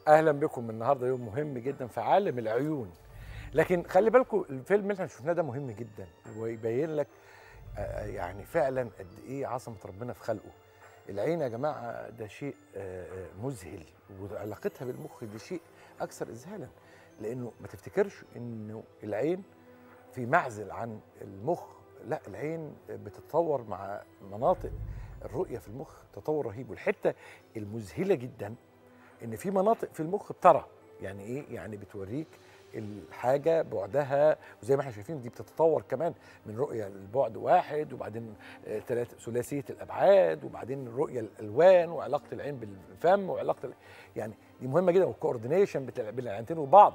اهلا بكم النهارده يوم مهم جدا في عالم العيون لكن خلي بالكم الفيلم اللي احنا شفناه ده مهم جدا ويبين لك آه، يعني فعلا قد ايه عظمه ربنا في خلقه العين يا جماعه ده شيء آه، آه، مذهل وعلاقتها بالمخ دي شيء اكثر اذهالا لانه ما تفتكرش انه العين في معزل عن المخ لا العين بتتطور مع مناطق الرؤيه في المخ تطور رهيب والحته المذهله جدا ان في مناطق في المخ بترى يعني ايه يعني بتوريك الحاجه بعدها وزي ما احنا شايفين دي بتتطور كمان من رؤيه البعد واحد وبعدين آه، ثلاث ثلاثيه الابعاد وبعدين الرؤيه الالوان وعلاقه العين بالفم وعلاقه ال- يعني دي مهمه جدا والكوردينيشن بتاع- بين العينتين وبعض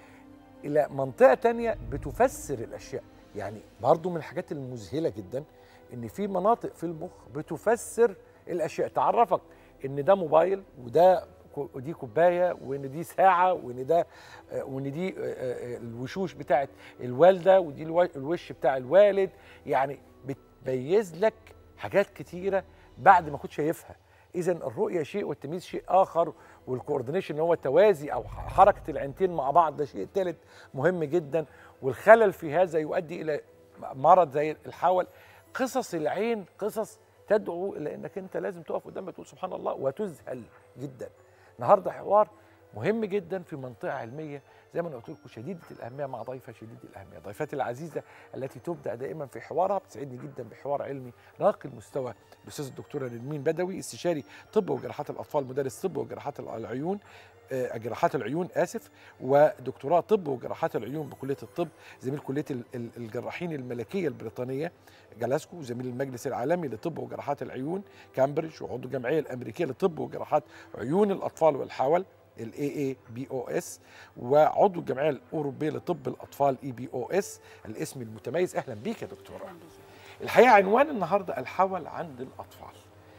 الى منطقه تانية بتفسر الاشياء يعني برضو من الحاجات المذهله جدا ان في مناطق في المخ بتفسر الاشياء تعرفك ان ده موبايل وده كو- ودي كوبايه وان دي ساعه وان ده آه، وان دي آه، آه، الوشوش بتاعت الوالده ودي الو- الوش بتاع الوالد يعني بتميز لك حاجات كتيره بعد ما كنت شايفها اذا الرؤيه شيء والتمييز شيء اخر والكوردينيشن هو التوازي او حركه العينتين مع بعض ده شيء ثالث مهم جدا والخلل في هذا يؤدي الى مرض زي الحول قصص العين قصص تدعو الى انك انت لازم تقف قدامها تقول سبحان الله وتذهل جدا النهارده حوار مهم جدا في منطقه علميه زي ما انا قلت لكم شديده الاهميه مع ضيفه شديده الاهميه ضيفتي العزيزه التي تبدا دائما في حوارها بتسعدني جدا بحوار علمي راقي المستوى الاستاذ الدكتوره نرمين بدوي استشاري طب وجراحات الاطفال مدرس طب وجراحات العيون آه، جراحات العيون اسف ودكتوراه طب وجراحات العيون بكليه الطب زميل كليه ال- ال- الجراحين الملكيه البريطانيه جلاسكو زميل المجلس العالمي لطب وجراحات العيون كامبريدج وعضو الجمعيه الامريكيه لطب وجراحات عيون الاطفال والحول الاي اي بي او اس وعضو الجمعيه الاوروبيه لطب الاطفال اي بي او اس الاسم المتميز اهلا بيك يا دكتوره الحقيقه عنوان النهارده الحول عند الاطفال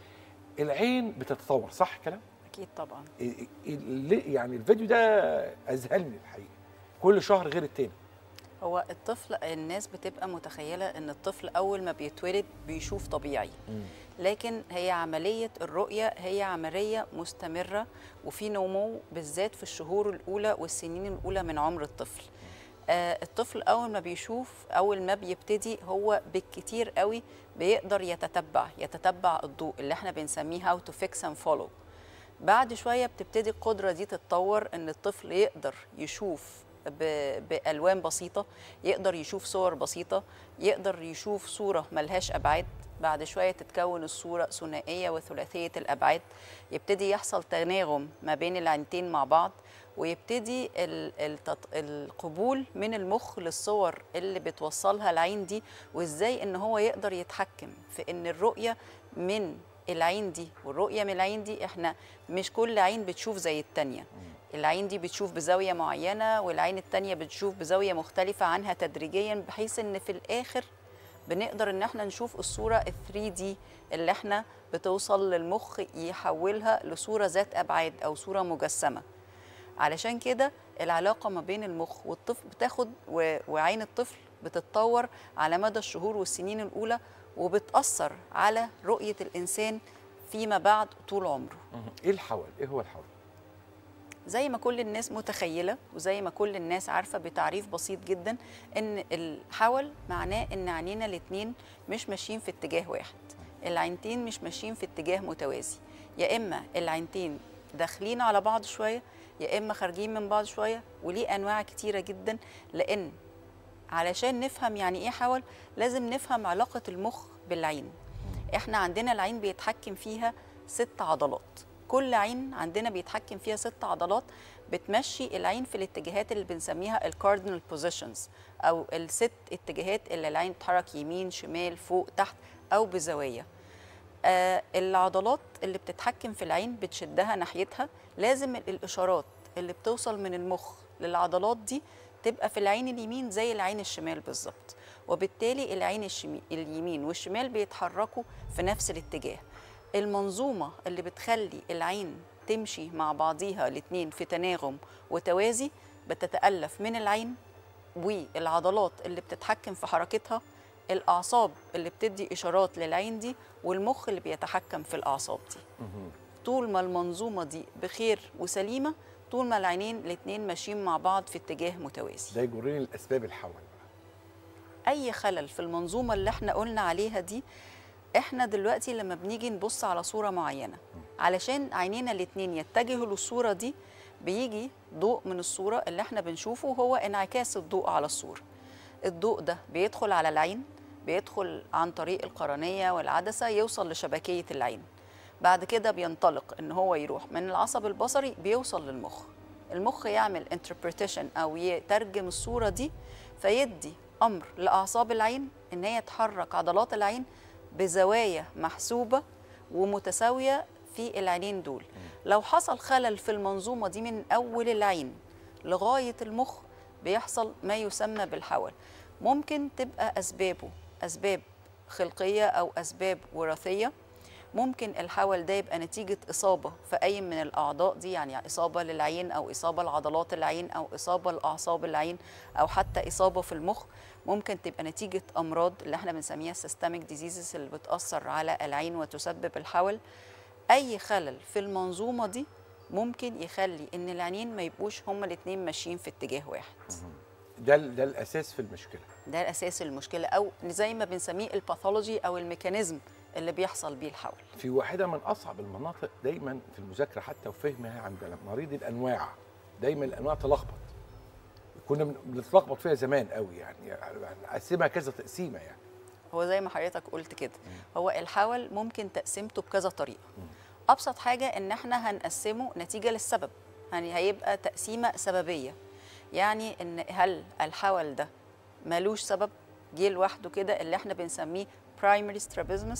العين بتتطور صح كلام اكيد طبعا إيه- إيه- ليه- يعني الفيديو ده اذهلني الحقيقه كل شهر غير التاني هو الطفل الناس بتبقى متخيله ان الطفل اول ما بيتولد بيشوف طبيعي لكن هي عمليه الرؤيه هي عمليه مستمره وفي نمو بالذات في الشهور الاولى والسنين الاولى من عمر الطفل آه الطفل اول ما بيشوف اول ما بيبتدي هو بالكتير قوي بيقدر يتتبع يتتبع الضوء اللي احنا بنسميه هاو تو فيكس اند فولو بعد شويه بتبتدي القدره دي تتطور ان الطفل يقدر يشوف ب- بالوان بسيطه يقدر يشوف صور بسيطه يقدر يشوف صوره ملهاش ابعاد بعد شويه تتكون الصوره ثنائيه وثلاثيه الابعاد يبتدي يحصل تناغم ما بين العينتين مع بعض ويبتدي ال- التط- القبول من المخ للصور اللي بتوصلها العين دي وازاي ان هو يقدر يتحكم في ان الرؤيه من العين دي والرؤيه من العين دي احنا مش كل عين بتشوف زي التانيه العين دي بتشوف بزاويه معينه والعين التانيه بتشوف بزاويه مختلفه عنها تدريجيا بحيث ان في الاخر بنقدر ان احنا نشوف الصوره ال 3 دي اللي احنا بتوصل للمخ يحولها لصوره ذات ابعاد او صوره مجسمه علشان كده العلاقه ما بين المخ والطفل بتاخد و- وعين الطفل بتتطور على مدى الشهور والسنين الاولى وبتاثر على رؤيه الانسان فيما بعد طول عمره ايه الحول ايه هو الحول زي ما كل الناس متخيله وزي ما كل الناس عارفه بتعريف بسيط جدا ان الحول معناه ان عينينا الاتنين مش ماشيين في اتجاه واحد العينتين مش ماشيين في اتجاه متوازي يا اما العينتين داخلين على بعض شويه يا اما خارجين من بعض شويه وليه انواع كتيره جدا لان علشان نفهم يعني ايه حول لازم نفهم علاقه المخ بالعين احنا عندنا العين بيتحكم فيها ست عضلات كل عين عندنا بيتحكم فيها ست عضلات بتمشي العين في الاتجاهات اللي بنسميها الكاردينال بوزيشنز او الست اتجاهات اللي العين تتحرك يمين شمال فوق تحت او بزوايا آه العضلات اللي بتتحكم في العين بتشدها ناحيتها لازم ال- الاشارات اللي بتوصل من المخ للعضلات دي تبقى في العين اليمين زي العين الشمال بالظبط وبالتالي العين الشمي... اليمين والشمال بيتحركوا في نفس الاتجاه المنظومة اللي بتخلي العين تمشي مع بعضيها الاتنين في تناغم وتوازي بتتألف من العين والعضلات اللي بتتحكم في حركتها الأعصاب اللي بتدي إشارات للعين دي والمخ اللي بيتحكم في الأعصاب دي طول ما المنظومة دي بخير وسليمة طول ما العينين الاتنين ماشيين مع بعض في اتجاه متوازي ده يجرني لاسباب الحول بقى اي خلل في المنظومه اللي احنا قلنا عليها دي احنا دلوقتي لما بنيجي نبص على صوره معينه علشان عينينا الاتنين يتجهوا للصوره دي بيجي ضوء من الصوره اللي احنا بنشوفه هو انعكاس الضوء على الصوره الضوء ده بيدخل على العين بيدخل عن طريق القرنيه والعدسه يوصل لشبكيه العين بعد كده بينطلق ان هو يروح من العصب البصري بيوصل للمخ المخ يعمل interpretation او يترجم الصوره دي فيدي امر لاعصاب العين ان هي تحرك عضلات العين بزوايا محسوبه ومتساويه في العينين دول لو حصل خلل في المنظومه دي من اول العين لغايه المخ بيحصل ما يسمى بالحول ممكن تبقى اسبابه اسباب خلقيه او اسباب وراثيه ممكن الحول ده يبقى نتيجة إصابة في أي من الأعضاء دي يعني إصابة للعين أو إصابة لعضلات العين أو إصابة لأعصاب العين أو حتى إصابة في المخ ممكن تبقى نتيجة أمراض اللي احنا بنسميها systemic diseases اللي بتأثر على العين وتسبب الحول أي خلل في المنظومة دي ممكن يخلي إن العينين ما يبقوش هما الاتنين ماشيين في اتجاه واحد ده ال- ده الاساس في المشكله ده الأساس المشكلة أو زي ما بنسميه الباثولوجي أو الميكانيزم اللي بيحصل بيه الحول في واحده من اصعب المناطق دايما في المذاكره حتى وفهمها عند مريض الانواع دايما الانواع تلخبط كنا بن- بنتلخبط فيها زمان قوي يعني يعني نقسمها كذا تقسيمه يعني هو زي ما حضرتك قلت كده هو الحول ممكن تقسيمته بكذا طريقه ابسط حاجه ان احنا هنقسمه نتيجه للسبب يعني هيبقى تقسيمه سببيه يعني ان هل الحول ده ملوش سبب جه لوحده كده اللي احنا بنسميه primary strabismus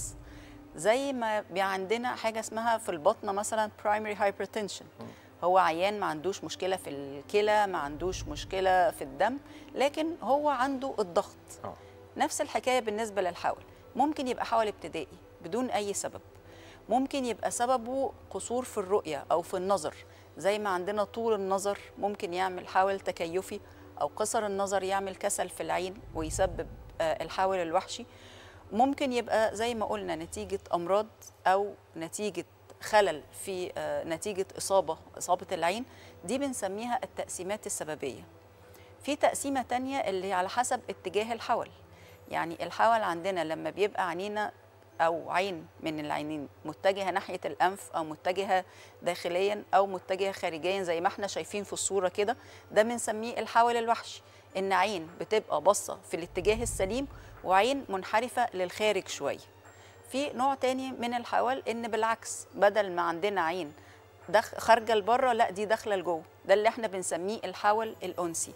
زي ما بي عندنا حاجه اسمها في البطنه مثلا primary hypertension هو عيان ما عندوش مشكله في الكلى ما عندوش مشكله في الدم لكن هو عنده الضغط اه نفس الحكايه بالنسبه للحول ممكن يبقى حول ابتدائي بدون اي سبب ممكن يبقى سببه قصور في الرؤيه او في النظر زي ما عندنا طول النظر ممكن يعمل حول تكيفي او قصر النظر يعمل كسل في العين ويسبب آه، الحول الوحشي ممكن يبقى زي ما قلنا نتيجه امراض او نتيجه خلل في آه، نتيجه اصابه اصابه العين دي بنسميها التقسيمات السببيه في تقسيمة تانية اللي على حسب اتجاه الحول يعني الحول عندنا لما بيبقى عينينا أو عين من العينين متجهة ناحية الأنف أو متجهة داخليا أو متجهة خارجيا زي ما احنا شايفين في الصورة كده ده بنسميه الحول الوحشي إن عين بتبقى باصة في الاتجاه السليم وعين منحرفة للخارج شوية في نوع تاني من الحول إن بالعكس بدل ما عندنا عين دخ خارجة لبره لا دي داخلة لجوه ده اللي احنا بنسميه الحول الأنسي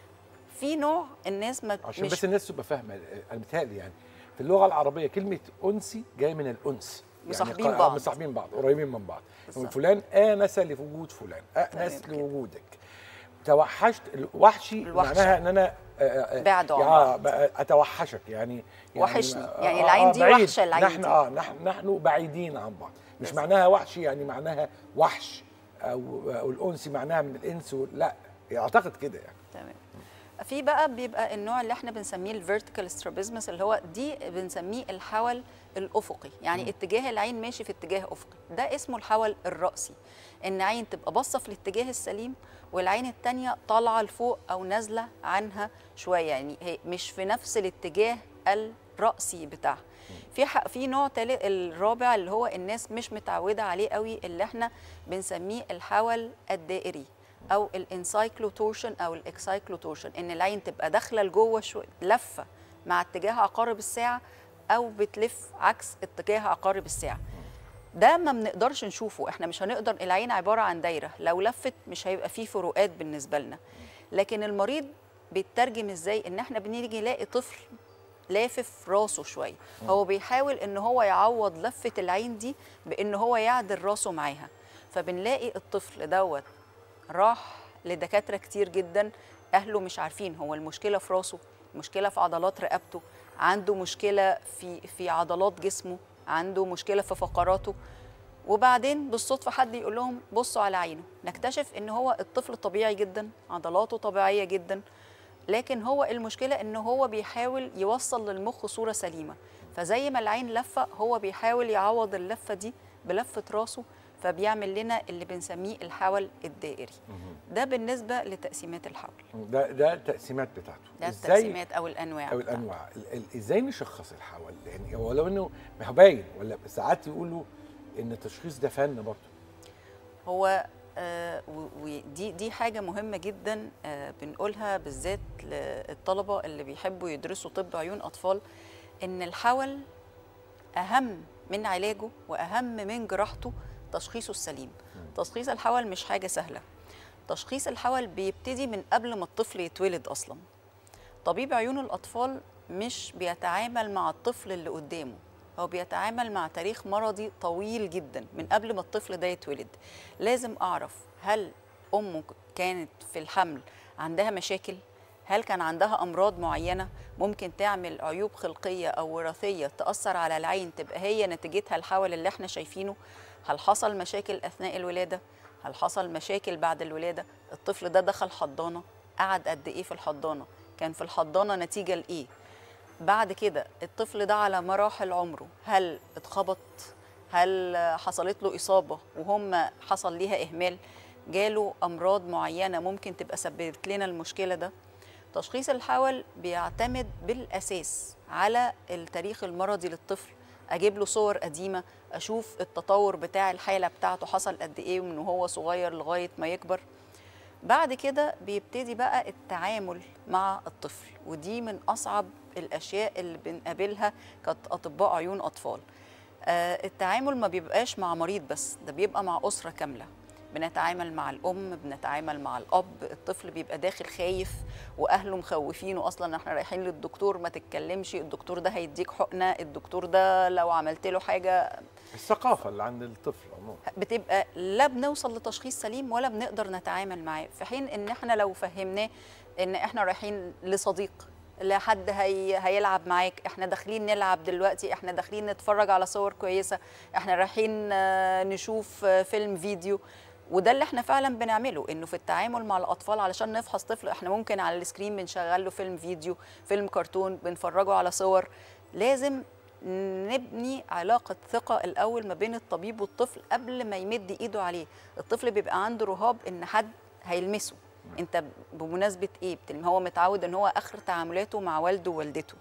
في نوع الناس ما عشان مش بس الناس تبقى فاهمه انا متهيألي يعني في اللغه العربيه كلمه انسي جايه من الانس مصاحبين يعني قا- بعض. مصاحبين بعض قريبين من بعض بالظبط. فلان انس لوجود فلان انس كده. لوجودك توحشت الوحشي الوحش. معناها ان انا آه، آه، بعدوا عن يا- بعض. بقى اتوحشك يعني, يعني وحشني. آه، يعني آه، العين آه، دي بعيد. وحشة العين نحن دي. اه نحن نحن بعيدين عن بعض مش بالظبط. معناها وحشي يعني معناها وحش او او الانسي معناها من الانس وال- لا اعتقد كده يعني تمام في بقى بيبقى النوع اللي احنا بنسميه الفيرتيكال سترابيزمس اللي هو دي بنسميه الحول الافقي يعني اتجاه العين ماشي في اتجاه افقي ده اسمه الحول الراسي ان عين تبقى باصه في الاتجاه السليم والعين التانية طالعه لفوق او نازله عنها شويه يعني هي مش في نفس الاتجاه الراسي بتاعها في ح- في نوع تالت الرابع اللي هو الناس مش متعوده عليه قوي اللي احنا بنسميه الحول الدائري او الانسايكلوتورشن او الاكسايكلوتورشن ان العين تبقى داخله لجوه شويه لفه مع اتجاه عقارب الساعه او بتلف عكس اتجاه عقارب الساعه ده ما بنقدرش نشوفه احنا مش هنقدر العين عباره عن دايره لو لفت مش هيبقى فيه فروقات بالنسبه لنا لكن المريض بيترجم ازاي ان احنا بنيجي نلاقي طفل لافف راسه شويه هو بيحاول ان هو يعوض لفه العين دي بان هو يعدل راسه معاها فبنلاقي الطفل دوت راح لدكاتره كتير جدا اهله مش عارفين هو المشكله في راسه مشكله في عضلات رقبته عنده مشكله في في عضلات جسمه عنده مشكله في فقراته وبعدين بالصدفه حد يقول لهم بصوا على عينه نكتشف ان هو الطفل طبيعي جدا عضلاته طبيعيه جدا لكن هو المشكله ان هو بيحاول يوصل للمخ صوره سليمه فزي ما العين لفه هو بيحاول يعوض اللفه دي بلفه راسه فبيعمل لنا اللي بنسميه الحول الدائري مهم. ده بالنسبه لتقسيمات الحول ده ده التقسيمات بتاعته ده ازاي التقسيمات او الانواع او بتاعته. الانواع ال- ال- ازاي نشخص الحول يعني هو لو انه ما هو باين ولا ساعات يقولوا ان التشخيص ده فن برضه هو آه، و- ودي دي حاجه مهمه جدا آه، بنقولها بالذات للطلبه اللي بيحبوا يدرسوا طب عيون اطفال ان الحول اهم من علاجه واهم من جراحته تشخيصه السليم تشخيص الحول مش حاجه سهله تشخيص الحول بيبتدي من قبل ما الطفل يتولد اصلا طبيب عيون الاطفال مش بيتعامل مع الطفل اللي قدامه هو بيتعامل مع تاريخ مرضي طويل جدا من قبل ما الطفل ده يتولد لازم اعرف هل امه كانت في الحمل عندها مشاكل هل كان عندها امراض معينه ممكن تعمل عيوب خلقيه او وراثيه تاثر على العين تبقى هي نتيجتها الحول اللي احنا شايفينه هل حصل مشاكل اثناء الولاده هل حصل مشاكل بعد الولاده الطفل ده دخل حضانه قعد قد ايه في الحضانه كان في الحضانه نتيجه لايه بعد كده الطفل ده على مراحل عمره هل اتخبط هل حصلت له إصابة وهم حصل ليها إهمال جاله أمراض معينة ممكن تبقى سببت لنا المشكلة ده تشخيص الحول بيعتمد بالأساس على التاريخ المرضي للطفل أجيب له صور قديمة أشوف التطور بتاع الحالة بتاعته حصل قد إيه من هو صغير لغاية ما يكبر بعد كده بيبتدي بقى التعامل مع الطفل ودي من اصعب الاشياء اللي بنقابلها كاطباء عيون اطفال آه، التعامل ما بيبقاش مع مريض بس ده بيبقى مع اسره كامله بنتعامل مع الام بنتعامل مع الاب الطفل بيبقى داخل خايف واهله مخوفينه اصلا احنا رايحين للدكتور ما تتكلمش الدكتور ده هيديك حقنه الدكتور ده لو عملت له حاجه الثقافه اللي عند الطفل عموما بتبقى لا بنوصل لتشخيص سليم ولا بنقدر نتعامل معاه في حين ان احنا لو فهمناه ان احنا رايحين لصديق لحد هي هيلعب معاك احنا داخلين نلعب دلوقتي احنا داخلين نتفرج على صور كويسه احنا رايحين آه، نشوف آه، فيلم فيديو وده اللي احنا فعلا بنعمله انه في التعامل مع الاطفال علشان نفحص طفل احنا ممكن على السكرين بنشغل له فيلم فيديو فيلم كرتون بنفرجه على صور لازم نبني علاقة ثقة الأول ما بين الطبيب والطفل قبل ما يمد إيده عليه الطفل بيبقى عنده رهاب إن حد هيلمسه أنت بمناسبة إيه بتلم هو متعود إن هو آخر تعاملاته مع والده ووالدته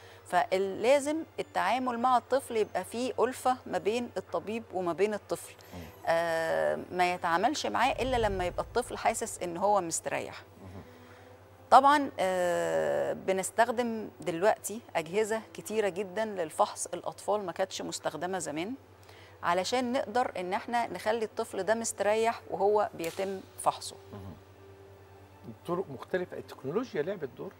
فلازم التعامل مع الطفل يبقى فيه ألفة ما بين الطبيب وما بين الطفل آه ما يتعاملش معاه إلا لما يبقى الطفل حاسس إن هو مستريح طبعا آه، بنستخدم دلوقتي اجهزه كتيره جدا للفحص الاطفال ما كانتش مستخدمه زمان علشان نقدر ان احنا نخلي الطفل ده مستريح وهو بيتم فحصه طرق مختلفه التكنولوجيا لعبت دور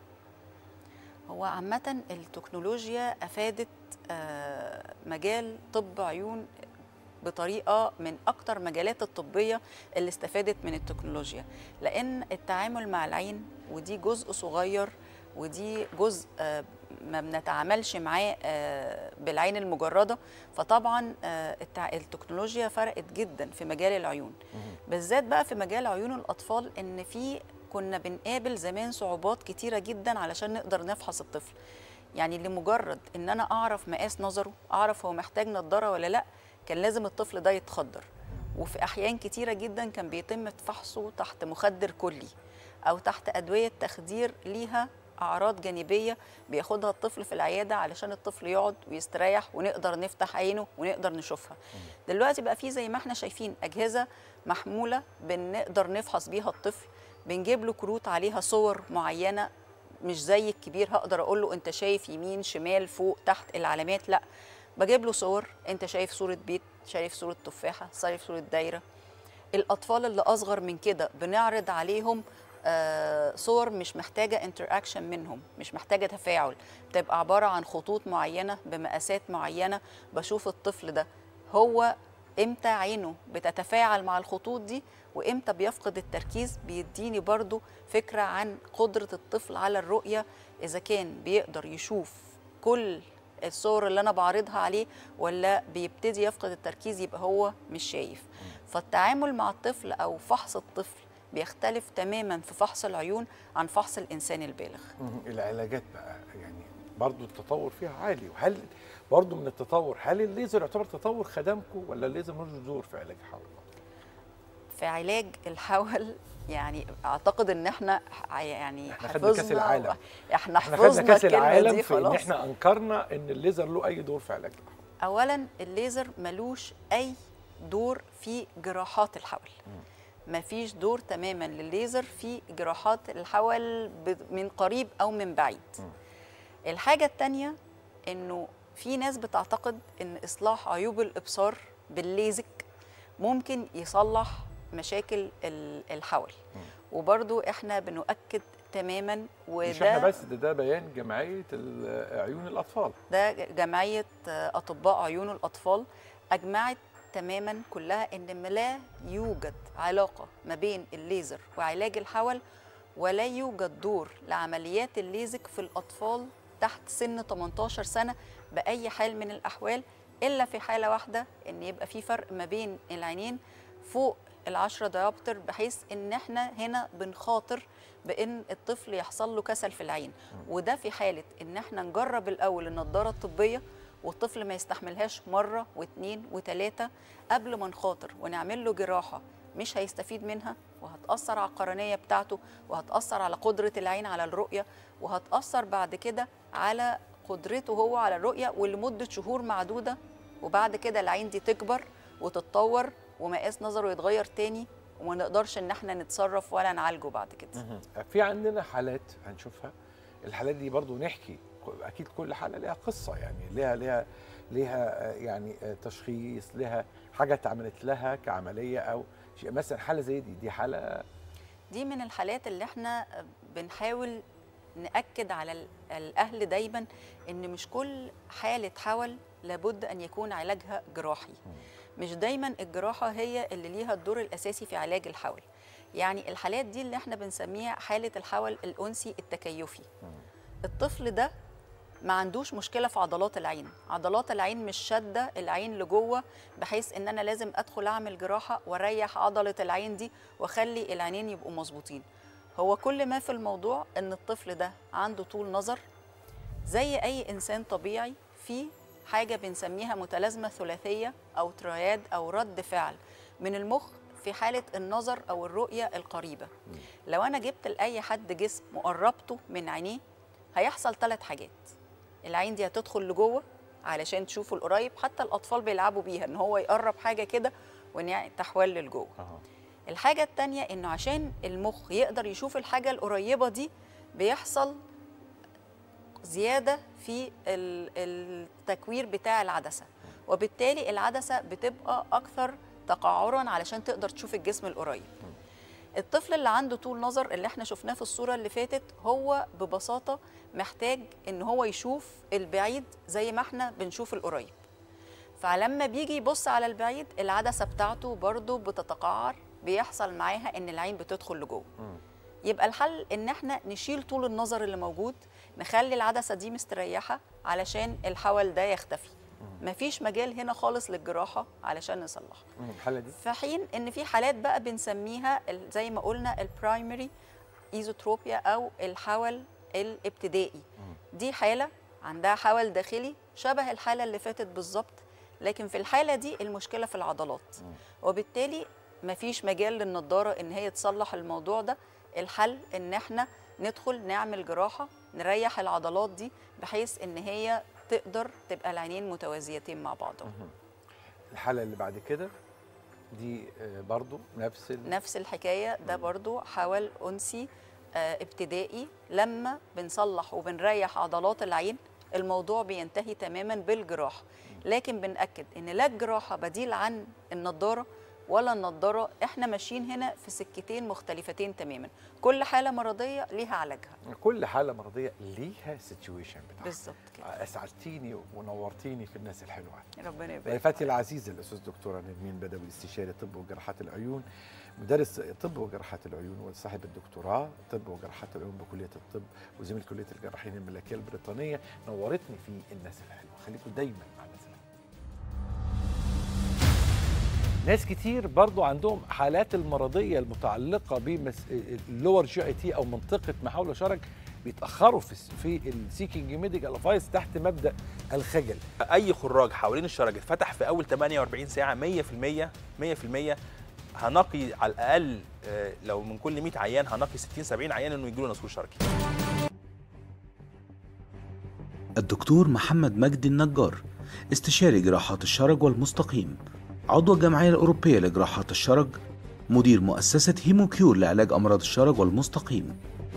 هو عامه التكنولوجيا افادت آه، مجال طب عيون بطريقه من اكتر مجالات الطبيه اللي استفادت من التكنولوجيا لان التعامل مع العين ودي جزء صغير ودي جزء آه، ما بنتعاملش معاه آه، بالعين المجرده فطبعا آه، التع- التكنولوجيا فرقت جدا في مجال العيون بالذات بقى في مجال عيون الاطفال ان في كنا بنقابل زمان صعوبات كتيره جدا علشان نقدر نفحص الطفل يعني لمجرد ان انا اعرف مقاس نظره اعرف هو محتاج نضاره ولا لا كان لازم الطفل ده يتخدر وفي احيان كتيره جدا كان بيتم فحصه تحت مخدر كلي او تحت ادويه تخدير ليها اعراض جانبيه بياخدها الطفل في العياده علشان الطفل يقعد ويستريح ونقدر نفتح عينه ونقدر نشوفها دلوقتي بقى في زي ما احنا شايفين اجهزه محموله بنقدر نفحص بيها الطفل بنجيب له كروت عليها صور معينه مش زي الكبير هقدر اقول له انت شايف يمين شمال فوق تحت العلامات لا بجيب له صور انت شايف صوره بيت شايف صوره تفاحه شايف صوره دايره الاطفال اللي اصغر من كده بنعرض عليهم آه، صور مش محتاجه انتر اكشن منهم مش محتاجه تفاعل بتبقى عباره عن خطوط معينه بمقاسات معينه بشوف الطفل ده هو امتى عينه بتتفاعل مع الخطوط دي وامتى بيفقد التركيز بيديني برضو فكره عن قدره الطفل على الرؤيه اذا كان بيقدر يشوف كل الصور اللي انا بعرضها عليه ولا بيبتدي يفقد التركيز يبقى هو مش شايف فالتعامل مع الطفل او فحص الطفل بيختلف تماما في فحص العيون عن فحص الانسان البالغ مهم. العلاجات بقى يعني برضو التطور فيها عالي وهل برضو من التطور هل الليزر يعتبر تطور خدمكم ولا الليزر ملوش دور في علاج الحول في علاج الحول يعني اعتقد ان احنا ح- يعني إحنا خدنا كأس حفظنا العالم. احنا احنا حفظنا خدنا كاس الكلمة العالم دي في ان خلاص. احنا انكرنا ان الليزر له اي دور في علاج الحول اولا الليزر ملوش اي دور في جراحات الحول مفيش دور تماما للليزر في جراحات الحول ب- من قريب او من بعيد الحاجه التانية انه في ناس بتعتقد ان اصلاح عيوب الابصار بالليزك ممكن يصلح مشاكل ال- الحول وبرضو احنا بنؤكد تماما مش احنا وده بس ده, ده بيان جمعيه ال- عيون الاطفال ده جمعية أطباء عيون الأطفال أجمعت تماما كلها إن لا يوجد علاقة ما بين الليزر وعلاج الحول ولا يوجد دور لعمليات الليزك في الأطفال تحت سن 18 سنة بأي حال من الأحوال إلا في حالة واحدة إن يبقى في فرق ما بين العينين فوق العشرة ديابتر بحيث إن إحنا هنا بنخاطر بإن الطفل يحصل له كسل في العين وده في حالة إن إحنا نجرب الأول النضارة الطبية والطفل ما يستحملهاش مرة واثنين وثلاثة قبل ما نخاطر ونعمل له جراحة مش هيستفيد منها وهتأثر على القرنية بتاعته وهتأثر على قدرة العين على الرؤية وهتأثر بعد كده على قدرته هو على الرؤية ولمدة شهور معدودة وبعد كده العين دي تكبر وتتطور ومقاس نظره يتغير تاني وما نقدرش ان احنا نتصرف ولا نعالجه بعد كده في عندنا حالات هنشوفها الحالات دي برضو نحكي اكيد كل حاله ليها قصه يعني ليها ليها ليها آه، يعني آه، تشخيص ليها حاجه اتعملت لها كعمليه او شيء مثلا حاله زي دي دي حاله دي من الحالات اللي احنا بنحاول نأكد على ال- الأهل دايما إن مش كل حالة حول لابد أن يكون علاجها جراحي مش دايما الجراحة هي اللي ليها الدور الأساسي في علاج الحول يعني الحالات دي اللي احنا بنسميها حالة الحول الأنسي التكيفي الطفل ده ما عندوش مشكله في عضلات العين عضلات العين مش شاده العين لجوه بحيث ان انا لازم ادخل اعمل جراحه واريح عضله العين دي واخلي العينين يبقوا مظبوطين هو كل ما في الموضوع ان الطفل ده عنده طول نظر زي اي انسان طبيعي في حاجه بنسميها متلازمه ثلاثيه او ترياد او رد فعل من المخ في حاله النظر او الرؤيه القريبه لو انا جبت لاي حد جسم وقربته من عينيه هيحصل ثلاث حاجات العين دي هتدخل لجوه علشان تشوفوا القريب حتى الاطفال بيلعبوا بيها ان هو يقرب حاجه كده وان تحول لجوه أها. الحاجه التانية انه عشان المخ يقدر يشوف الحاجه القريبه دي بيحصل زياده في ال- التكوير بتاع العدسه وبالتالي العدسه بتبقى اكثر تقعرا علشان تقدر تشوف الجسم القريب الطفل اللي عنده طول نظر اللي احنا شفناه في الصوره اللي فاتت هو ببساطه محتاج ان هو يشوف البعيد زي ما احنا بنشوف القريب فلما بيجي يبص على البعيد العدسه بتاعته برضو بتتقعر بيحصل معاها ان العين بتدخل لجوه يبقى الحل ان احنا نشيل طول النظر اللي موجود نخلي العدسه دي مستريحه علشان الحول ده يختفي مفيش مجال هنا خالص للجراحه علشان نصلحه مم. الحاله دي في حين ان في حالات بقى بنسميها ال- زي ما قلنا البرايمري ايزوتروبيا او الحول الابتدائي دي حاله عندها حول داخلي شبه الحاله اللي فاتت بالظبط لكن في الحاله دي المشكله في العضلات وبالتالي مفيش مجال للنضاره ان هي تصلح الموضوع ده الحل ان احنا ندخل نعمل جراحه نريح العضلات دي بحيث ان هي تقدر تبقى العينين متوازيتين مع بعضهم الحاله اللي بعد كده دي آه، برضو نفس ال... نفس الحكايه ده برضو حول انسي آه، ابتدائي لما بنصلح وبنريح عضلات العين الموضوع بينتهي تماما بالجراحه لكن بنأكد ان لا الجراحه بديل عن النضاره ولا النضاره احنا ماشيين هنا في سكتين مختلفتين تماما كل حاله مرضيه ليها علاجها كل حاله مرضيه ليها سيتويشن بتاعها بالظبط كده اسعدتيني ونورتيني في الناس الحلوه ربنا يبارك ضيفتي العزيزه الاستاذ دكتوره نرمين بدوي استشاري طب وجراحات العيون مدرس طب وجراحات العيون وصاحب الدكتوراه طب وجراحات العيون بكليه الطب وزميل كليه الجراحين الملكيه البريطانيه نورتني في الناس الحلوه خليكم دايما مع الناس الحلوه ناس كتير برضو عندهم حالات المرضيه المتعلقه باللور جي اي تي او منطقه محاوله شرج بيتاخروا في في السيكينج ميديكال ادفايس تحت مبدا الخجل اي خراج حوالين الشرج اتفتح في اول 48 ساعه 100% 100% هنقي على الاقل آه، لو من كل 100 عيان هنقي 60 70 عيان انه يجيله نسور شرجي الدكتور محمد مجدي النجار استشاري جراحات الشرج والمستقيم عضو الجمعية الأوروبية لجراحات الشرج مدير مؤسسة هيموكيور لعلاج أمراض الشرج والمستقيم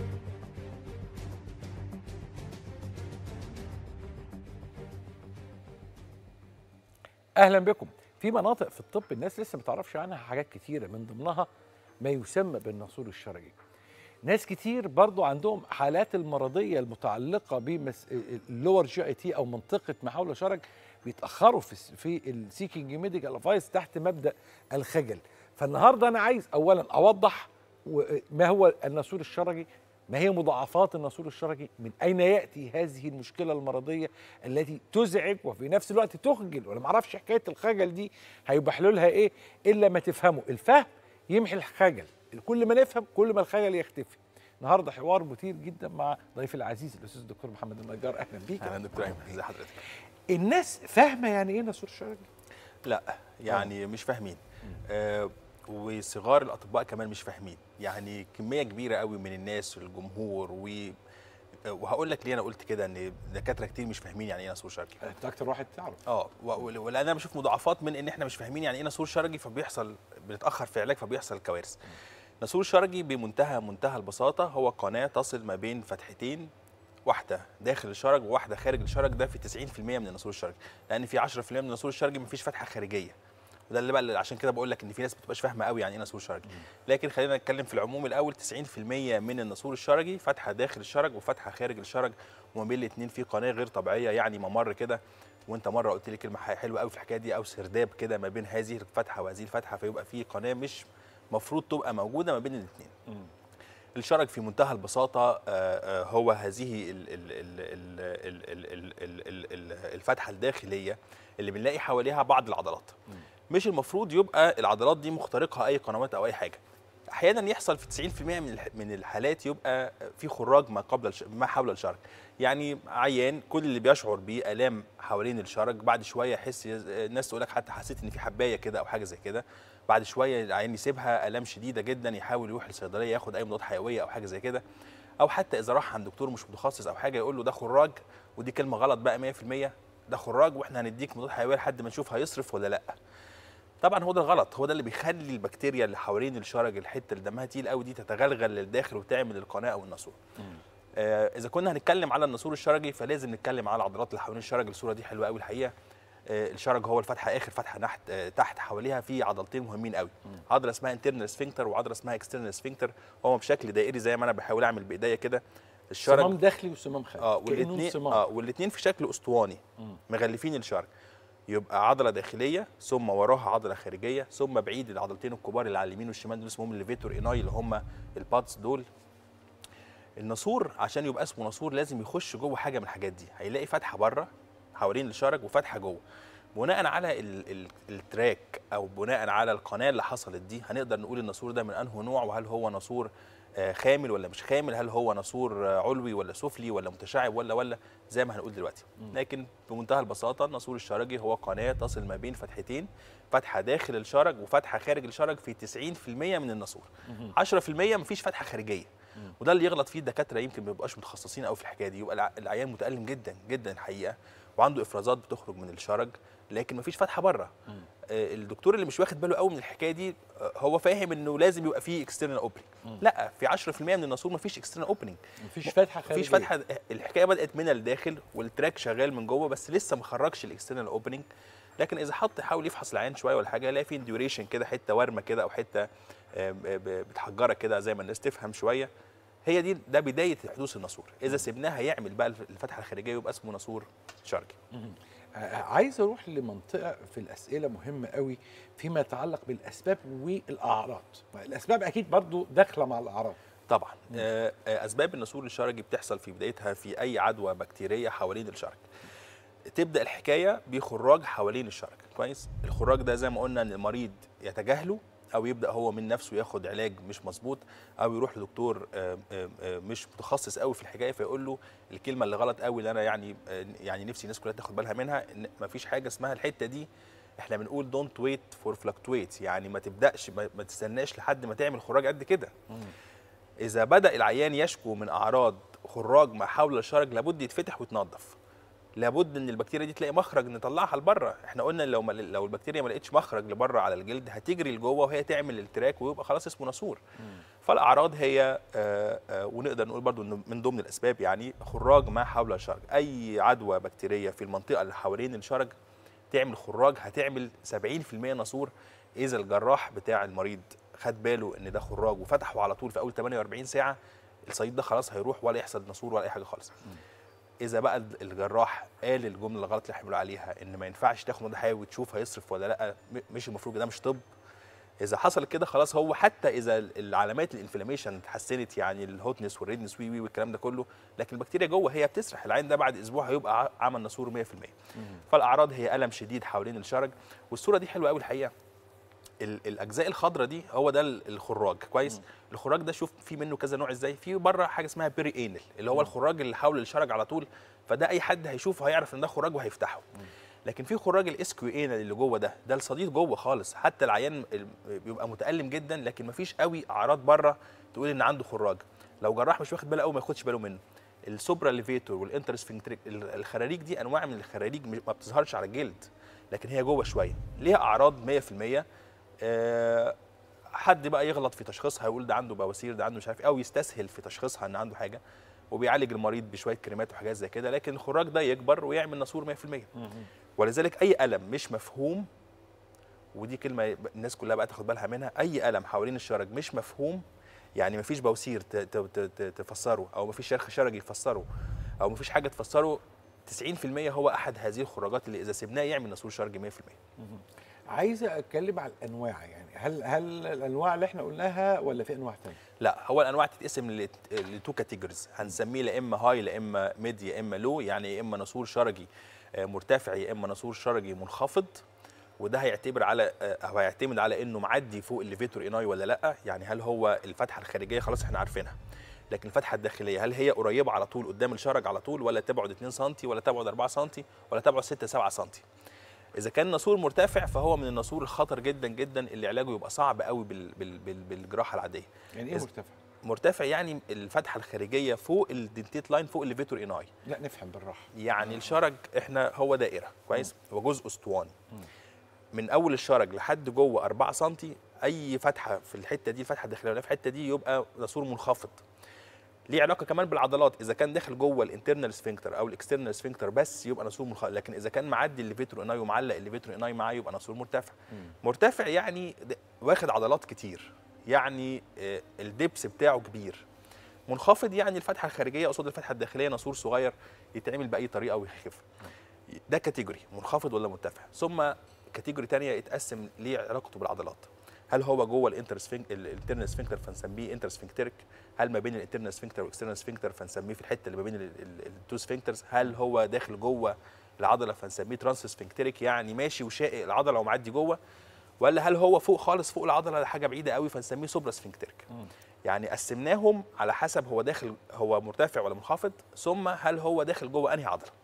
اهلا بكم في مناطق في الطب الناس لسه ما تعرفش عنها حاجات كتيره من ضمنها ما يسمى بالناسور الشرجي ناس كتير برضو عندهم حالات المرضيه المتعلقه باللور جي اي تي او منطقه ما حول الشرج بيتاخروا في في السيكينج ميديكال ادفايس تحت مبدا الخجل فالنهارده انا عايز اولا اوضح ما هو الناسور الشرجي ما هي مضاعفات الناسور الشرجي من أين يأتي هذه المشكلة المرضية التي تزعج وفي نفس الوقت تخجل وأنا معرفش حكاية الخجل دي هيبقى حلولها إيه إلا ما تفهموا الفهم يمحي الخجل كل ما نفهم كل ما الخجل يختفي النهارده حوار مثير جدا مع ضيفي العزيز الاستاذ الدكتور محمد النجار اهلا بيك اهلا دكتور ايمن ازي حضرتك الناس فاهمه يعني ايه ناسور شرجي لا يعني مش فاهمين آه وصغار الاطباء كمان مش فاهمين يعني كميه كبيره قوي من الناس والجمهور و وهقول لك ليه انا قلت كده ان دكاتره كتير مش فاهمين يعني ايه ناسور شرجي انت اكتر واحد تعرف اه ولان انا بشوف مضاعفات من ان احنا مش فاهمين يعني ايه ناسور شرجي فبيحصل بنتاخر في العلاج فبيحصل كوارث ناسور شرجي بمنتهى منتهى البساطه هو قناه تصل ما بين فتحتين واحده داخل الشرج وواحده خارج الشرج ده في 90% من الناسور الشرجي لان في 10% من الناسور الشرجي مفيش فتحه خارجيه وده اللي بقى عشان كده بقول لك ان في ناس ما بتبقاش فاهمه قوي يعني ايه ناسور شرجي لكن خلينا نتكلم في العموم الاول 90% من الناسور الشرجي فتحه داخل الشرج وفتحه خارج الشرج وما بين الاثنين في قناه غير طبيعيه يعني ممر كده وانت مره قلت لي كلمه حلوه قوي في الحكايه دي او سرداب كده ما بين هذه الفتحه وهذه الفتحه فيبقى في قناه مش مفروض تبقى موجوده ما بين الاثنين الشرج في منتهى البساطه هو هذه الفتحه الداخليه اللي بنلاقي حواليها بعض العضلات مش المفروض يبقى العضلات دي مخترقها اي قنوات او اي حاجه احيانا يحصل في 90% من من الحالات يبقى في خراج ما قبل الش... ما حول الشرج يعني عيان كل اللي بيشعر بالام حوالين الشرج بعد شويه يحس الناس تقول لك حتى حسيت ان في حبايه كده او حاجه زي كده بعد شويه العيان يسيبها الام شديده جدا يحاول يروح للصيدليه ياخد اي مضاد حيويه او حاجه زي كده او حتى اذا راح عند دكتور مش متخصص او حاجه يقول له ده خراج ودي كلمه غلط بقى 100% ده خراج واحنا هنديك مضاد حيويه لحد ما نشوف هيصرف ولا لا طبعا هو ده الغلط هو ده اللي بيخلي البكتيريا اللي حوالين الشرج الحته اللي دمها تقيل قوي دي تتغلغل للداخل وتعمل القناه او الناسور آه اذا كنا هنتكلم على الناسور الشرجي فلازم نتكلم على العضلات اللي حوالين الشرج الصوره دي حلوه قوي الحقيقه آه الشرج هو الفتحه اخر فتحه تحت آه تحت حواليها في عضلتين مهمين قوي عضله اسمها انترنال سفنكتر وعضله اسمها اكسترنال سفنكتر هو بشكل دائري زي ما انا بحاول اعمل بايديا كده الشرج صمام داخلي وصمام خارجي اه والاثنين اه والاثنين في شكل اسطواني مغلفين الشرج يبقى عضله داخليه ثم وراها عضله خارجيه ثم بعيد العضلتين الكبار اللي على اليمين والشمال دول اسمهم الليفيتور اناي اللي هم البادز دول الناسور عشان يبقى اسمه ناسور لازم يخش جوه حاجه من الحاجات دي هيلاقي فتحه بره حوالين الشرج وفتحه جوه بناء على ال ال التراك او بناء على القناه اللي حصلت دي هنقدر نقول الناسور ده من انه نوع وهل هو ناسور خامل ولا مش خامل هل هو ناسور علوي ولا سفلي ولا متشعب ولا ولا زي ما هنقول دلوقتي لكن بمنتهى البساطه الناسور الشرجي هو قناه تصل ما بين فتحتين فتحه داخل الشرج وفتحه خارج الشرج في 90% من الناسور 10% مفيش فتحه خارجيه وده اللي يغلط فيه الدكاتره يمكن ما بيبقاش متخصصين قوي في الحكايه دي يبقى العيان متالم جدا جدا الحقيقه وعنده افرازات بتخرج من الشرج لكن مفيش فتحه بره آه الدكتور اللي مش واخد باله قوي من الحكايه دي آه هو فاهم انه لازم يبقى فيه اكسترنال اوبننج لا في 10% من الناسور مفيش اكسترنال اوبننج مفيش فتحه خارجيه مفيش فتحه الحكايه بدات من الداخل والتراك شغال من جوه بس لسه ما خرجش الاكسترنال اوبننج لكن اذا حط حاول يفحص العين شويه ولا حاجه يلاقي في انديوريشن كده حته ورمه كده او حته بتحجره كده زي ما الناس تفهم شويه هي دي ده بدايه حدوث الناسور اذا سيبناها يعمل بقى الفتحه الخارجيه يبقى اسمه ناسور شرجي عايز اروح لمنطقه في الاسئله مهمه قوي فيما يتعلق بالاسباب والاعراض الاسباب اكيد برضو داخله مع الاعراض طبعا آه اسباب النسور الشرجي بتحصل في بدايتها في اي عدوى بكتيريه حوالين الشرج تبدا الحكايه بخراج حوالين الشرج كويس الخراج ده زي ما قلنا ان المريض يتجاهله او يبدا هو من نفسه ياخد علاج مش مظبوط او يروح لدكتور آم، آم، آم، مش متخصص قوي في الحكايه فيقول له الكلمه اللي غلط قوي اللي انا يعني آه، يعني نفسي الناس كلها تاخد بالها منها ان مفيش حاجه اسمها الحته دي احنا بنقول دونت ويت فور فلكتويت يعني ما تبداش ما, ما تستناش لحد ما تعمل خراج قد كده اذا بدا العيان يشكو من اعراض خراج ما حول الشرج لابد يتفتح ويتنظف لابد ان البكتيريا دي تلاقي مخرج نطلعها لبره احنا قلنا لو ما لو البكتيريا ما لقتش مخرج لبره على الجلد هتجري لجوه وهي تعمل التراك ويبقى خلاص اسمه ناسور فالاعراض هي آه، آه، ونقدر نقول برضو انه من ضمن الاسباب يعني خراج ما حول الشرج اي عدوى بكتيريه في المنطقه اللي حوالين الشرج تعمل خراج هتعمل 70% ناسور اذا الجراح بتاع المريض خد باله ان ده خراج وفتحه على طول في اول 48 ساعه الصيد ده خلاص هيروح ولا يحصل ناسور ولا اي حاجه خالص اذا بقى الجراح قال الجمله الغلط اللي احنا بنقول عليها ان ما ينفعش تاخد مضاد حيوي وتشوف هيصرف ولا لا م- مش المفروض ده مش طب اذا حصل كده خلاص هو حتى اذا العلامات الانفلاميشن اتحسنت يعني الهوتنس والريدنس وي وي والكلام ده كله لكن البكتيريا جوه هي بتسرح العين ده بعد اسبوع هيبقى ع- عمل ناسور 100% فالاعراض هي الم شديد حوالين الشرج والصوره دي حلوه قوي الحقيقه ال- الاجزاء الخضراء دي هو ده ال- الخراج كويس الخراج ده شوف في منه كذا نوع ازاي في بره حاجه اسمها بيري انل اللي هو الخراج اللي حول الشرج على طول فده اي حد هيشوفه هيعرف ان ده خراج وهيفتحه لكن في خراج الاسكيو انل اللي جوه ده ده الصديد جوه خالص حتى العيان ال- بيبقى متالم جدا لكن مفيش قوي اعراض بره تقول ان عنده خراج لو جراح مش واخد باله قوي ما ياخدش باله منه السوبرا ليفيتور والانترسفنكتريك الخراريج دي انواع من الخراريج مش- ما بتظهرش على الجلد لكن هي جوه شويه ليها اعراض 100% آه، حد بقى يغلط في تشخيصها يقول ده عنده بواسير ده عنده مش عارف إيه، او يستسهل في تشخيصها ان عنده حاجه وبيعالج المريض بشويه كريمات وحاجات زي كده لكن الخراج ده يكبر ويعمل ناسور 100% ولذلك اي الم مش مفهوم ودي كلمه الناس كلها بقى تاخد بالها منها اي الم حوالين الشرج مش مفهوم يعني مفيش بواسير ت- ت- ت- ت- تفسره او مفيش شرخ شرجي يفسره او مفيش حاجه تفسره 90% هو احد هذه الخراجات اللي اذا سبناه يعمل ناسور شرجي 100% عايز اتكلم على الانواع يعني هل هل الانواع اللي احنا قلناها ولا في انواع ثانيه لا هو الانواع تتقسم لتو كاتيجوريز هنسميه لا اما هاي لا اما ميد يا اما لو يعني يا اما ناسور شرجي آه، مرتفع يا اما ناسور شرجي منخفض وده هيعتبر على آه، او هيعتمد على انه معدي فوق الليفيتور ايناي ولا لا يعني هل هو الفتحه الخارجيه خلاص احنا عارفينها لكن الفتحه الداخليه هل هي قريبه على طول قدام الشرج على طول ولا تبعد 2 سم ولا تبعد 4 سم ولا تبعد 6 7 سم اذا كان ناسور مرتفع فهو من الناسور الخطر جدا جدا اللي علاجه يبقى صعب قوي بال بال بال بالجراحه العاديه يعني ايه إذا- مرتفع مرتفع يعني الفتحه الخارجيه فوق الدنتيت لاين فوق الليفيتور ايناي لا نفهم بالراحه يعني الشرج احنا هو دائره كويس هو جزء اسطواني من اول الشرج لحد جوه 4 سم اي فتحه في الحته دي الفتحه الداخليه ولا في الحته دي يبقى ناسور منخفض ليه علاقه كمان بالعضلات اذا كان داخل جوه الانترنال سفنكتر او الاكسترنال سفنكتر بس يبقى ناسور منخفض لكن اذا كان معدي الليفيتور اناي ومعلق الليفيتور اناي معاه يبقى ناسور مرتفع مرتفع يعني د- واخد عضلات كتير يعني آه، الدبس بتاعه كبير منخفض يعني الفتحه الخارجيه قصاد الفتحه الداخليه ناسور صغير يتعمل باي طريقه ويخف ده كاتيجوري منخفض ولا مرتفع ثم كاتيجوري تانية يتقسم ليه علاقته بالعضلات هل هو جوه الانترسفنك الانترنال سفنكتر فنسميه انترسفنكتريك هل ما بين الانترنال سفنكتر والاكسترنال سفنكتر فنسميه في الحته اللي ما بين التو سفنكترز هل هو داخل جوه العضله فنسميه ترانس سفنكتريك يعني ماشي وشائق العضله ومعدي جوه ولا هل هو فوق خالص فوق العضله حاجه بعيده قوي فنسميه سوبرا سفنكتريك يعني قسمناهم على حسب هو داخل هو مرتفع ولا منخفض ثم هل هو داخل جوه انهي عضله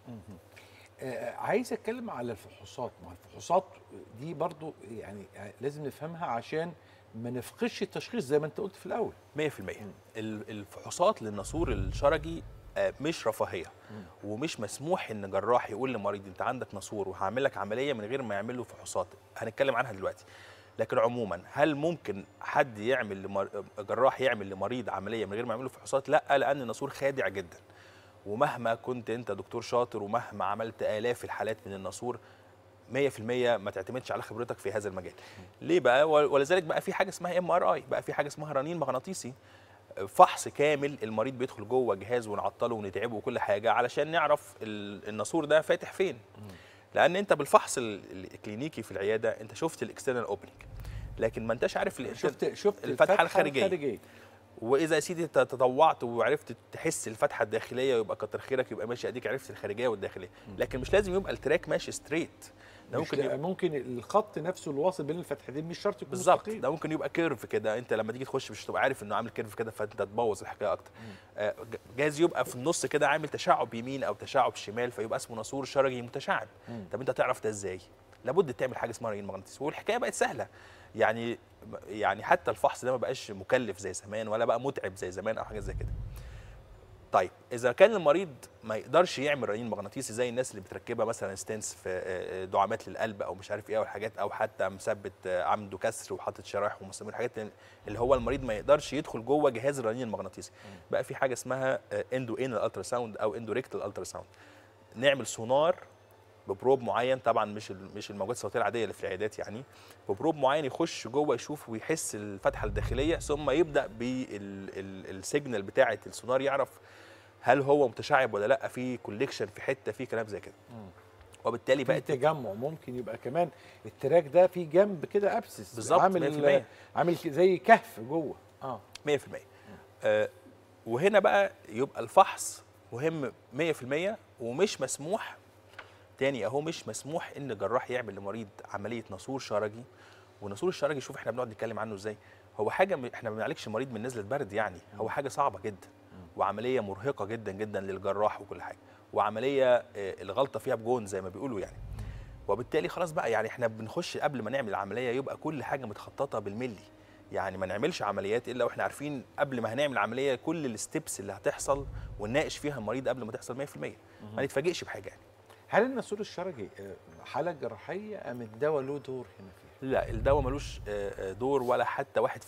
آه عايز اتكلم على الفحوصات ما الفحوصات دي برضو يعني لازم نفهمها عشان ما نفقدش التشخيص زي ما انت قلت في الاول 100% ال- الفحوصات للناسور الشرجي آه، مش رفاهيه ومش مسموح ان جراح يقول لمريض انت عندك ناسور وهعمل لك عمليه من غير ما يعمل له فحوصات هنتكلم عنها دلوقتي لكن عموما هل ممكن حد يعمل لمر... جراح يعمل لمريض عمليه من غير ما يعمل له فحوصات لا لان الناسور خادع جدا ومهما كنت انت دكتور شاطر ومهما عملت الاف الحالات من الناسور 100% ما تعتمدش على خبرتك في هذا المجال ليه بقى ول- ولذلك بقى في حاجه اسمها ام ار اي بقى في حاجه اسمها رنين مغناطيسي فحص كامل المريض بيدخل جوه جهاز ونعطله ونتعبه وكل حاجه علشان نعرف ال- الناسور ده فاتح فين لان انت بالفحص ال- الكلينيكي في العياده انت شفت الاكسترنال اوبننج لكن ما انتش عارف ال- شفت شفت الفتحه الخارجيه الخارجيه واذا يا سيدي ت- تطوعت وعرفت تحس الفتحه الداخليه يبقى كتر خيرك يبقى ماشي اديك عرفت الخارجيه والداخليه لكن مش لازم يبقى التراك ماشي ستريت ده ممكن ممكن يبقى ممكن الخط نفسه الواصل بين الفتحتين مش شرط يكون بالظبط مستقيم. ده ممكن يبقى كيرف كده انت لما تيجي تخش مش تبقى عارف انه عامل كيرف كده فانت تبوظ الحكايه اكتر آه، ج- جايز يبقى في النص كده عامل تشعب يمين او تشعب شمال فيبقى اسمه ناسور شرجي متشعب طب انت تعرف ده ازاي لابد تعمل حاجه اسمها رنين مغناطيسي والحكايه بقت سهله يعني يعني حتى الفحص ده ما بقاش مكلف زي زمان ولا بقى متعب زي زمان او حاجه زي كده طيب اذا كان المريض ما يقدرش يعمل رنين مغناطيسي زي الناس اللي بتركبها مثلا ستنس في آه، آه، دعامات للقلب او مش عارف ايه او الحاجات او حتى مثبت آه، عنده كسر وحاطط شرايح ومسامير الحاجات اللي هو المريض ما يقدرش يدخل جوه جهاز الرنين المغناطيسي بقى في حاجه اسمها اندو انال الترا ساوند او اندو ريكتال الترا ساوند نعمل سونار ببروب معين طبعا مش ال- مش الموجات الصوتيه العاديه اللي في العيادات يعني ببروب معين يخش جوه يشوف ويحس الفتحه الداخليه ثم يبدا بالسيجنال بتاعه السونار يعرف هل هو متشعب ولا لا في كوليكشن في حته في كلام زي كده وبالتالي في بقت تجمع ممكن يبقى كمان التراك ده في جنب كده ابسس بالظبط، عامل 100%. عامل ك- زي كهف جوه اه 100% آه وهنا بقى يبقى الفحص مهم 100% ومش مسموح تاني اهو مش مسموح ان جراح يعمل لمريض عمليه ناسور شرجي والناسور الشرجي شوف احنا بنقعد نتكلم عنه ازاي هو حاجه م- احنا ما بنعالجش مريض من نزله برد يعني هو حاجه صعبه جدا وعمليه مرهقه جدا جدا للجراح وكل حاجه وعمليه آه، الغلطه فيها بجون زي ما بيقولوا يعني وبالتالي خلاص بقى يعني احنا بنخش قبل ما نعمل العمليه يبقى كل حاجه متخططه بالملي يعني ما نعملش عمليات الا واحنا عارفين قبل ما هنعمل عمليه كل الستبس اللي هتحصل ونناقش فيها المريض قبل ما تحصل 100% ما نتفاجئش بحاجه يعني هل النسور الشرجي آه، حاله جراحيه ام الدواء له دور هنا فيها؟ لا الدواء ملوش آه، آه، دور ولا حتى 1%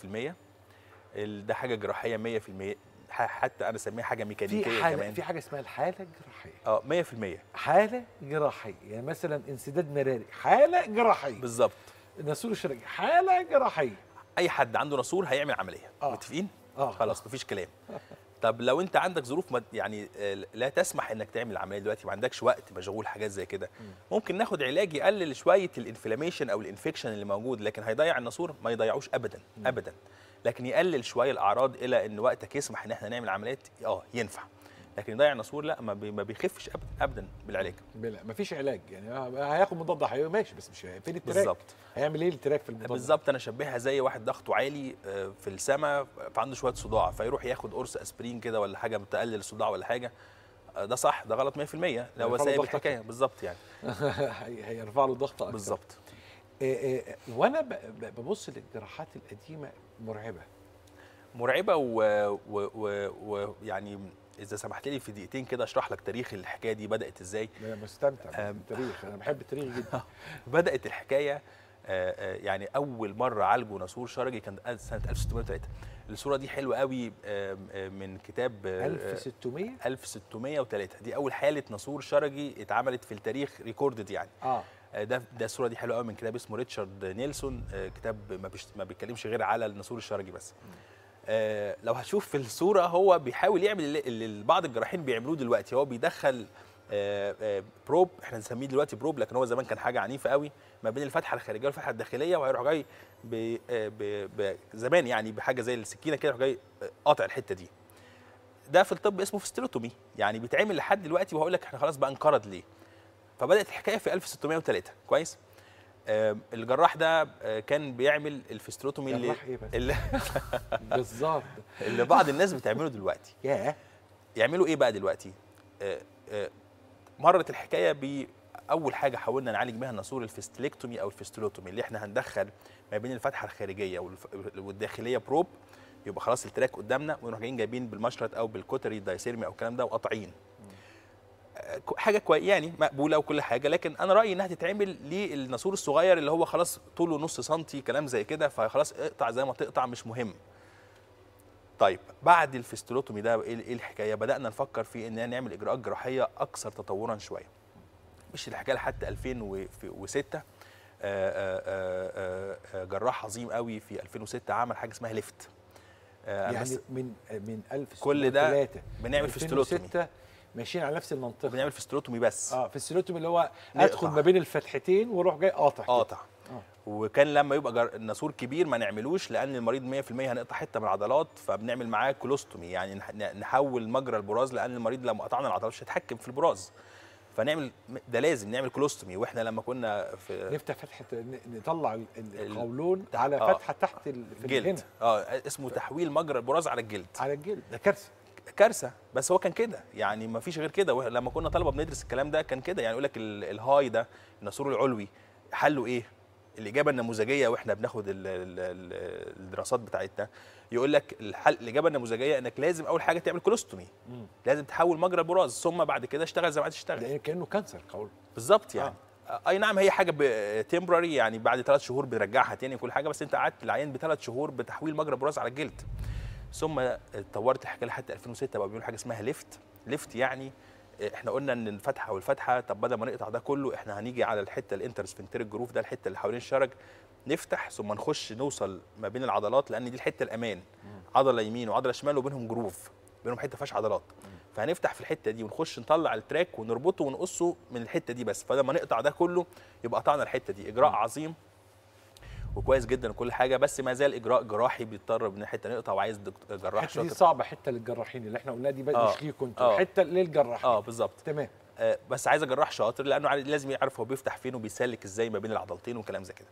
ال- ده حاجه جراحيه 100% ح- حتى انا اسميها حاجه في ميكانيكيه حاله كمان في حاجه اسمها الحاله الجراحيه اه 100% حاله جراحيه يعني مثلا انسداد مراري حاله جراحيه بالظبط النسور الشرجي حاله جراحيه اي حد عنده ناسور هيعمل عمليه آه. متفقين اه خلاص مفيش كلام طب لو انت عندك ظروف مد... يعني آه، لا تسمح انك تعمل عمليه دلوقتي ما عندكش وقت مشغول حاجات زي كده ممكن ناخد علاج يقلل شويه الانفلاميشن او الانفكشن اللي موجود لكن هيضيع الناسور ما يضيعوش ابدا ابدا لكن يقلل شويه الاعراض الى ان وقتك يسمح ان احنا نعمل عمليات اه ينفع لكن يضيع الناسور لا ما, بي... ما بيخفش ابدا ابدا بالعلاج بلا مفيش علاج يعني آه، هياخد مضاد حيوي ماشي بس مش فين التراك بالظبط هيعمل ايه التراك في المضاد بالظبط انا اشبهها زي واحد ضغطه عالي آه، في السماء فعنده شويه صداع فيروح ياخد قرص اسبرين كده ولا حاجه بتقلل الصداع ولا حاجه آه، ده صح ده غلط 100% لو هو يرفع له سايب ضغط الحكايه بالظبط يعني هي- هيرفع له ضغط اكتر بالظبط آه، آه، وانا ب- ب- ببص للجراحات القديمه مرعبه مرعبه ويعني و... و... و... يعني اذا سمحت لي في دقيقتين كده اشرح لك تاريخ الحكايه دي بدات ازاي انا مستمتع آم. بالتاريخ انا بحب التاريخ جدا بدات الحكايه آه، آه، يعني اول مره عالجوا ناسور شرجي كان سنه 1603 الصوره دي حلوه قوي آه، آه، من كتاب آه، 1600 1603 دي اول حاله ناسور شرجي اتعملت في التاريخ ريكوردد يعني اه آه، ده ده الصوره دي حلوه قوي من كتاب اسمه ريتشارد نيلسون آه، كتاب ما, بيش ما بيتكلمش غير على الناسور الشرجي بس آه، لو هتشوف في الصوره هو بيحاول يعمل اللي- اللي بعض الجراحين بيعملوه دلوقتي هو بيدخل آه، آه، بروب احنا بنسميه دلوقتي بروب لكن هو زمان كان حاجه عنيفه قوي ما بين الفتحه الخارجيه والفتحه الداخليه وهيروح جاي ب- آه، ب- ب- زمان يعني بحاجه زي السكينه كده يروح جاي آه، قاطع الحته دي ده في الطب اسمه فيستيلوتومي يعني بيتعمل لحد دلوقتي وهقول لك احنا خلاص بقى انقرض ليه فبدات الحكايه في 1603 كويس آم، الجراح ده آه، كان بيعمل الفيستروتومي اللي, جراح إيه بس؟ اللي, بالظبط اللي بعض الناس بتعمله دلوقتي ياه يعملوا ايه بقى دلوقتي آه، آه، مرت الحكايه ب اول حاجه حاولنا نعالج بيها الناسور الفيستليكتومي او الفيستولوتومي اللي احنا هندخل ما بين الفتحه الخارجيه والف- والداخليه بروب يبقى خلاص التراك قدامنا ونروح جايين جايبين بالمشرط او بالكوتري الدايسيرمي او الكلام ده وقاطعين آه، ك- حاجه كويس يعني مقبوله وكل حاجه لكن انا رايي انها تتعمل للناسور الصغير اللي هو خلاص طوله نص سنتي كلام زي كده فخلاص اقطع زي ما تقطع مش مهم طيب بعد الفيستولوتومي ده ايه إيه الحكايه بدانا نفكر في اننا نعمل اجراءات جراحيه اكثر تطورا شويه مش الحكايه لحد 2006 آه، آه، آه، آه، جراح عظيم قوي في 2006 عمل حاجه اسمها ليفت آه، أنا يعني بس من من 1000 كل ده بنعمل فيستولوتومي 2006 ماشيين على نفس المنطقه بنعمل فيستولوتومي بس اه في السيلوتومي اللي هو نقطع. ادخل ما بين الفتحتين واروح جاي قاطع كده. قاطع آه. وكان لما يبقى جر... الناسور كبير ما نعملوش لان المريض 100% هنقطع حته من العضلات فبنعمل معاه كولوستومي يعني نح- نحول مجرى البراز لان المريض لما قطعنا العضلات مش هيتحكم في البراز فنعمل ده لازم نعمل كولوستومي واحنا لما كنا في نفتح فتحه ن- نطلع ال- ال- ال- القولون تح- على آه. فتحه تحت ال- في جلد الهنا اه اسمه تحويل مجرى البراز على الجلد على الجلد ده كارثه كارثه بس هو كان كده يعني ما فيش غير كده وه- لما كنا طلبه بندرس الكلام ده كان كده يعني يقول لك ال- الهاي ده الناسور العلوي حله ايه الاجابه النموذجيه واحنا بناخد ال ال ال الدراسات بتاعتنا يقول لك الحل الاجابه النموذجيه انك لازم اول حاجه تعمل كولوستومي لازم تحول مجرى البراز ثم بعد كده اشتغل زي ما عايز تشتغل ده كانه كانسر قول بالظبط يعني آه. اي نعم هي حاجه تمبرري يعني بعد ثلاث شهور بنرجعها تاني وكل حاجه بس انت قعدت العيان بثلاث شهور بتحويل مجرى البراز على الجلد ثم اتطورت الحكايه لحد 2006 بقى بيقولوا حاجه اسمها ليفت ليفت يعني احنا قلنا ان الفتحه والفتحه طب بدل ما نقطع ده كله احنا هنيجي على الحته الانترسفنتريك جروف ده الحته اللي حوالين الشرج نفتح ثم نخش نوصل ما بين العضلات لان دي الحته الامان عضله يمين وعضله شمال وبينهم جروف بينهم حته فيهاش عضلات فهنفتح في الحته دي ونخش نطلع التراك ونربطه ونقصه من الحته دي بس فلما نقطع ده كله يبقى قطعنا الحته دي اجراء عظيم وكويس جدا وكل حاجه بس ما زال اجراء جراحي بيضطر من حته نقطع وعايز دكتور- جراح الحته دي شاطر صعبه حته للجراحين اللي احنا قلناها دي بقى آه. مش ليكوا انتوا آه. حته للجراحين اه بالظبط تمام آه، بس عايز جراح شاطر لانه عايز- لازم يعرف هو بيفتح فين وبيسلك ازاي ما بين العضلتين وكلام زي كده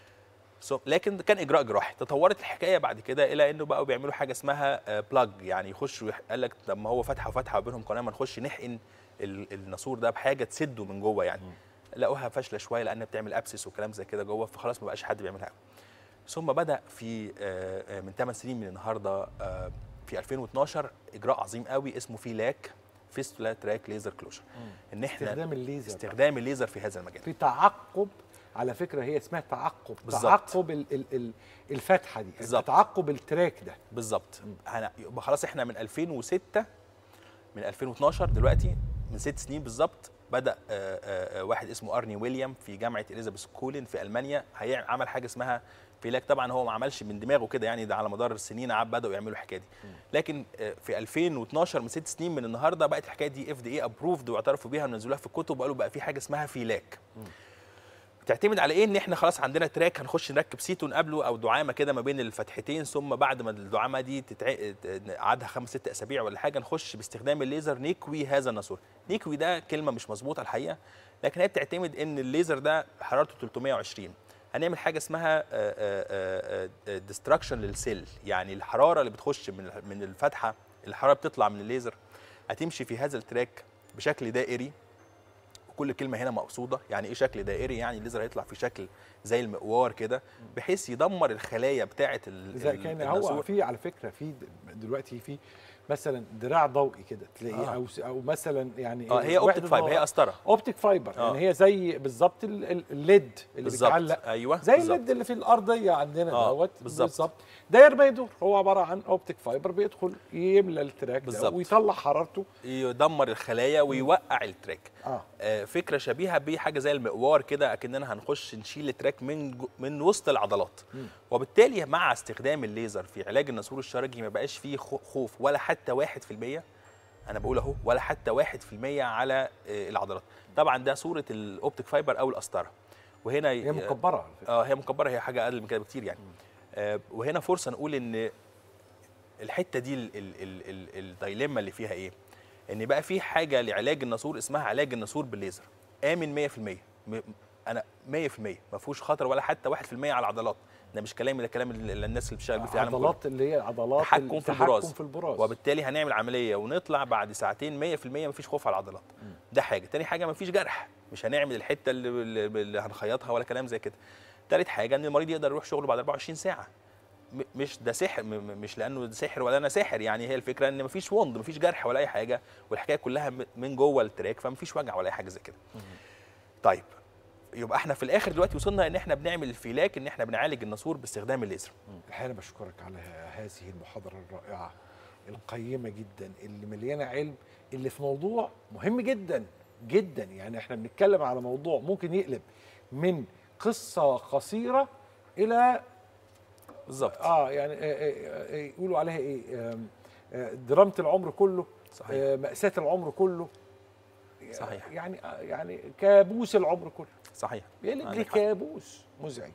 سو لكن كان اجراء جراحي تطورت الحكايه بعد كده الى انه بقوا بيعملوا حاجه اسمها بلاج يعني يخشوا يح- قال لك طب ما هو فتحه وفتحه وبينهم قناه ما نخش نحقن ال- الناسور ده بحاجه تسده من جوه يعني لقوها فاشله شويه لان بتعمل ابسس وكلام زي كده جوه فخلاص ما بقاش حد بيعملها ثم بدا في آه، آه، من 8 سنين من النهارده آه، في 2012 اجراء عظيم قوي اسمه فيلاك فيستولا تراك ليزر كلوجر ان احنا استخدام الليزر استخدام الليزر في هذا المجال في تعقب على فكره هي اسمها تعقب بالظبط. تعقب ال ال ال الفتحه دي بالظبط. تعقب التراك ده بالظبط هن- يبقى خلاص احنا من 2006 من 2012 دلوقتي من ست سنين بالظبط بدا آه، آه، آه، واحد اسمه ارني ويليام في جامعه اليزابيث كولين في المانيا هيعمل عمل حاجه اسمها فيلاك طبعا هو ما عملش من دماغه كده يعني ده على مدار السنين عاد بداوا يعملوا الحكايه دي لكن آه، في 2012 من ست سنين من النهارده بقت الحكايه دي اف دي اي ابروفد واعترفوا بيها ونزلوها في الكتب وقالوا بقى في حاجه اسمها فيلاك بتعتمد على ايه ان احنا خلاص عندنا تراك هنخش نركب سيتون قبله او دعامه كده ما بين الفتحتين ثم بعد ما الدعامه دي تتع... قعدها خمس ست اسابيع ولا حاجه نخش باستخدام الليزر نكوي هذا الناسور نكوي ده كلمه مش مظبوطه الحقيقه لكن هي بتعتمد ان الليزر ده حرارته 320 هنعمل حاجه اسمها ديستراكشن للسيل يعني الحراره اللي بتخش من من الفتحه الحراره بتطلع من الليزر هتمشي في هذا التراك بشكل دائري وكل كلمه هنا مقصوده يعني ايه شكل دائري يعني الليزر هيطلع في شكل زي المقوار كده بحيث يدمر الخلايا بتاعه ال- اذا ال- كان هو الناسور. في على فكره في د- دلوقتي في مثلا دراع ضوئي كده تلاقيه آه. او س- او مثلا يعني اه هي اوبتيك وحدة فايبر هي ضوء. قسطره اوبتيك فايبر آه. يعني هي زي بالظبط ال- ال- الليد اللي بالظبط بيتعلق ايوه زي بالظبط. الليد اللي في الارضيه عندنا آه، دوت بالظبط. داير ما يدور هو عباره عن اوبتيك فايبر بيدخل يملى التراك ده بالظبط. ويطلع حرارته يدمر الخلايا ويوقع التراك اه آه، فكره شبيهه بحاجه زي المقوار كده اكننا هنخش نشيل التراك من جو- من وسط العضلات وبالتالي مع استخدام الليزر في علاج الناسور الشرجي ما بقاش فيه خو- خوف ولا حتى 1% انا بقول اهو ولا حتى 1% على آه، العضلات طبعا ده صوره الاوبتيك فايبر او القسطره وهنا هي مكبره على فكره اه هي مكبره هي حاجه اقل من كده بكتير يعني آه وهنا فرصه نقول ان الحته دي ال- ال- ال- ال- الدايليما اللي فيها ايه ان بقى في حاجه لعلاج الناسور اسمها علاج الناسور بالليزر امن 100% م- انا 100% ما فيهوش خطر ولا حتى 1% على العضلات ده مش كلامي ده كلام ال- الناس اللي بتشتغل بيه في العالم كله عضلات اللي هي عضلات تحكم في التحكم البراز في البراز وبالتالي هنعمل عمليه ونطلع بعد ساعتين 100% مفيش خوف على العضلات ده حاجه تاني حاجه مفيش جرح مش هنعمل الحته اللي, اللي اللي هنخيطها ولا كلام زي كده تالت حاجه ان المريض يقدر يروح شغله بعد 24 ساعه م- مش ده سحر م- م- مش لانه ده سحر ولا انا ساحر يعني هي الفكره ان مفيش وند مفيش جرح ولا اي حاجه والحكايه كلها م- من جوه التراك فمفيش وجع ولا اي حاجه زي كده طيب يبقى احنا في الاخر دلوقتي وصلنا ان احنا بنعمل الفيلاك ان احنا بنعالج الناسور باستخدام الليزر الحقيقه انا بشكرك على هذه المحاضره الرائعه القيمه جدا اللي مليانه علم اللي في موضوع مهم جدا جدا يعني احنا بنتكلم على موضوع ممكن يقلب من قصه قصيره الى بالظبط اه يعني آه آه آه يقولوا عليها ايه آم، آه دراما العمر كله صحيح آه مأساة العمر كله صحيح. يعني آه يعني كابوس العمر كله صحيح بيقلب عندك لي حق. كابوس مزعج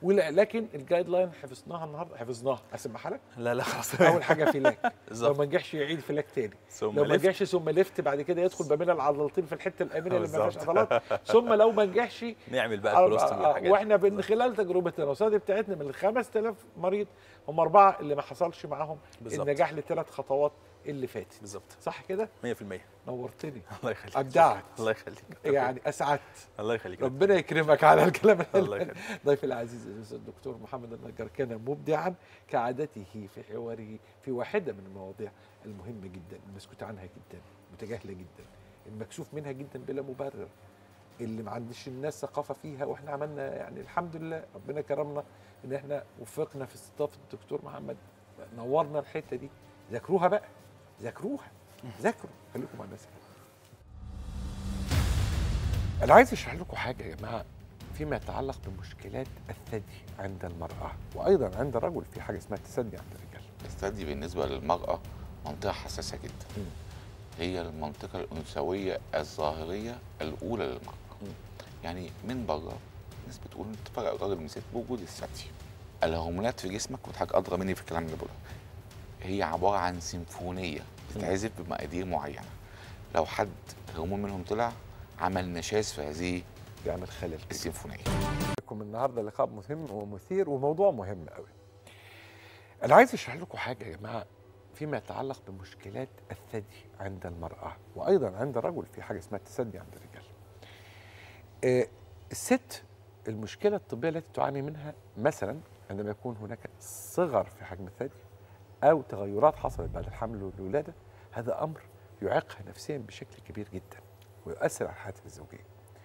ولا- لكن الجايد لاين حفظناها النهارده حفظناها اسمعها لك لا لا خلاص اول حاجه فلاك لو بالظبط ما نجحش يعيد فلاك تاني ثم لو ما لفت. نجحش ثم ليفت بعد كده يدخل ما بين العضلتين في الحته الامنه اللي ما فيهاش بالظبط. عضلات ثم لو ما نجحش نعمل بقى آه، الكولوستومي آه، والحاجات دي. واحنا من خلال تجربتنا والصيدله بتاعتنا من ال 5000 مريض هم اربعه اللي ما حصلش معاهم بالظبط. النجاح للثلاث خطوات اللي فاتت بالظبط صح كده 100% نورتني الله يخليك أبدعت. الله يخليك يعني اسعدت الله يخليك ربنا يكرمك على الكلام الله الحلو. يخليك. ضيفي العزيز الاستاذ الدكتور محمد النجار كان مبدعا كعادته في حواره في واحده من المواضيع المهمه جدا المسكوت عنها جدا متجاهله جدا المكشوف منها جدا بلا مبرر اللي ما عندش الناس ثقافه فيها واحنا عملنا يعني الحمد لله ربنا كرمنا ان احنا وفقنا في استضافه الدكتور محمد نورنا الحته دي ذاكروها بقى ذاكروها ذاكروا خليكم مع الناس انا عايز اشرح لكم حاجه يا جماعه فيما يتعلق بمشكلات الثدي عند المراه وايضا عند الرجل في حاجه اسمها التثدي عند الرجال الثدي بالنسبة للمرأة منطقة حساسة جدا مم. هي المنطقة الأنثوية الظاهرية الأولى للمرأة يعني من بره الناس بتقول انت تفرق الراجل من الست بوجود الثدي الهرمونات في جسمك وحضرتك أدرى مني في الكلام اللي بقوله هي عبارة عن سيمفونية بتتعزف بمقادير معينة لو حد هرمون منهم طلع عمل نشاز في هذه بيعمل خلل كده. السيمفونية لكم النهارده لقاء مهم ومثير وموضوع مهم قوي. انا عايز اشرح لكم حاجه يا جماعه فيما يتعلق بمشكلات الثدي عند المراه وايضا عند الرجل في حاجه اسمها التثدي عند الرجال. آه الست المشكله الطبيه التي تعاني منها مثلا عندما يكون هناك صغر في حجم الثدي او تغيرات حصلت بعد الحمل والولاده هذا امر يعيقها نفسيا بشكل كبير جدا ويؤثر على حياتها الزوجيه.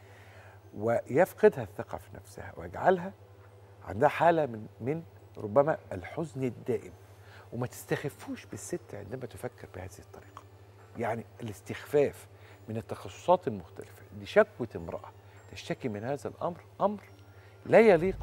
ويفقدها الثقة في نفسها ويجعلها عندها حالة من من ربما الحزن الدائم وما تستخفوش بالست عندما تفكر بهذه الطريقة يعني الاستخفاف من التخصصات المختلفة لشكوى امرأة تشتكي من هذا الأمر أمر لا يليق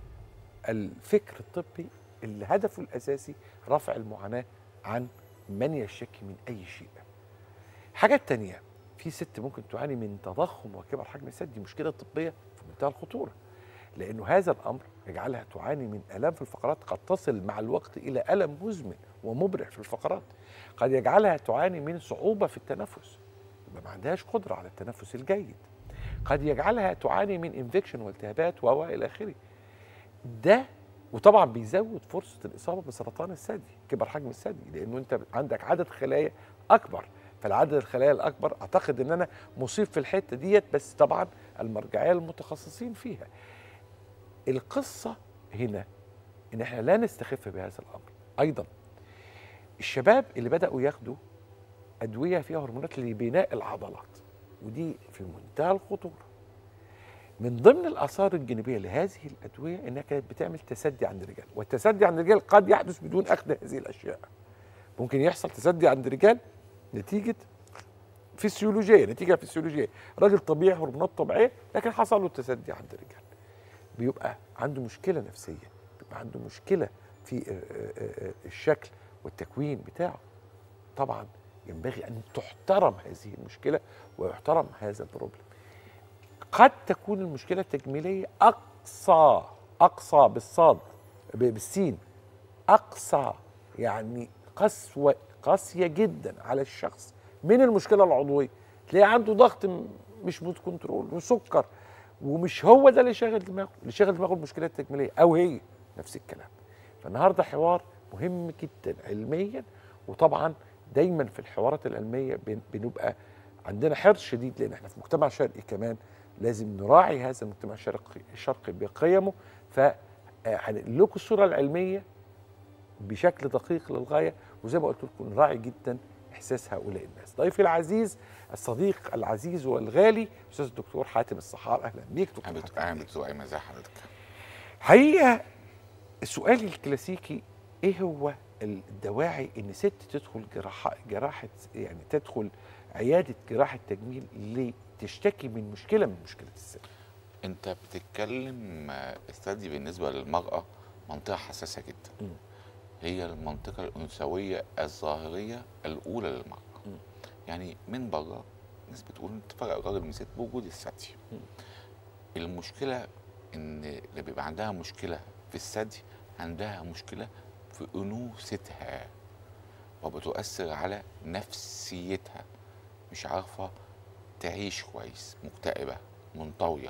بالفكر الطبي اللي هدفه الأساسي رفع المعاناة عن من يشتكي من أي شيء حاجة تانية في ست ممكن تعاني من تضخم وكبر حجم الثدي دي مشكلة طبية في منتهى الخطورة لأنه هذا الأمر يجعلها تعاني من آلام في الفقرات قد تصل مع الوقت إلى ألم مزمن ومبرح في الفقرات قد يجعلها تعاني من صعوبة في التنفس يبقى ما عندهاش قدرة على التنفس الجيد قد يجعلها تعاني من انفكشن والتهابات و إلى آخره ده وطبعا بيزود فرصة الإصابة بسرطان الثدي كبر حجم الثدي لأنه أنت عندك عدد خلايا أكبر فالعدد الخلايا الاكبر اعتقد ان انا مصيب في الحته ديت بس طبعا المرجعيه المتخصصين فيها القصه هنا ان احنا لا نستخف بهذا الامر ايضا الشباب اللي بداوا ياخدوا ادويه فيها هرمونات لبناء العضلات ودي في منتهى الخطوره من ضمن الاثار الجانبيه لهذه الادويه انها كانت بتعمل تسدي عند الرجال والتسدي عند الرجال قد يحدث بدون اخذ هذه الاشياء ممكن يحصل تسدي عند الرجال نتيجه فسيولوجيه نتيجه فسيولوجيه راجل طبيعي هرمونات طبيعيه لكن حصل له تسدي عند الرجال بيبقى عنده مشكله نفسيه بيبقى عنده مشكله في آه، آه، آه، الشكل والتكوين بتاعه طبعا ينبغي ان تحترم هذه المشكله ويحترم هذا البروبلم قد تكون المشكله التجميليه اقصى اقصى بالصاد ب- بالسين اقصى يعني قسوه قاسيه جدا على الشخص من المشكله العضويه تلاقي عنده ضغط م- مش موت كنترول وسكر ومش هو ده اللي شاغل دماغه اللي شاغل دماغه المشكله التجميليه او هي نفس الكلام فالنهارده حوار مهم جدا علميا وطبعا دايما في الحوارات العلميه بن- بنبقى عندنا حرص شديد لان احنا في مجتمع شرقي كمان لازم نراعي هذا المجتمع الشرقي الشرقي بقيمه ف هنقل لكم الصوره العلميه بشكل دقيق للغايه وزي ما قلت لكم نراعي جدا احساس هؤلاء الناس. ضيفي العزيز الصديق العزيز والغالي استاذ الدكتور حاتم الصحار اهلا بيك دكتور اهلا حاتم. بت- أهلا بتوقعي مزاح حضرتك حقيقه السؤال الكلاسيكي ايه هو الدواعي ان ست تدخل جراحه جراحه يعني تدخل عياده جراحه تجميل لتشتكي من مشكله من مشكله الست انت بتتكلم آه، الثدي بالنسبه للمراه منطقه حساسه جدا مم. هي المنطقه الانثويه الظاهريه الاولى للمراه مم. يعني من بره الناس بتقول انت تفرق الراجل من الست بوجود الثدي مم. المشكله ان اللي بيبقى عندها مشكله في الثدي عندها مشكله في انوثتها وبتؤثر على نفسيتها مش عارفه تعيش كويس مكتئبه منطويه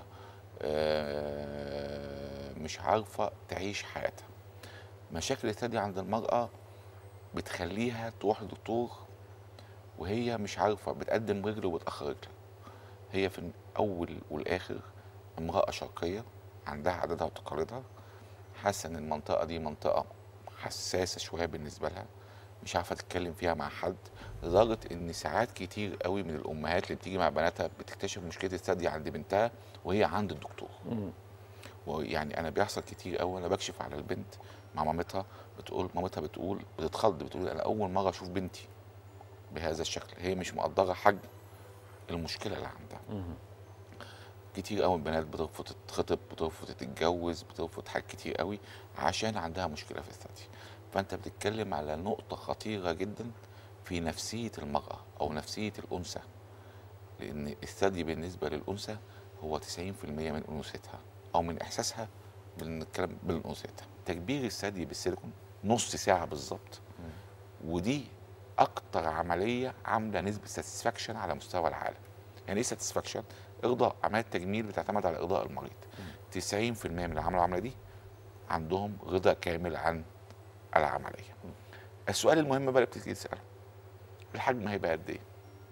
آه، مش عارفه تعيش حياتها مشاكل الثدي عند المراه بتخليها تروح لدكتور وهي مش عارفه بتقدم رجل وبتاخر رجل هي في الاول والاخر امراه شرقيه عندها عاداتها وتقاليدها حاسه ان المنطقه دي منطقه حساسه شويه بالنسبه لها مش عارفه تتكلم فيها مع حد لدرجه ان ساعات كتير قوي من الامهات اللي بتيجي مع بناتها بتكتشف مشكله الثدي عند بنتها وهي عند الدكتور ويعني انا بيحصل كتير قوي انا بكشف على البنت مع مامتها بتقول مامتها بتقول بتتخض بتقول انا اول مره اشوف بنتي بهذا الشكل هي مش مقدره حجم المشكله اللي عندها كتير قوي البنات بترفض تتخطب بترفض تتجوز بترفض حاجات كتير قوي عشان عندها مشكله في الثدي فانت بتتكلم على نقطه خطيره جدا في نفسيه المراه او نفسيه الانثى لان الثدي بالنسبه للانثى هو 90% من انوثتها او من احساسها بنتكلم بالانوثتها تكبير الثدي بالسيليكون نص ساعه بالظبط ودي اكتر عمليه عامله نسبه ساتسفاكشن على مستوى العالم يعني ايه ساتسفاكشن ارضاء عمليه تجميل بتعتمد على ارضاء المريض 90% من اللي عملوا العمليه دي عندهم رضا كامل عن العمليه السؤال المهم بقى اللي بتيجي تساله الحجم هيبقى قد ايه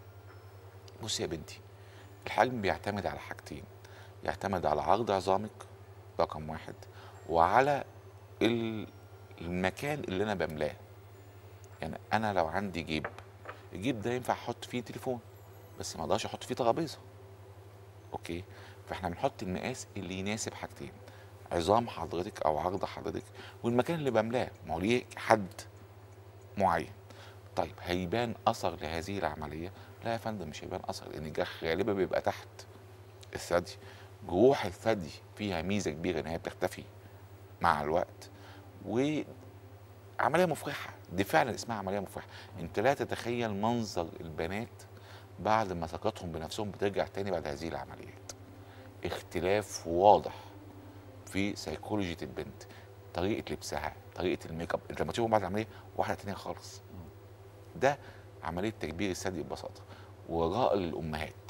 بصي يا بنتي الحجم بيعتمد على حاجتين يعتمد على عرض عظامك رقم واحد وعلى ال- المكان اللي انا بملاه يعني انا لو عندي جيب الجيب ده ينفع احط فيه تليفون بس ما اقدرش احط فيه ترابيزه اوكي فاحنا بنحط المقاس اللي يناسب حاجتين عظام حضرتك او عرض حضرتك والمكان اللي بملاه ما هو ليه حد معين طيب هيبان اثر لهذه العمليه لا يا فندم مش هيبان اثر لان الجرح غالبا بيبقى تحت الثدي جروح الثدي فيها ميزه كبيره ان هي بتختفي مع الوقت وعمليه مفرحه دي فعلا اسمها عمليه مفرحه انت لا تتخيل منظر البنات بعد ما ثقتهم بنفسهم بترجع تاني بعد هذه العمليات اختلاف واضح في سيكولوجية البنت طريقة لبسها طريقة الميك اب انت لما تشوفهم بعد العملية واحدة تانية خالص ده عملية تكبير الثدي ببساطة وراء للأمهات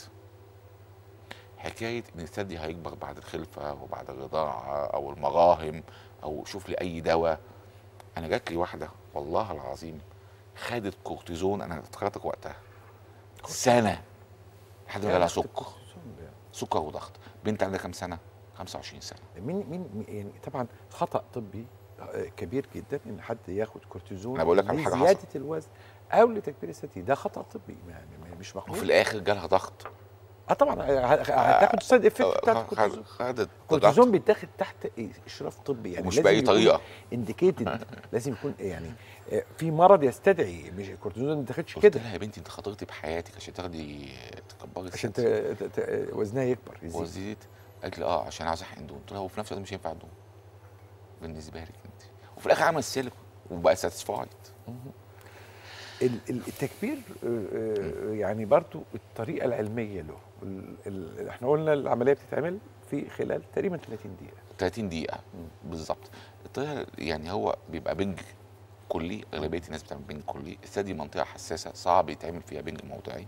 حكاية إن الثدي هيكبر بعد الخلفة وبعد الرضاعة أو المراهم أو شوف لي أي دواء أنا جات لي واحدة والله العظيم خدت كورتيزون أنا افتكرتك وقتها سنة لحد ما جالها سكر سكر وضغط بنت عندها كام سنة؟ 25 سنة مين مين مين- يعني طبعا خطا طبي آه، كبير جدا ان حد ياخد كورتيزون أنا بقول لك على حاجة لزياده حصلت. الوزن او لتكبير الثدي ده خطا طبي يعني ما- مش وفي مقبول الآخر جالها ضغط اه طبعا ه- ه- هتاخد السايد افكت بتاعت الكورتيزون خدت الكورتيزون بيتاخد تحت إيه؟ اشراف طبي يعني ومش لازم بأي يكون طريقة. انديكيتد لازم يكون يعني آه، في مرض يستدعي مش الكورتيزون ما تاخدش قلت كده لها يا بنتي انت خاطرتي بحياتك عشان تاخدي تكبري عشان ت- الست ت- ت- وزنها يكبر يزيد وزيد قالت لي اه عشان عاوز احقن دهون قلت لها وفي نفس الوقت مش هينفع دهون بالنسبه لك انت وفي الاخر عمل سيليكون وبقى ساتسفايد ال- ال- التكبير آه، آه، يعني برضو الطريقه العلميه له ال- ال- احنا قلنا العمليه بتتعمل في خلال تقريبا 30 دقيقه 30 دقيقه بالظبط الطريقه يعني هو بيبقى بنج كلي اغلبيه الناس بتعمل بنج كلي الثدي منطقه حساسه صعب يتعمل فيها بنج موضعي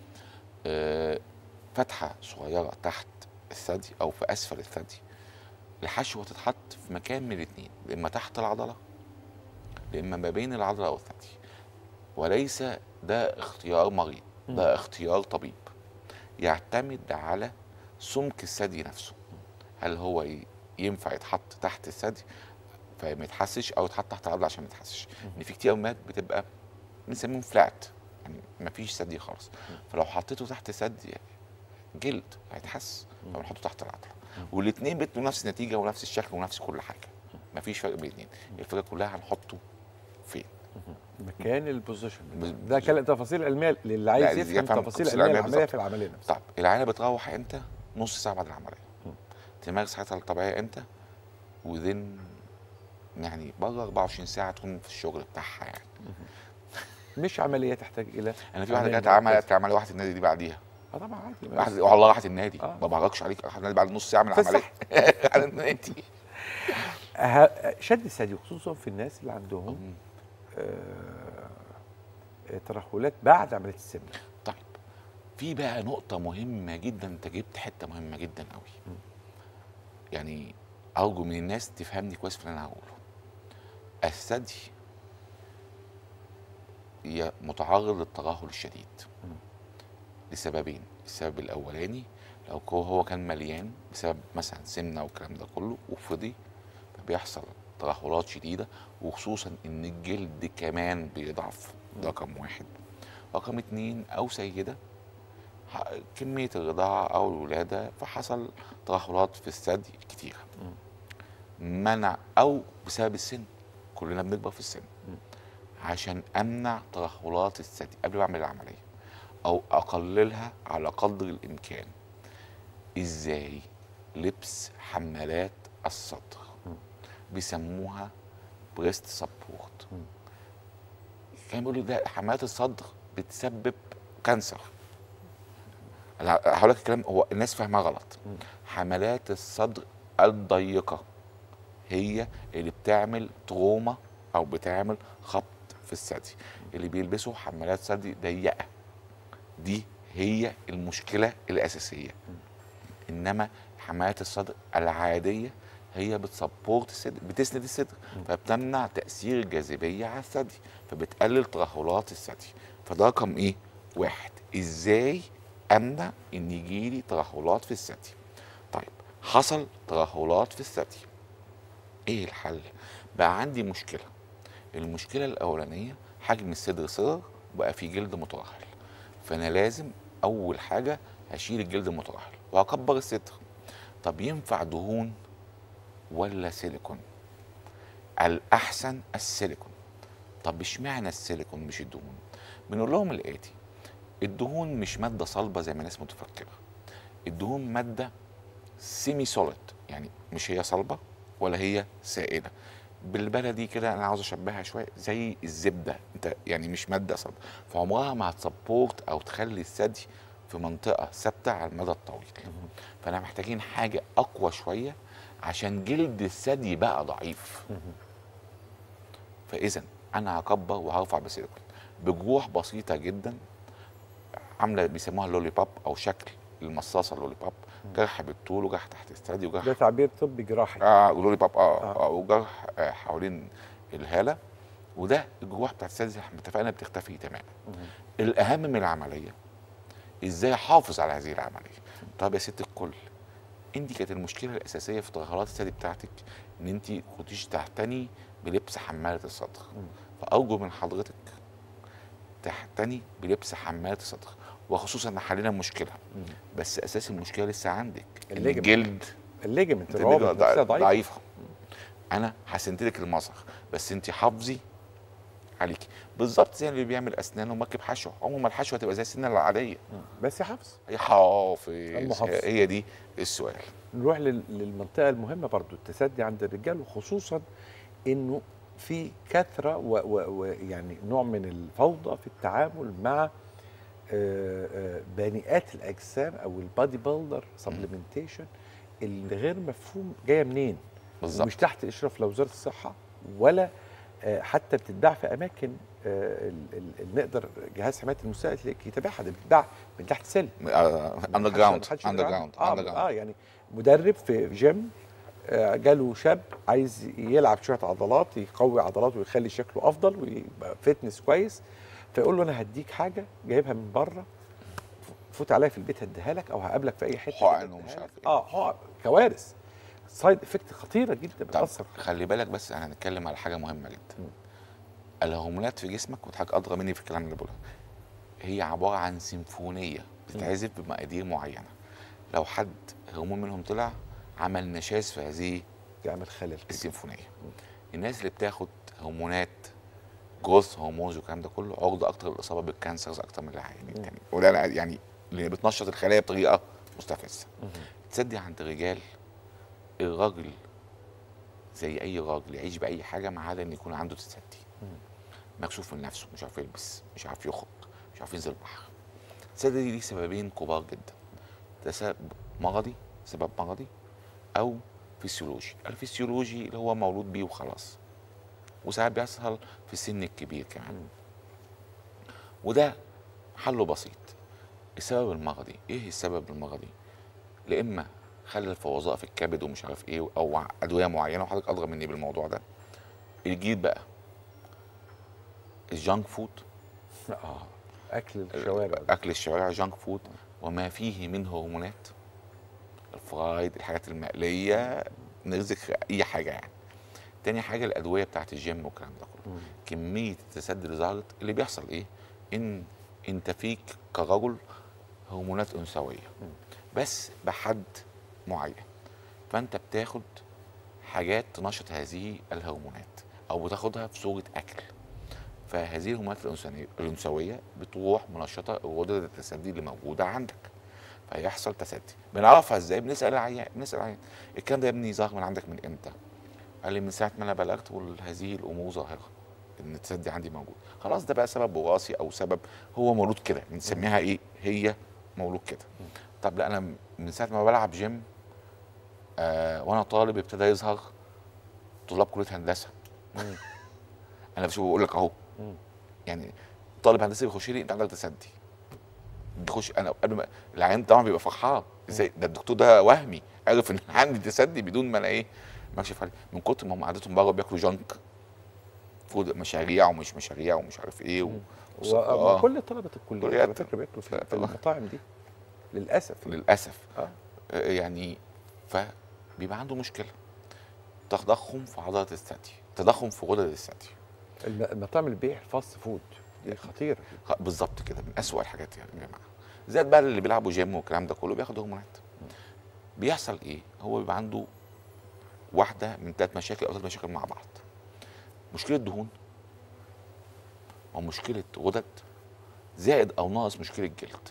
آه، فتحه صغيره تحت الثدي او في اسفل الثدي الحشوه تتحط في مكان من الاثنين يا اما تحت العضله يا اما ما بين العضله والثدي وليس ده اختيار مريض ده اختيار طبيب يعتمد على سمك الثدي نفسه هل هو ي- ينفع يتحط تحت الثدي فما يتحسش او يتحط تحت العضله عشان ما يتحسش ان في كتير امهات بتبقى بنسميهم فلات يعني ما فيش ثدي خالص فلو حطيته تحت ثدي جلد هيتحس فبنحطه تحت العضله والاثنين بيدوا نفس النتيجه ونفس الشكل ونفس كل حاجه ما فيش فرق بين الاثنين الفكره كلها هنحطه فين مكان البوزيشن بز- ده كلام تفاصيل علميه للي لا، عايز اللي يفهم يفهم تفاصيل تفاصيل علميه علمية العمليه بالظبط. في العمليه نفسها طب العيله بتروح امتى؟ نص ساعه بعد العمليه تمارس حياتها الطبيعيه امتى؟ وذن يعني بره 24 ساعه تكون في الشغل بتاعها يعني مش عمليه تحتاج الى انا في واحده عملية كانت عملت مركزة. عمليه واحده النادي دي بعديها اه طبعا عادي راحت والله راحت النادي آه. ما بهرجش عليك راحت النادي بعد نص ساعه من في العمليه على النادي أه- شد الثدي خصوصا في الناس اللي عندهم آه، آه، ترهلات بعد عمليه السمنه طيب في بقى نقطة مهمة جدا انت جبت حتة مهمة جدا قوي يعني أرجو من الناس تفهمني كويس في اللي أنا هقوله الثدي هي متعرض للترهل الشديد لسببين السبب الأولاني لو هو- هو كان مليان بسبب مثلا سمنة والكلام ده كله وفضي فبيحصل ترهلات شديدة وخصوصا إن الجلد كمان بيضعف ده رقم واحد رقم اتنين أو سيدة ح- كمية الرضاعة أو الولادة فحصل ترهلات في الثدي كتيرة منع أو بسبب السن كلنا بنكبر في السن عشان أمنع ترهلات الثدي قبل ما أعمل العملية أو أقللها على قدر الإمكان إزاي لبس حمالات الصدر بيسموها بريست سبورت كان بيقولوا ده حمالات الصدر بتسبب كانسر انا هقول لك الكلام هو الناس فاهمها غلط حملات الصدر الضيقه هي اللي بتعمل تروما او بتعمل خبط في الثدي اللي بيلبسوا حمالات ثدي ضيقه دي هي المشكله الاساسيه انما حمايات الصدر العاديه هي بتسبورت الصدر بتسند الصدر فبتمنع تاثير الجاذبيه على الثدي فبتقلل ترهلات الثدي فده رقم ايه واحد ازاي امنع ان يجيلي ترهلات في الثدي طيب حصل ترهلات في الثدي ايه الحل بقى عندي مشكله المشكله الاولانيه حجم الصدر صغر وبقى في جلد مترهل فانا لازم اول حاجه هشيل الجلد المترهل وهكبر الصدر طب ينفع دهون ولا سيليكون الاحسن السيليكون طب اشمعنى السيليكون مش الدهون بنقول لهم الاتي الدهون مش ماده صلبه زي ما الناس متفكره الدهون ماده سيمي سوليد يعني مش هي صلبه ولا هي سائله بالبلدي كده انا عاوز اشبهها شويه زي الزبده انت يعني مش ماده صلبه فعمرها ما هتسبورت او تخلي الثدي في منطقه ثابته على المدى الطويل فانا محتاجين حاجه اقوى شويه عشان جلد الثدي بقى ضعيف فاذا انا هكبر وهرفع بسيليكون بجروح بسيطه جدا عامله بيسموها اللولي باب او شكل المصاصه اللولي باب جرح بالطول وجرح تحت الثدي وجرح ده تعبير طبي جراحي اه لولي باب اه, آه. آه. وجرح آه حوالين الهاله وده الجروح بتاعت الثدي زي ما احنا اتفقنا بتختفي تماما الاهم من العمليه ازاي احافظ على هذه العمليه طب يا ست الكل انت كانت المشكله الاساسيه في ترهلات الثدي بتاعتك ان انت كنتيش تعتني بلبس حماله الصدر فارجو من حضرتك تعتني بلبس حماله الصدر وخصوصا ان حلينا مشكله بس اساس المشكله لسه عندك إن الليجمنت. الجلد الليجمنت انت الروابط ضع- نفسها ضعيفه ضعيفه انا حسنت لك المظهر بس انت حافظي عليكي بالظبط زي اللي بيعمل اسنان ومركب حشوه عمر ما الحشوه تبقى زي السنه العاديه بس حفظ هي حافظ المحافظ. هي دي السؤال نروح لل- للمنطقه المهمه برضو التسدي عند الرجال وخصوصا انه في كثره ويعني نوع من الفوضى في التعامل مع آه، آه، بنيئات الاجسام او البادي بيلدر سبلمنتيشن اللي غير مفهوم جايه منين بالظبط مش تحت اشراف لا وزاره الصحه ولا آه، حتى بتتباع في اماكن آه، ال- ال- اللي نقدر جهاز حمايه المستهلك يتابعها ده بتتباع من تحت سلم اندر جراوند محدش اندر يدري جراوند عنه. اه, آه يعني مدرب في جيم آه، جاله شاب عايز يلعب شويه عضلات يقوي عضلاته ويخلي شكله افضل ويبقى فتنس كويس فيقول له انا هديك حاجه جايبها من بره فوت عليا في البيت هديها لك او هقابلك في اي حته حقن هديها ومش لك. عارف ايه. اه حقن كوارث سايد افكت خطيره جدا طب بتاثر خلي بالك بس انا هنتكلم على حاجه مهمه جدا الهرمونات في جسمك وحضرتك ادرى مني في الكلام اللي بقوله هي عباره عن سيمفونيه بتتعزف بمقادير معينه لو حد هرمون منهم طلع عمل نشاز في هذه يعمل خلل كده. السيمفونيه الناس اللي بتاخد هرمونات جروث هرمونز والكلام ده كله عرضه اكتر للاصابه بالكانسرز اكتر من العيانين التانيين وده أنا يعني اللي بتنشط الخلايا بطريقه مستفزه تصدق عند الرجال الراجل زي اي راجل يعيش باي حاجه ما عدا ان يكون عنده تسدي مكسوف من نفسه مش عارف يلبس مش عارف يخرج مش عارف ينزل البحر التسدي دي ليه سببين كبار جدا ده سبب مرضي سبب مرضي او فسيولوجي الفسيولوجي اللي هو مولود بيه وخلاص وساعات بيحصل في السن الكبير كمان وده حله بسيط السبب المرضي ايه السبب المرضي لا اما خلل في وظائف الكبد ومش عارف ايه او ادويه معينه وحضرتك ادرى مني بالموضوع ده الجديد بقى الجانك فود اه اكل الشوارع اكل الشوارع جانك فود وما فيه من هرمونات الفرايد الحاجات المقليه نرزق اي حاجه يعني تاني حاجه الادويه بتاعت الجيم والكلام ده كله كميه التسدي اللي ظهرت اللي بيحصل ايه ان انت فيك كرجل هرمونات انثويه بس بحد معين فانت بتاخد حاجات تنشط هذه الهرمونات او بتاخدها في صوره اكل فهذه الهرمونات الأنثوية- الانثويه بتروح منشطه غدد التسدي اللي موجوده عندك فيحصل تسدي بنعرفها ازاي بنسال العيان بنسال العيان الكلام ده يا ابني ظهر من عندك من امتى قال لي من ساعه ما انا بلغت وهذه الامور ظاهره ان التسدي عندي موجود خلاص ده بقى سبب وراثي او سبب هو مولود كده بنسميها ايه هي مولود كده طب لا انا من ساعه ما بلعب جيم آه وانا طالب ابتدى يظهر طلاب كليه هندسه انا مش بقول لك اهو يعني طالب هندسه بيخش لي انت عندك تسدي بيخش انا قبل ما العيان طبعا بيبقى فرحان ازاي ده الدكتور ده وهمي عرف ان عندي تسدي بدون ما انا ايه ما اكشف عليه من كتر ما هم قعدتهم بره بياكلوا جنك فود مشاريع ومش مشاريع ومش عارف ايه و... وص- آه. وكل طلبه الكليه كليات. على فكره بياكلوا في, لا، في طبعا. المطاعم دي للاسف للاسف آه. آه، يعني فبيبقى عنده مشكله تضخم في عضله الثدي تضخم في غدد الثدي الم- المطاعم اللي بيبيع الفاست فود دي خطيره خ- بالظبط كده من أسوأ الحاجات يا جماعه زائد بقى اللي بيلعبوا جيم والكلام ده كله بياخد هرمونات بيحصل ايه هو بيبقى عنده واحده من ثلاث مشاكل او ثلاث مشاكل مع بعض مشكله دهون او مشكله غدد زائد او ناقص مشكله جلد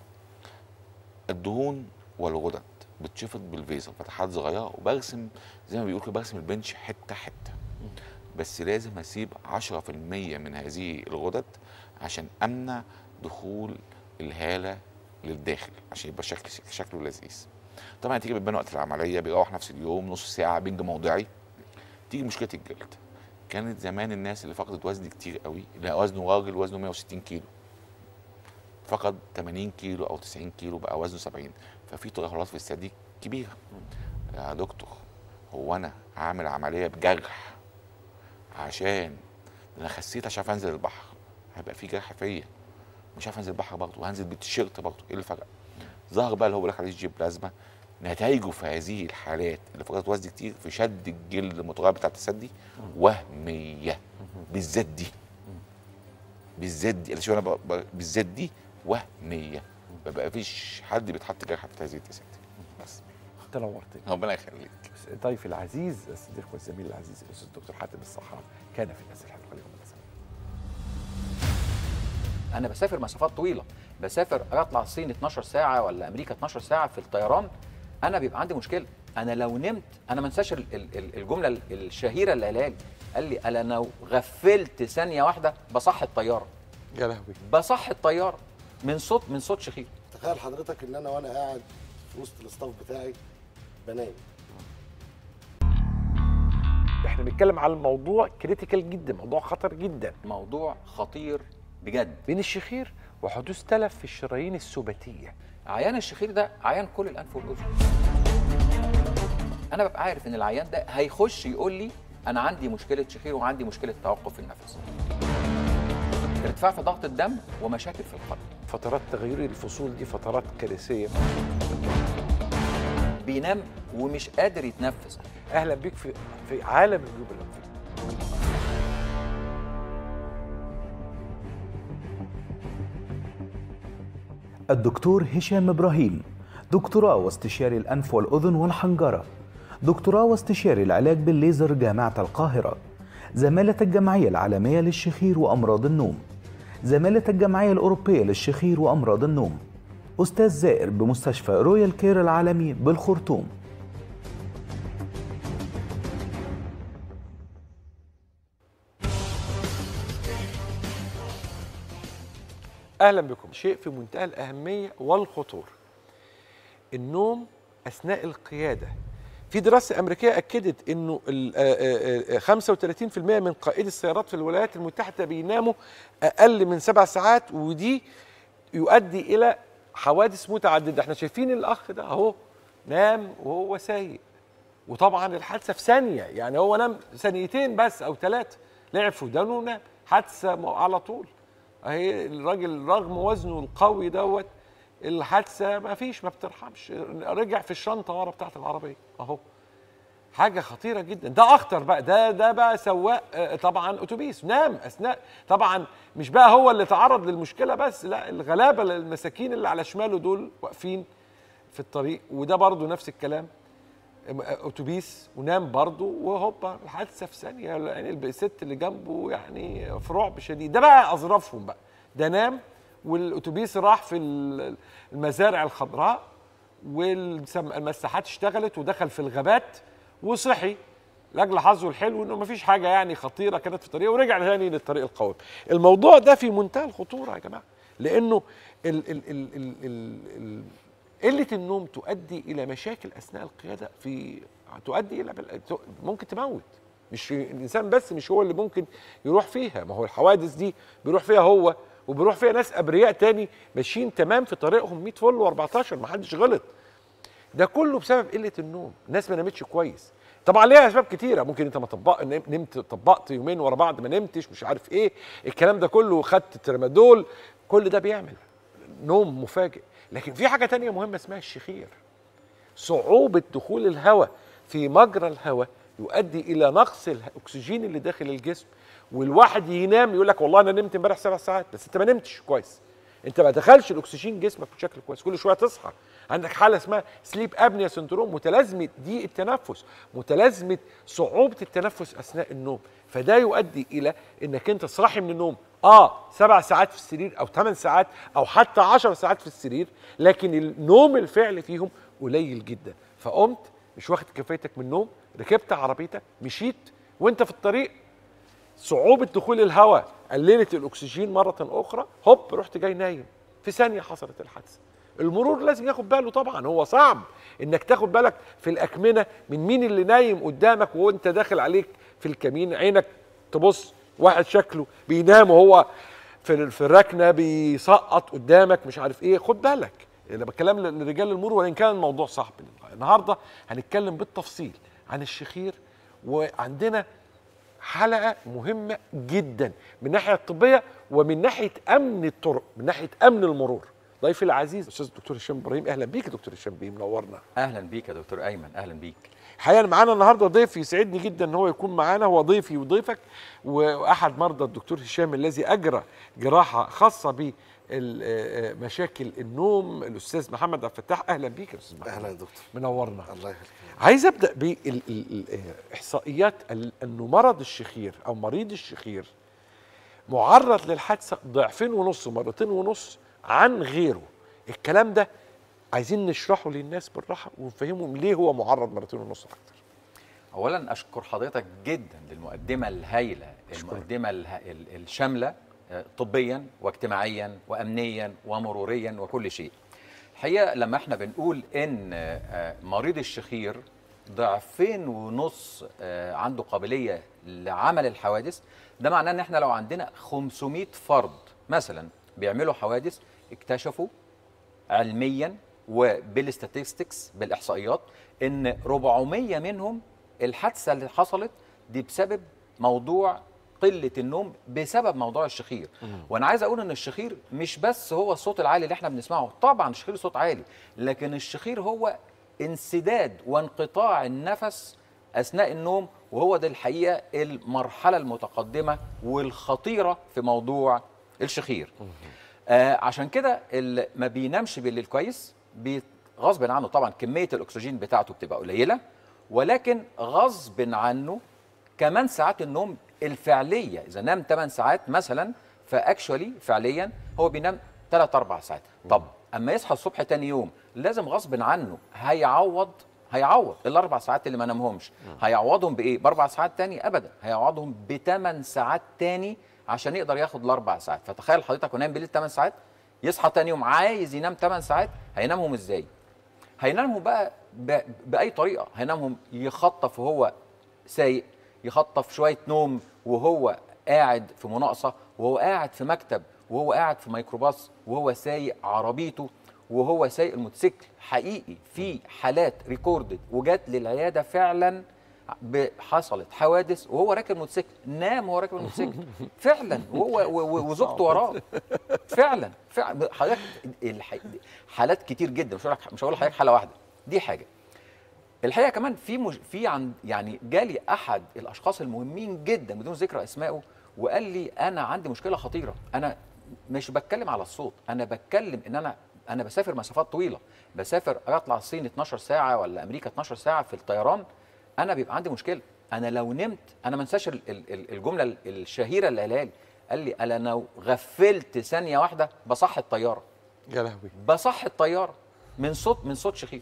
الدهون والغدد بتشفط بالفيزر فتحات صغيره وبرسم زي ما بيقولوا كده برسم البنش حته حته بس لازم اسيب 10% من هذه الغدد عشان امنع دخول الهاله للداخل عشان يبقى شكل شكله لذيذ طبعا تيجي بتبان وقت العمليه بيروح نفس اليوم نص ساعه بنج موضعي تيجي مشكله الجلد كانت زمان الناس اللي فقدت وزن كتير قوي اللي وزنه راجل وزنه 160 كيلو فقد 80 كيلو او 90 كيلو بقى وزنه 70 ففي ترهلات في الثدي كبيره يا دكتور هو انا هعمل عمليه بجرح عشان انا خسيت عشان أعرف انزل البحر هيبقى في جرح فيا مش عارف انزل البحر برضه وهنزل بالتيشيرت برضه ايه الفرق؟ ظهر بقى اللي هو بيقول لك عليه الجيب بلازما نتائجه في هذه الحالات اللي فقدت وزن كتير في شد الجلد المتغير بتاع التسدي وهميه بالذات دي بالذات دي انا شوف انا ب- ب- بالذات دي وهميه ما بقى فيش حد بيتحط جرح في هذه التسدي بس انت نورتني ربنا يخليك ضيفي العزيز الصديق والزميل العزيز الاستاذ الدكتور حاتم الصحاب كان في الناس الحلوه خليكم معنا سوا. انا بسافر مسافات طويله بسافر اطلع الصين 12 ساعه ولا امريكا 12 ساعه في الطيران انا بيبقى عندي مشكله انا لو نمت انا ما انساش ال- ال- ال- الجمله ال- الشهيره اللي قالها لي قال لي انا لو غفلت ثانيه واحده بصح الطياره يا لهوي بصح الطياره من صوت من صوت شخير تخيل حضرتك ان انا وانا قاعد في وسط الاستاف بتاعي بنام احنا بنتكلم على الموضوع كريتيكال جدا موضوع خطر جدا موضوع خطير بجد بين الشخير وحدوث تلف في الشرايين السباتيه عيان الشخير ده عيان كل الانف والاذن انا ببقى عارف ان العيان ده هيخش يقول لي انا عندي مشكله شخير وعندي مشكله توقف في النفس ارتفاع في ضغط الدم ومشاكل في القلب فترات تغيير الفصول دي فترات كارثيه بينام ومش قادر يتنفس اهلا بيك في في عالم الجيوب الانفيه الدكتور هشام إبراهيم دكتوراه واستشاري الأنف والأذن والحنجرة دكتوراه واستشاري العلاج بالليزر جامعة القاهرة زمالة الجمعية العالمية للشخير وأمراض النوم زمالة الجمعية الأوروبية للشخير وأمراض النوم أستاذ زائر بمستشفى رويال كير العالمي بالخرطوم اهلا بكم شيء في منتهى الاهميه والخطوره النوم اثناء القياده في دراسه امريكيه اكدت انه ال- آه، آه، آه، 35% من قائدي السيارات في الولايات المتحده بيناموا اقل من سبع ساعات ودي يؤدي الى حوادث متعدده احنا شايفين الاخ ده اهو نام وهو سايق وطبعا الحادثه في ثانيه يعني هو نام ثانيتين بس او ثلاثه لعب في ودانه ونام حادثه م- على طول اهي الراجل رغم وزنه القوي دوت الحادثه ما فيش ما بترحمش رجع في الشنطه ورا بتاعت العربيه اهو حاجه خطيره جدا ده اخطر بقى ده ده بقى سواق آه، طبعا اتوبيس نام اثناء طبعا مش بقى هو اللي تعرض للمشكله بس لا الغلابه المساكين اللي على شماله دول واقفين في الطريق وده برضو نفس الكلام اتوبيس ونام برضه وهوبا الحادثه في ثانيه يعني الست اللي جنبه يعني في رعب شديد ده بقى اظرفهم بقى ده نام والاتوبيس راح في ال- المزارع الخضراء والمساحات اشتغلت ودخل في الغابات وصحي لاجل حظه الحلو انه مفيش حاجه يعني خطيره كانت في الطريق ورجع تاني للطريق القوي الموضوع ده في منتهى الخطوره يا جماعه لانه ال ال ال ال ال ال قله النوم تؤدي الى مشاكل اثناء القياده في تؤدي الى بل- ممكن تموت مش الانسان بس مش هو اللي ممكن يروح فيها ما هو الحوادث دي بيروح فيها هو وبيروح فيها ناس ابرياء تاني ماشيين تمام في طريقهم 100 فل و14 ما حدش غلط ده كله بسبب قله النوم الناس ما نامتش كويس طبعا ليها اسباب كتيره ممكن انت ما طبق نمت طبقت يومين ورا بعض ما نمتش مش عارف ايه الكلام ده كله خدت ترامادول كل ده بيعمل نوم مفاجئ لكن في حاجه تانية مهمه اسمها الشخير صعوبه دخول الهواء في مجرى الهواء يؤدي الى نقص الاكسجين اللي داخل الجسم والواحد ينام يقول لك والله انا نمت امبارح سبع ساعات بس انت ما نمتش كويس انت ما دخلش الاكسجين جسمك بشكل كويس كل شويه تصحى عندك حاله اسمها سليب ابنيا سندروم متلازمه ضيق التنفس متلازمه صعوبه التنفس اثناء النوم فده يؤدي الى انك انت صاحي من النوم اه سبع ساعات في السرير او ثمان ساعات او حتى عشر ساعات في السرير لكن النوم الفعلي فيهم قليل جدا فقمت مش واخد كفايتك من النوم ركبت عربيتك مشيت وانت في الطريق صعوبة دخول الهواء قللت الأكسجين مرة أخرى هوب رحت جاي نايم في ثانية حصلت الحادثة المرور لازم ياخد باله طبعا هو صعب انك تاخد بالك في الأكمنة من مين اللي نايم قدامك وانت داخل عليك في الكمين عينك تبص واحد شكله بينام وهو في في الركنه بيسقط قدامك مش عارف ايه خد بالك انا بتكلم لرجال المرور وان كان الموضوع صعب النهارده هنتكلم بالتفصيل عن الشخير وعندنا حلقه مهمه جدا من الناحيه الطبيه ومن ناحيه امن الطرق من ناحيه امن المرور ضيفي العزيز استاذ الدكتور هشام ابراهيم اهلا بيك يا دكتور هشام بيه منورنا اهلا بيك يا دكتور ايمن اهلا بيك الحقيقه معانا النهارده ضيف يسعدني جدا ان هو يكون معانا هو ضيفي وضيفك واحد مرضى الدكتور هشام الذي اجرى جراحه خاصه ب مشاكل النوم الاستاذ محمد عبد الفتاح اهلا بيك يا استاذ محمد اهلا يا دكتور منورنا الله يخليك عايز ابدا بالاحصائيات انه مرض الشخير او مريض الشخير معرض للحادثه ضعفين ونص مرتين ونص عن غيره الكلام ده عايزين نشرحه للناس بالراحه ونفهمهم ليه هو معرض مرتين ونص اكتر اولا اشكر حضرتك جدا للمقدمه الهائله المقدمه اله... ال- الشامله آه، طبيا واجتماعيا وامنيا ومروريا وكل شيء الحقيقه لما احنا بنقول ان آه، مريض الشخير ضعفين ونص آه، عنده قابليه لعمل الحوادث ده معناه ان احنا لو عندنا 500 فرد مثلا بيعملوا حوادث اكتشفوا علميا وبالستاتستكس بالاحصائيات ان 400 منهم الحادثه اللي حصلت دي بسبب موضوع قله النوم بسبب موضوع الشخير وانا عايز اقول ان الشخير مش بس هو الصوت العالي اللي احنا بنسمعه طبعا الشخير صوت عالي لكن الشخير هو انسداد وانقطاع النفس اثناء النوم وهو ده الحقيقه المرحله المتقدمه والخطيره في موضوع الشخير آه عشان كده اللي ما بينامش بالليل كويس بي- غصب عنه طبعا كميه الاكسجين بتاعته بتبقى قليله ولكن غصب عنه كمان ساعات النوم الفعليه اذا نام 8 ساعات مثلا فاكشولي فعليا هو بينام 3 4 ساعات طب اما يصحى الصبح تاني يوم لازم غصب عنه هيعوض هيعوض الاربع ساعات اللي ما نامهمش هيعوضهم بايه باربع ساعات تاني ابدا هيعوضهم بثمان ساعات تاني عشان يقدر ياخد الاربع ساعات فتخيل حضرتك ونايم بالليل 8 ساعات يصحى تاني يوم عايز ينام 8 ساعات هينامهم ازاي هينامهم بقى ب... باي طريقه هينامهم يخطف وهو سايق يخطف شويه نوم وهو قاعد في مناقصه وهو قاعد في مكتب وهو قاعد في ميكروباص وهو سايق عربيته وهو سايق الموتوسيكل حقيقي في حالات ريكوردد وجات للعياده فعلا ب- حصلت حوادث وهو راكب موتوسيكل نام وهو راكب الموتوسيكل فعلا وهو و- و- وزوجته وراه فعلا فعلا حضرتك الح... حالات كتير جدا مش هقول لك- مش هقول لحضرتك حاله واحده دي حاجه الحقيقه كمان في مج... في عن يعني جالي احد الاشخاص المهمين جدا بدون ذكر اسمائه وقال لي انا عندي مشكله خطيره انا مش بتكلم على الصوت انا بتكلم ان انا انا بسافر مسافات طويله بسافر اطلع الصين 12 ساعه ولا امريكا 12 ساعه في الطيران انا بيبقى عندي مشكله انا لو نمت انا ما انساش ال- ال- ال- الجمله ال- الشهيره اللي قالها لي قال لي انا لو غفلت ثانيه واحده بصحي الطياره يا لهوي بصحي الطياره من صوت من صوت شخير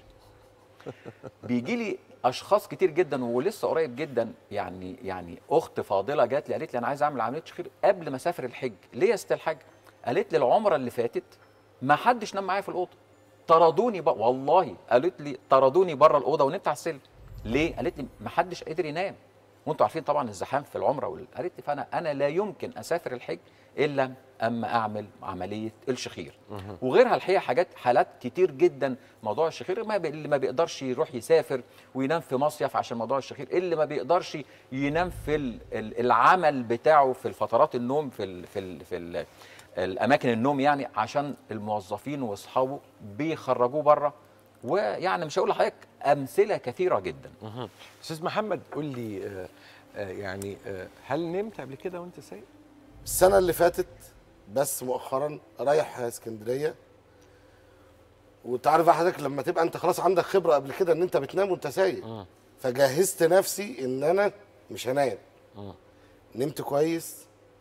بيجي لي اشخاص كتير جدا ولسه قريب جدا يعني يعني اخت فاضله جات لي قالت لي انا عايزه اعمل عمليه شخير قبل ما اسافر الحج ليه يا ست الحاج قالت لي العمره اللي فاتت ما حدش نام معايا في الاوضه طردوني بقى والله قالت لي طردوني بره الاوضه ونمت على السلم ليه قالت لي ما حدش قادر ينام وانتوا عارفين طبعا الزحام في العمره وال... قالت لي فانا انا لا يمكن اسافر الحج الا اما اعمل عمليه الشخير وغيرها الحقيقه حاجات حالات كتير جدا موضوع الشخير ما بي... اللي ما بيقدرش يروح يسافر وينام في مصيف عشان موضوع الشخير اللي ما بيقدرش ينام في ال... ال- العمل بتاعه في الفترات النوم في ال... في ال... في ال... الاماكن النوم يعني عشان الموظفين واصحابه بيخرجوه بره ويعني مش هقول لحضرتك امثله كثيره جدا استاذ محمد قول لي آه آه يعني آه هل نمت قبل كده وانت سايق؟ السنه اللي فاتت بس مؤخرا رايح اسكندريه وتعرف بقى حضرتك لما تبقى انت خلاص عندك خبره قبل كده ان انت بتنام وانت سايق فجهزت نفسي ان انا مش هنام نمت كويس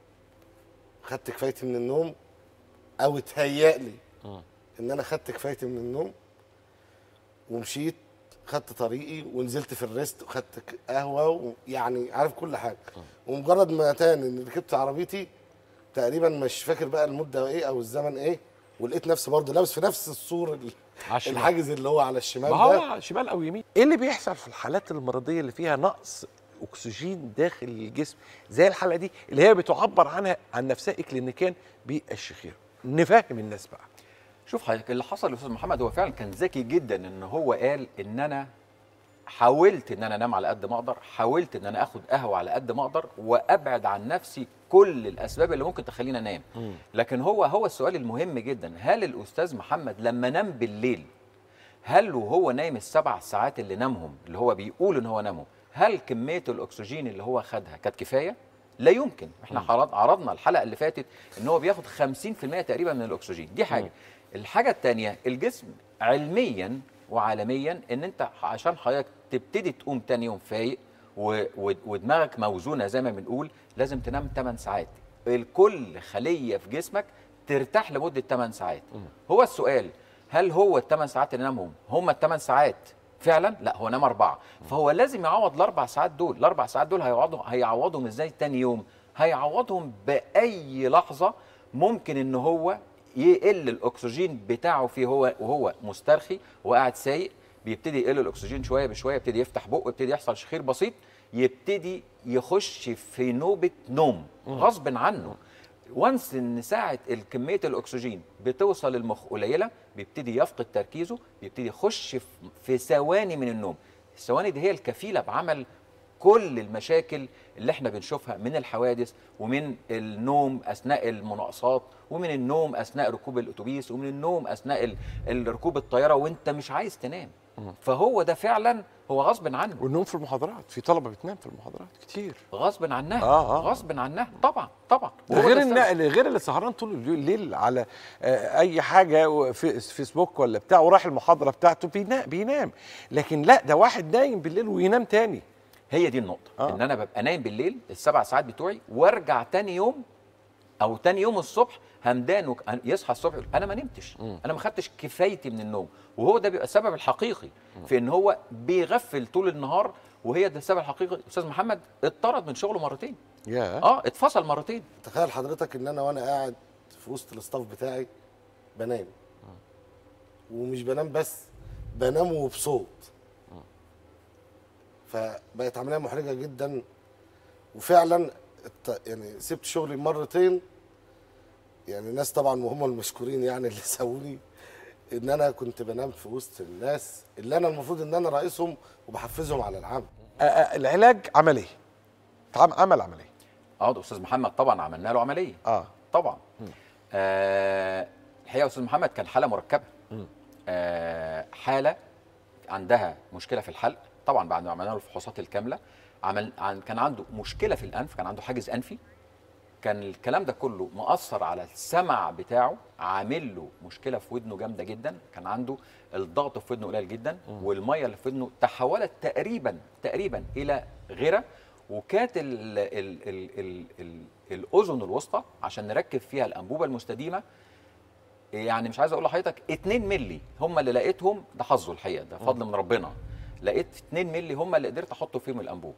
خدت كفايتي من النوم او اتهيألي ان انا خدت كفايتي من النوم ومشيت خدت طريقي ونزلت في الريست وخدت ك- قهوه ويعني عارف كل حاجه ومجرد ما تاني ان ركبت عربيتي تقريبا مش فاكر بقى المده ايه او الزمن ايه ولقيت نفسي برضه لابس في نفس السور ال- على الشمال. الحاجز اللي هو على الشمال ما ده هو شمال او يمين ايه اللي بيحصل في الحالات المرضيه اللي فيها نقص اكسجين داخل الجسم زي الحاله دي اللي هي بتعبر عنها عن نفسها اكلينيكيا بالشخير نفهم الناس بقى شوف حضرتك اللي حصل لاستاذ محمد هو فعلا كان ذكي جدا ان هو قال ان انا حاولت ان انا انام على قد ما اقدر حاولت ان انا اخد قهوه على قد ما اقدر وابعد عن نفسي كل الاسباب اللي ممكن تخليني انام لكن هو هو السؤال المهم جدا هل الاستاذ محمد لما نام بالليل هل وهو نايم السبع ساعات اللي نامهم اللي هو بيقول ان هو نامهم هل كميه الاكسجين اللي هو خدها كانت كفايه لا يمكن احنا عرض عرضنا الحلقه اللي فاتت ان هو بياخد 50% تقريبا من الاكسجين دي حاجه الحاجه الثانيه الجسم علميا وعالميا ان انت عشان حضرتك تبتدي تقوم تاني يوم فايق و- و- ودماغك موزونه زي ما بنقول لازم تنام 8 ساعات الكل خليه في جسمك ترتاح لمده 8 ساعات هو السؤال هل هو الثمان ساعات اللي نامهم هم الثمان ساعات فعلا لا هو نام اربعه فهو لازم يعوض الاربع ساعات دول الاربع ساعات دول هيعوضهم هيعوضهم ازاي تاني يوم هيعوضهم باي لحظه ممكن ان هو يقل الاكسجين بتاعه فيه هو وهو مسترخي وقاعد سايق بيبتدي يقل الاكسجين شويه بشويه يبتدي يفتح بقه يبتدي يحصل شخير بسيط يبتدي يخش في نوبه نوم غصب عنه وانس ان ساعه الكميه الاكسجين بتوصل للمخ قليله بيبتدي يفقد تركيزه بيبتدي يخش في- في ثواني من النوم الثواني دي هي الكفيله بعمل كل المشاكل اللي احنا بنشوفها من الحوادث ومن النوم اثناء المناقصات ومن النوم اثناء ركوب الاتوبيس ومن النوم اثناء ال- ال- ركوب الطياره وانت مش عايز تنام فهو ده فعلا هو غصب عنه والنوم في المحاضرات في طلبه بتنام في المحاضرات كتير غصب عنها آه، آه. غصب عنها طبعا طبعا ده وهو غير ده الن- السبب. غير اللي سهران طول الليل على آه، اي حاجه في فيسبوك ولا بتاع وراح المحاضره بتاعته بينام بينام لكن لا ده واحد نايم بالليل وينام تاني هي دي النقطة آه. آه. ان انا ببقى نايم بالليل السبع ساعات بتوعي وارجع تاني يوم او تاني يوم الصبح همدان وك... يصحى الصبح يقول انا ما نمتش انا ما خدتش كفايتي من النوم وهو ده بيبقى السبب الحقيقي في ان هو بيغفل طول النهار وهي ده السبب الحقيقي استاذ محمد اتطرد من شغله مرتين يا اه اتفصل مرتين تخيل حضرتك ان انا وانا قاعد في وسط الاستاف بتاعي بنام ومش بنام بس بنام وبصوت فبقت عمليه محرجه جدا وفعلا الت- يعني سبت شغلي مرتين يعني الناس طبعا وهم المشكورين يعني اللي سووني ان انا كنت بنام في وسط الناس اللي انا المفروض ان انا رئيسهم وبحفزهم على العمل آه، آه، العلاج عمليه اتعم- عمل عمليه اه ده استاذ محمد طبعا عملنا له عمليه اه طبعا آه الحقيقه يا استاذ محمد كان حاله مركبه آه حاله عندها مشكله في الحلق طبعا بعد ما عملنا له الفحوصات الكامله عمل عن كان عنده مشكله في الانف كان عنده حاجز انفي كان الكلام ده كله مأثر على السمع بتاعه عامل له مشكله في ودنه جامده جدا كان عنده الضغط في ودنه قليل جدا والميه اللي في ودنه تحولت تقريبا تقريبا الى غيره وكانت ال ال ال ال ال الاذن الوسطى عشان نركب فيها الانبوبه المستديمه يعني مش عايز اقول لحضرتك 2 مللي هم اللي لقيتهم ده حظه الحقيقه ده فضل من ربنا لقيت 2 مللي هم اللي قدرت احط فيهم الانبوبه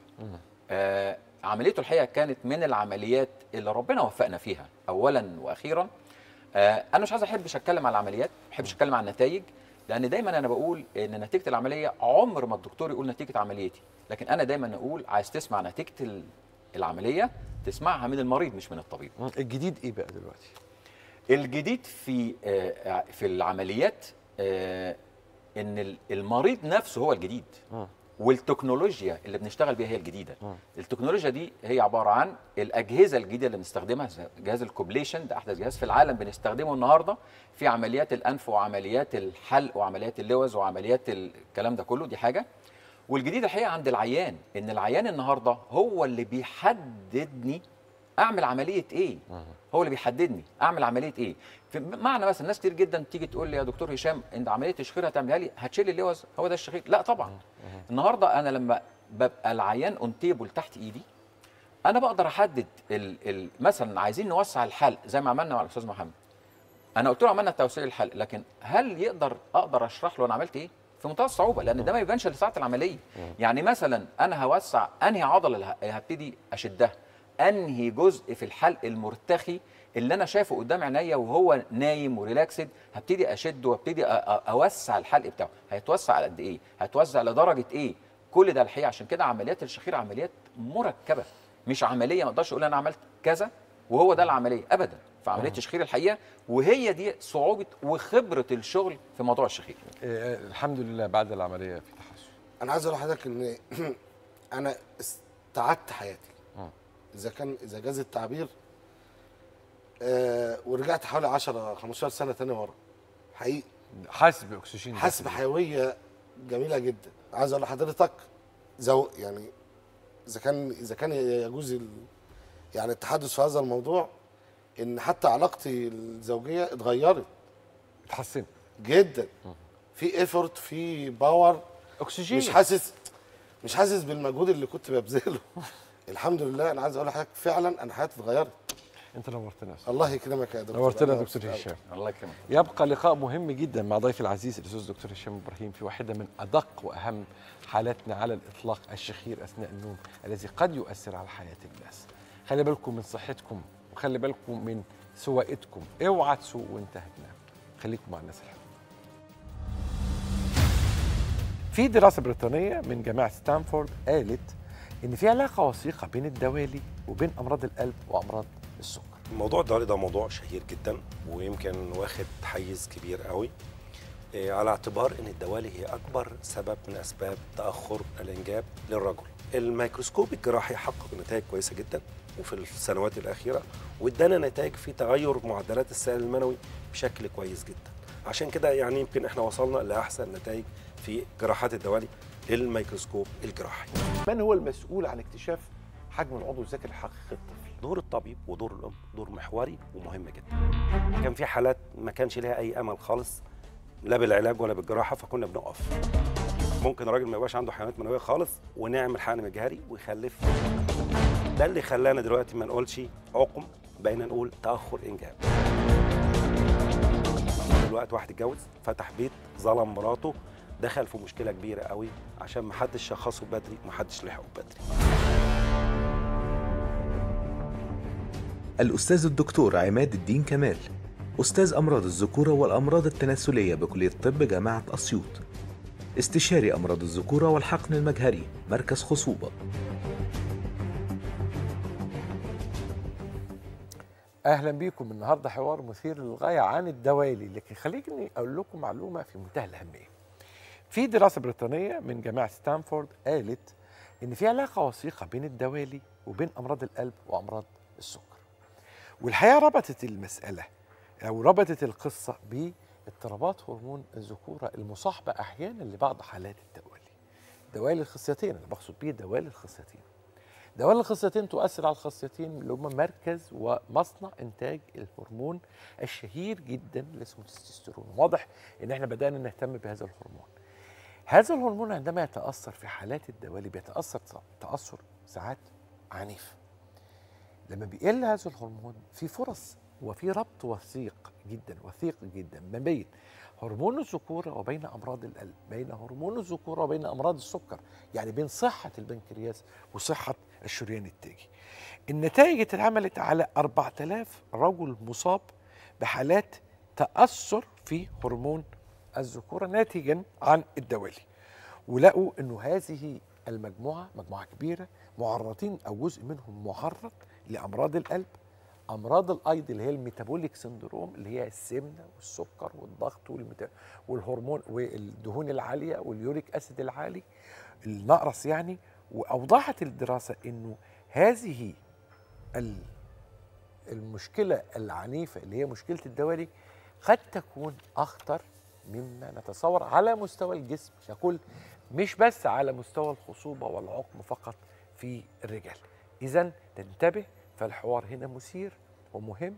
آه عمليته الحقيقه كانت من العمليات اللي ربنا وفقنا فيها اولا واخيرا آه انا مش عايز احبش اتكلم على العمليات ما احبش اتكلم عن النتائج لان دايما انا بقول ان نتيجه العمليه عمر ما الدكتور يقول نتيجه عمليتي لكن انا دايما اقول عايز تسمع نتيجه ال- العمليه تسمعها من المريض مش من الطبيب الجديد ايه بقى دلوقتي الجديد في آه، في العمليات آه، ان ال- المريض نفسه هو الجديد والتكنولوجيا اللي بنشتغل بيها هي الجديده التكنولوجيا دي هي عباره عن الاجهزه الجديده اللي بنستخدمها زي جهاز الكوبليشن ده احدث جهاز في العالم بنستخدمه النهارده في عمليات الانف وعمليات الحلق وعمليات اللوز وعمليات الكلام ده كله دي حاجه والجديد الحقيقه عند العيان ان العيان النهارده هو اللي بيحددني اعمل عمليه ايه هو اللي بيحددني اعمل عمليه ايه في معنى مثلا ناس كتير جدا تيجي تقول لي يا دكتور هشام انت عمليه الشخير هتعملها لي هتشيل اللوز هو ده الشخير لا طبعا النهارده انا لما ببقى العيان اون تيبل تحت ايدي انا بقدر احدد ال ال مثلا عايزين نوسع الحلق زي ما عملنا مع الاستاذ محمد انا قلت له عملنا توسيع الحلق لكن هل يقدر اقدر اشرح له انا عملت ايه في منتهى الصعوبه لان ده ما يبانش الا ساعه العمليه يعني مثلا انا هوسع انهي عضله اللي ه- هبتدي اشدها انهي جزء في الحلق المرتخي اللي انا شايفه قدام عينيا وهو نايم وريلاكسد هبتدي اشده وابتدي أ- أ- اوسع الحلق بتاعه هيتوسع على قد ايه هيتوسع لدرجه ايه كل ده الحقيقه عشان كده عمليات الشخير عمليات مركبه مش عمليه ما اقدرش اقول انا عملت كذا وهو ده العمليه ابدا في عمليه الشخير الحقيقه وهي دي صعوبه وخبره الشغل في موضوع الشخير آه، الحمد لله بعد العمليه في تحسن انا عايز اقول لحضرتك ان انا استعدت حياتي اذا كان اذا جاز التعبير آه ورجعت حوالي 10 15 سنه تاني ورا حقيقي حاسس باكسجين حاسس داخلي. بحيويه جميله جدا عايز اقول لحضرتك زو يعني اذا كان اذا كان يجوز ال- يعني التحدث في هذا الموضوع ان حتى علاقتي الزوجيه اتغيرت اتحسن جدا في ايفورت في باور اكسجين مش حاسس مش حاسس بالمجهود اللي كنت ببذله الحمد لله انا عايز اقول لحضرتك فعلا انا حياتي اتغيرت انت نورتنا يا أستاذ. الله يكرمك يا دكتور نورتنا أنا يا دكتور مبسوط هشام الله يكرمك يبقى لقاء مهم جدا مع ضيفي العزيز الاستاذ دكتور هشام ابراهيم في واحده من ادق واهم حالاتنا على الاطلاق الشخير اثناء النوم الذي قد يؤثر على حياه الناس. خلي بالكم من صحتكم وخلي بالكم من سواقتكم، اوعى تسوق وانت هتنام. خليكم مع الناس الحلوه. في دراسه بريطانيه من جامعه ستانفورد قالت ان في علاقه وثيقه بين الدوالي وبين امراض القلب وامراض السكر. موضوع الدوالي ده موضوع شهير جدا ويمكن واخد حيز كبير قوي إيه، على اعتبار ان الدوالي هي اكبر سبب من اسباب تاخر الانجاب للرجل الميكروسكوب الجراحي حقق نتائج كويسه جدا وفي السنوات الاخيره وادانا نتائج في تغير معدلات السائل المنوي بشكل كويس جدا عشان كده يعني يمكن احنا وصلنا لاحسن نتائج في جراحات الدوالي للميكروسكوب الجراحي من هو المسؤول عن اكتشاف حجم العضو الذكري الحقيقي للطفل؟ دور الطبيب ودور الام دور محوري ومهم جدا كان في حالات ما كانش ليها اي امل خالص لا بالعلاج ولا بالجراحه فكنا بنقف ممكن الراجل ما يبقاش عنده حيوانات منويه خالص ونعمل حقن مجهري ويخلف ده اللي خلانا دلوقتي ما نقولش عقم بقينا نقول تاخر انجاب دلوقتي واحد اتجوز فتح بيت ظلم مراته دخل في مشكله كبيره قوي عشان ما حدش شخصه بدري ما حدش لحقه بدري الأستاذ الدكتور عماد الدين كمال أستاذ أمراض الذكورة والأمراض التناسلية بكلية طب جامعة أسيوط استشاري أمراض الذكورة والحقن المجهري مركز خصوبة اهلا بيكم النهارده حوار مثير للغايه عن الدوالي لكن خليني اقول لكم معلومه في منتهى الاهميه في دراسه بريطانيه من جامعه ستانفورد قالت ان في علاقه وثيقه بين الدوالي وبين امراض القلب وامراض السكر والحقيقه ربطت المساله او ربطت القصه باضطرابات هرمون الذكوره المصاحبه احيانا لبعض حالات الدوالي دوالي الخصيتين انا بقصد بيه دوالي الخصيتين دوالي الخصيتين تؤثر على الخصيتين اللي هم مركز ومصنع انتاج الهرمون الشهير جدا اللي اسمه التستوستيرون واضح ان احنا بدانا نهتم بهذا الهرمون هذا الهرمون عندما يتاثر في حالات الدوالي بيتاثر تاثر ساعات عنيف لما بيقل هذا الهرمون في فرص وفي ربط وثيق جدا وثيق جدا ما بين هرمون الذكوره وبين امراض القلب بين هرمون الذكوره وبين امراض السكر يعني بين صحه البنكرياس وصحه الشريان التاجي النتائج اتعملت على 4000 رجل مصاب بحالات تاثر في هرمون الذكوره ناتجا عن الدوالي ولقوا انه هذه المجموعه مجموعه كبيره معرضين او جزء منهم معرض لامراض القلب امراض الايض اللي هي الميتابوليك سندروم اللي هي السمنه والسكر والضغط والمتا... والهرمون والدهون العاليه واليوريك اسيد العالي النقرس يعني واوضحت الدراسه انه هذه ال- المشكله العنيفه اللي هي مشكله الدوالي قد تكون اخطر مما نتصور على مستوى الجسم ككل مش بس على مستوى الخصوبه والعقم فقط في الرجال اذا تنتبه فالحوار هنا مثير ومهم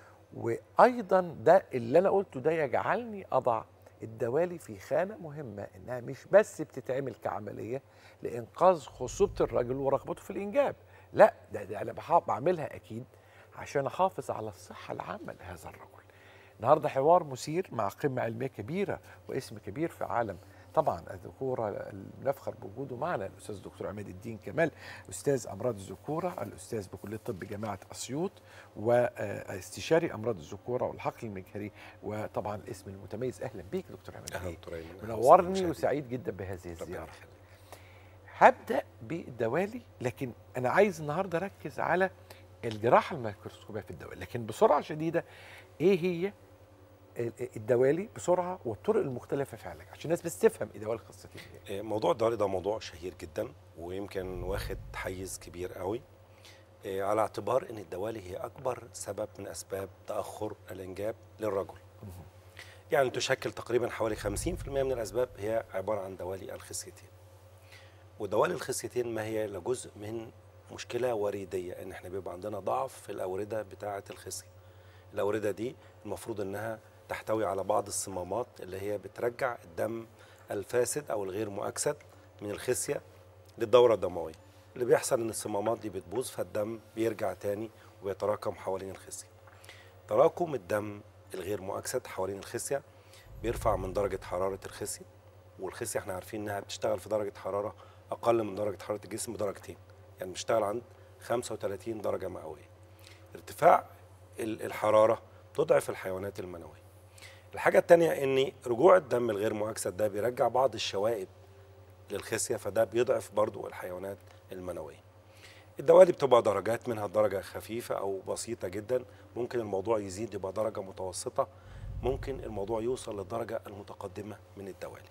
وايضا ده اللي انا قلته ده يجعلني اضع الدوالي في خانه مهمه انها مش بس بتتعمل كعمليه لانقاذ خصوبه الرجل ورغبته في الانجاب لا ده, ده انا بحا- بعملها اكيد عشان احافظ على الصحه العامه لهذا الرجل النهارده حوار مثير مع قمه علميه كبيره واسم كبير في عالم طبعا الذكوره نفخر بوجوده معنا الاستاذ الدكتور عماد الدين كمال استاذ امراض الذكوره الاستاذ بكليه طب جامعه اسيوط واستشاري امراض الذكوره والحقل المجهري وطبعا الاسم المتميز اهلا بيك دكتور عماد اهلا الدين دكتور ايمن أهلا منورني وسهلا وسعيد جدا بهذه ربنا الزياره يخليك. هبدا بالدوالي لكن انا عايز النهارده اركز على الجراحه الميكروسكوبيه في الدوالي لكن بسرعه شديده ايه هي ال- الدوالي بسرعه والطرق المختلفه في علاجها عشان الناس بس تفهم ايه دوالي الخصيتين دي. آه، موضوع الدوالي ده موضوع شهير جدا ويمكن واخد حيز كبير قوي آه، على اعتبار ان الدوالي هي اكبر سبب من اسباب تاخر الانجاب للرجل يعني تشكل تقريبا حوالي 50% من الاسباب هي عباره عن دوالي الخصيتين ودوالي الخصيتين ما هي الا جزء من مشكله وريديه ان احنا بيبقى عندنا ضعف في الاورده بتاعه الخصيه الاورده دي المفروض انها تحتوي على بعض الصمامات اللي هي بترجع الدم الفاسد او الغير مؤكسد من الخصيه للدوره الدمويه اللي بيحصل ان الصمامات دي بتبوظ فالدم بيرجع تاني ويتراكم حوالين الخصيه تراكم الدم الغير مؤكسد حوالين الخصيه بيرفع من درجه حراره الخصيه والخصيه احنا عارفين انها بتشتغل في درجه حراره اقل من درجه حراره الجسم بدرجتين يعني بتشتغل عند 35 درجه مئويه ارتفاع ال- الحراره تضعف الحيوانات المنويه الحاجه الثانيه ان رجوع الدم الغير مؤكسد ده بيرجع بعض الشوائب للخصيه فده بيضعف برضو الحيوانات المنويه الدوالي بتبقى درجات منها درجة خفيفة أو بسيطة جدا ممكن الموضوع يزيد يبقى درجة متوسطة ممكن الموضوع يوصل للدرجة المتقدمة من الدوالي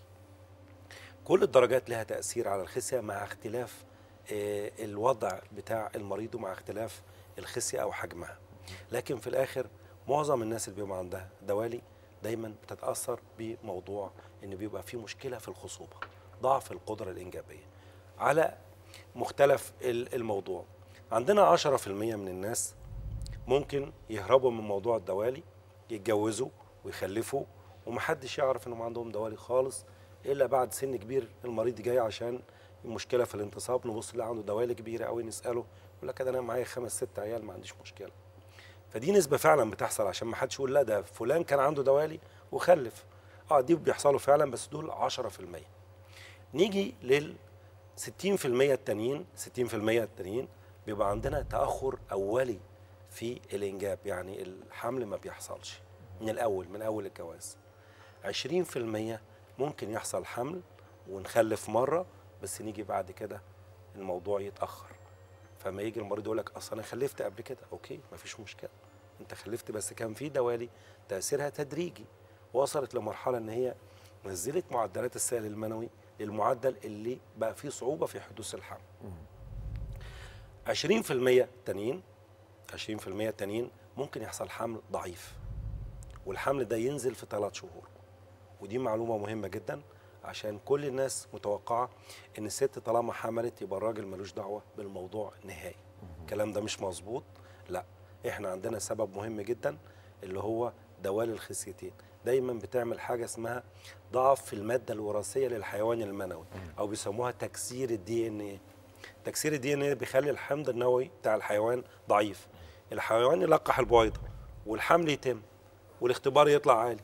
كل الدرجات لها تأثير على الخصية مع اختلاف آه، الوضع بتاع المريض ومع اختلاف الخصية أو حجمها لكن في الآخر معظم الناس اللي بيبقى عندها دوالي دايما بتتأثر بموضوع إن بيبقى في مشكلة في الخصوبة ضعف القدرة الإنجابية على مختلف ال- الموضوع عندنا 10% من الناس ممكن يهربوا من موضوع الدوالي يتجوزوا ويخلفوا ومحدش يعرف انهم عندهم دوالي خالص الا بعد سن كبير المريض جاي عشان مشكله في الانتصاب نبص نلاقي عنده دوالي كبيره قوي نساله يقول لك ده انا معايا خمس ست عيال ما عنديش مشكله فدي نسبه فعلا بتحصل عشان ما حدش يقول لا ده فلان كان عنده دوالي وخلف اه دي بيحصلوا فعلا بس دول 10% نيجي لل 60% التانيين 60% التانيين بيبقى عندنا تأخر أولي في الإنجاب يعني الحمل ما بيحصلش من الاول من اول الجواز 20% ممكن يحصل حمل ونخلف مره بس نيجي بعد كده الموضوع يتاخر فما يجي المريض يقول لك اصل انا خلفت قبل كده اوكي مفيش مشكله انت خلفت بس كان في دوالي تاثيرها تدريجي وصلت لمرحله ان هي نزلت معدلات السائل المنوي للمعدل اللي بقى فيه صعوبه في حدوث الحمل 20% تانيين 20% تانيين ممكن يحصل حمل ضعيف والحمل ده ينزل في ثلاث شهور ودي معلومه مهمه جدا عشان كل الناس متوقعه ان الست طالما حملت يبقى الراجل ملوش دعوه بالموضوع نهائي الكلام ده مش مظبوط لا احنا عندنا سبب مهم جدا اللي هو دوال الخصيتين دايما بتعمل حاجه اسمها ضعف في الماده الوراثيه للحيوان المنوي او بيسموها تكسير الدي ان ايه تكسير الدي ان ايه بيخلي الحمض النووي بتاع الحيوان ضعيف الحيوان يلقح البويضه والحمل يتم والاختبار يطلع عالي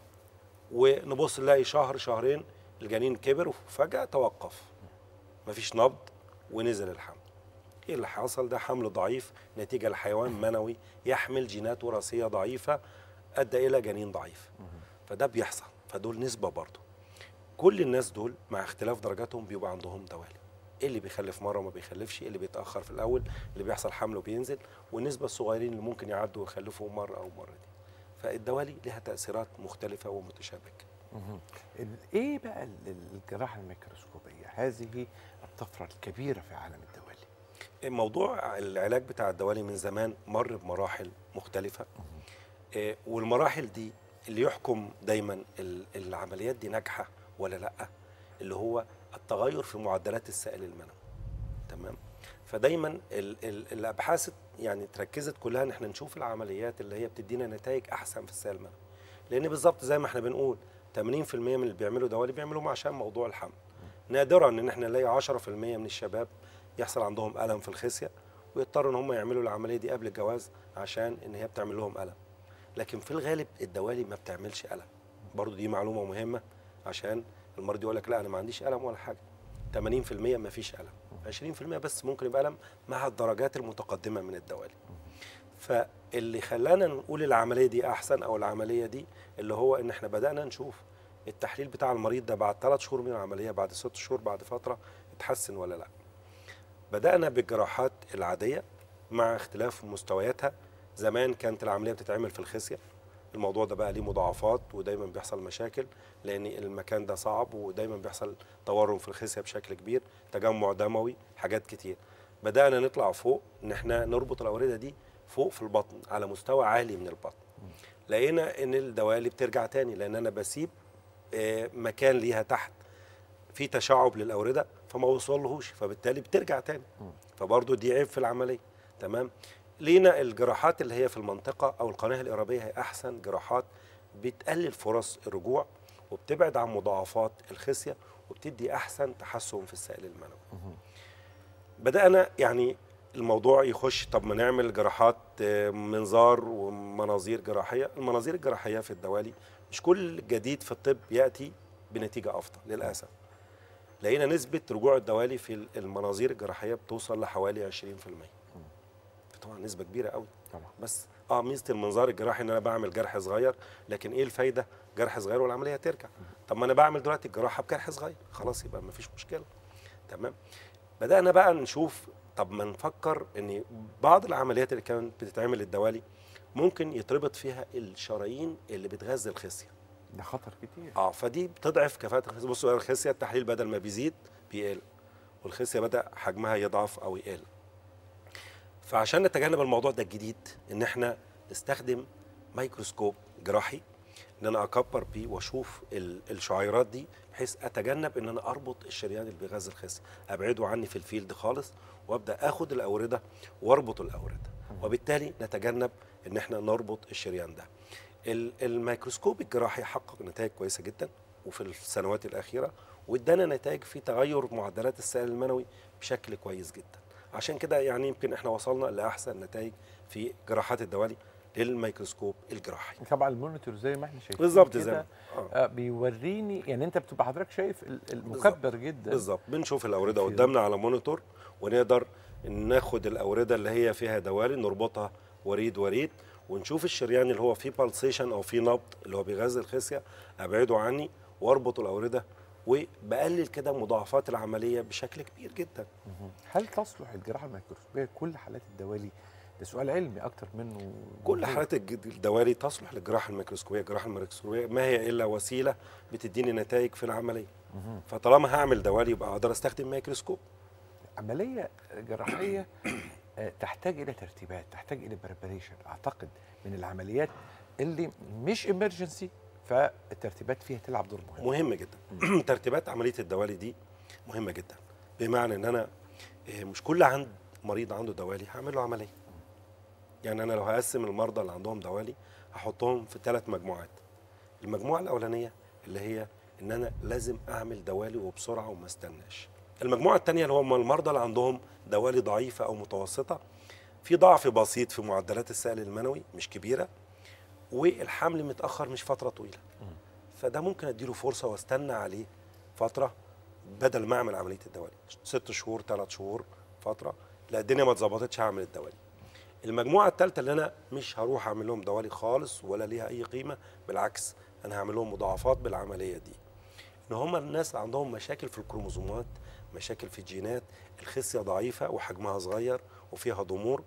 ونبص نلاقي شهر شهرين الجنين كبر وفجاه توقف مفيش نبض ونزل الحمل ايه اللي حصل ده حمل ضعيف نتيجه لحيوان منوي يحمل جينات وراثيه ضعيفه ادى الى جنين ضعيف فده بيحصل فدول نسبه برضه كل الناس دول مع اختلاف درجاتهم بيبقى عندهم دوالي إيه اللي بيخلف مره وما بيخلفش إيه اللي بيتاخر في الاول اللي بيحصل حمل وبينزل والنسبه الصغيرين اللي ممكن يعدوا ويخلفوا مره او مرتين فالدوالي لها تاثيرات مختلفه ومتشابكه ال- ايه بقى ال- ال- الجراحه الميكروسكوبيه هذه الطفره الكبيره في عالم الدوالي موضوع العلاج بتاع الدوالي من زمان مر بمراحل مختلفة آه، والمراحل دي اللي يحكم دايما ال- العمليات دي ناجحة ولا لأ اللي هو التغير في معدلات السائل المنوي تمام فدايما ال ال الابحاث يعني تركزت كلها ان احنا نشوف العمليات اللي هي بتدينا نتائج احسن في السائل المنوي لان بالظبط زي ما احنا بنقول 80% من اللي بيعملوا دوالي بيعملوهم عشان موضوع الحمل نادرا ان احنا نلاقي 10% من الشباب يحصل عندهم الم في الخصيه ويضطروا ان هم يعملوا العمليه دي قبل الجواز عشان ان هي بتعمل لهم الم لكن في الغالب الدوالي ما بتعملش الم برضو دي معلومه مهمه عشان المريض يقول لك لا انا ما عنديش الم ولا حاجه 80% ما فيش الم 20% بس ممكن يبقى الم مع الدرجات المتقدمه من الدوالي فاللي خلانا نقول العمليه دي احسن او العمليه دي اللي هو ان احنا بدانا نشوف التحليل بتاع المريض ده بعد ثلاث شهور من العمليه بعد ست شهور بعد فتره اتحسن ولا لا بدانا بالجراحات العاديه مع اختلاف مستوياتها زمان كانت العمليه بتتعمل في الخصيه الموضوع ده بقى ليه مضاعفات ودايما بيحصل مشاكل لان المكان ده صعب ودايما بيحصل تورم في الخصيه بشكل كبير تجمع دموي حاجات كتير بدانا نطلع فوق ان احنا نربط الاورده دي فوق في البطن على مستوى عالي من البطن لقينا ان الدوالي بترجع تاني لان انا بسيب آه، مكان ليها تحت في تشعب للاورده فما وصلهوش فبالتالي بترجع تاني فبرضه دي عيب في العمليه تمام لينا الجراحات اللي هي في المنطقه او القناه الارابيه هي احسن جراحات بتقلل فرص الرجوع وبتبعد عن مضاعفات الخصيه وبتدي احسن تحسن في السائل المنوي بدانا يعني الموضوع يخش طب ما نعمل جراحات آه، منظار ومناظير جراحيه المناظير الجراحيه في الدوالي مش كل جديد في الطب ياتي بنتيجه افضل للاسف لقينا نسبه رجوع الدوالي في المناظير الجراحيه بتوصل لحوالي 20% طبعا نسبه كبيره قوي طبعا بس اه ميزه المنظار الجراحي ان انا بعمل جرح صغير لكن ايه الفايده جرح صغير والعمليه ترجع طب ما انا بعمل دلوقتي الجراحه بجرح صغير خلاص يبقى مفيش مشكله تمام بدانا بقى نشوف طب ما نفكر ان بعض العمليات اللي كانت بتتعمل للدوالي ممكن يتربط فيها الشرايين اللي بتغذي الخصيه ده خطر كتير اه فدي بتضعف كفاءه الخصيه بصوا الخصيه التحليل بدل ما بيزيد بيقل والخصيه بدا حجمها يضعف او يقل فعشان نتجنب الموضوع ده الجديد ان احنا نستخدم ميكروسكوب جراحي ان انا اكبر بيه واشوف ال- الشعيرات دي بحيث اتجنب ان انا اربط الشريان اللي بيغذي الخصيه ابعده عني في الفيلد خالص وابدا اخد الاورده واربط الاورده وبالتالي نتجنب ان احنا نربط الشريان ده ال- الميكروسكوب الجراحي حقق نتائج كويسه جدا وفي السنوات الاخيره وادانا نتائج في تغير معدلات السائل المنوي بشكل كويس جدا عشان كده يعني يمكن احنا وصلنا لاحسن نتائج في جراحات الدوالي للميكروسكوب الجراحي طبعا المونيتور زي ما احنا شايفين بالظبط كده، زي ما آه. آه بيوريني يعني انت بتبقى حضرتك شايف ال- المكبر جدا بالظبط بنشوف الاورده في- قدامنا على مونيتور ونقدر ناخد الاورده اللي هي فيها دوالي نربطها وريد وريد ونشوف الشريان اللي هو فيه بالسيشن او فيه نبض اللي هو بيغذي الخصيه ابعده عني واربط الاورده وبقلل كده مضاعفات العمليه بشكل كبير جدا هل تصلح الجراحه الميكروسكوبيه كل حالات الدوالي ده سؤال علمي اكتر منه كل موضوع. حالات الج- الدوالي تصلح للجراحه الميكروسكوبيه الجراحه الميكروسكوبيه ما هي الا وسيله بتديني نتائج في العمليه فطالما هعمل دوالي يبقى اقدر استخدم ميكروسكوب عمليه جراحيه آه، تحتاج الى ترتيبات تحتاج الى بريباريشن اعتقد من العمليات اللي مش امرجنسي فالترتيبات فيها تلعب دور مهم مهم جدا ترتيبات عمليه الدوالي دي مهمه جدا بمعنى ان انا إيه، مش كل عند مريض عنده دوالي هعمل له عمليه يعني انا لو هقسم المرضى اللي عندهم دوالي هحطهم في ثلاث مجموعات المجموعه الاولانيه اللي هي ان انا لازم اعمل دوالي وبسرعه وما استناش المجموعه الثانيه اللي هم المرضى اللي عندهم دوالي ضعيفه او متوسطه في ضعف بسيط في معدلات السائل المنوي مش كبيره والحمل متاخر مش فتره طويله فده ممكن اديله فرصه واستنى عليه فتره بدل ما اعمل عمليه الدوالي ست شهور ثلاث شهور فتره لا الدنيا ما اتظبطتش هعمل الدوالي المجموعه الثالثه اللي انا مش هروح اعمل لهم دوالي خالص ولا ليها اي قيمه بالعكس انا هعمل لهم مضاعفات بالعمليه دي ان هم الناس اللي عندهم مشاكل في الكروموزومات مشاكل في الجينات الخصيه ضعيفه وحجمها صغير وفيها ضمور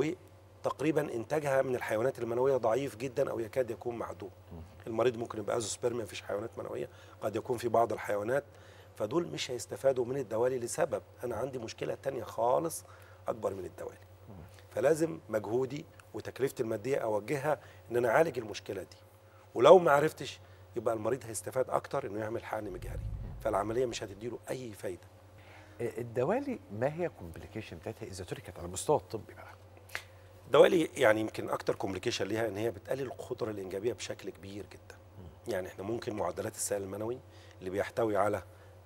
وتقريبا انتاجها من الحيوانات المنويه ضعيف جدا او يكاد يكون معدوم المريض ممكن يبقى ازوسبرميا مفيش حيوانات منويه قد يكون في بعض الحيوانات فدول مش هيستفادوا من الدوالي لسبب انا عندي مشكله تانية خالص اكبر من الدوالي فلازم مجهودي وتكلفتي الماديه اوجهها ان انا اعالج المشكله دي ولو ما عرفتش يبقى المريض هيستفاد اكتر انه يعمل حقن مجهري فالعمليه مش هتديله اي فايده آه، الدوالي ما هي كومبليكيشن بتاعتها اذا تركت على المستوى الطبي بقى دوالي يعني يمكن اكتر كومبليكيشن ليها ان هي بتقلل القدره الانجابيه بشكل كبير جدا يعني احنا ممكن معدلات السائل المنوي اللي بيحتوي على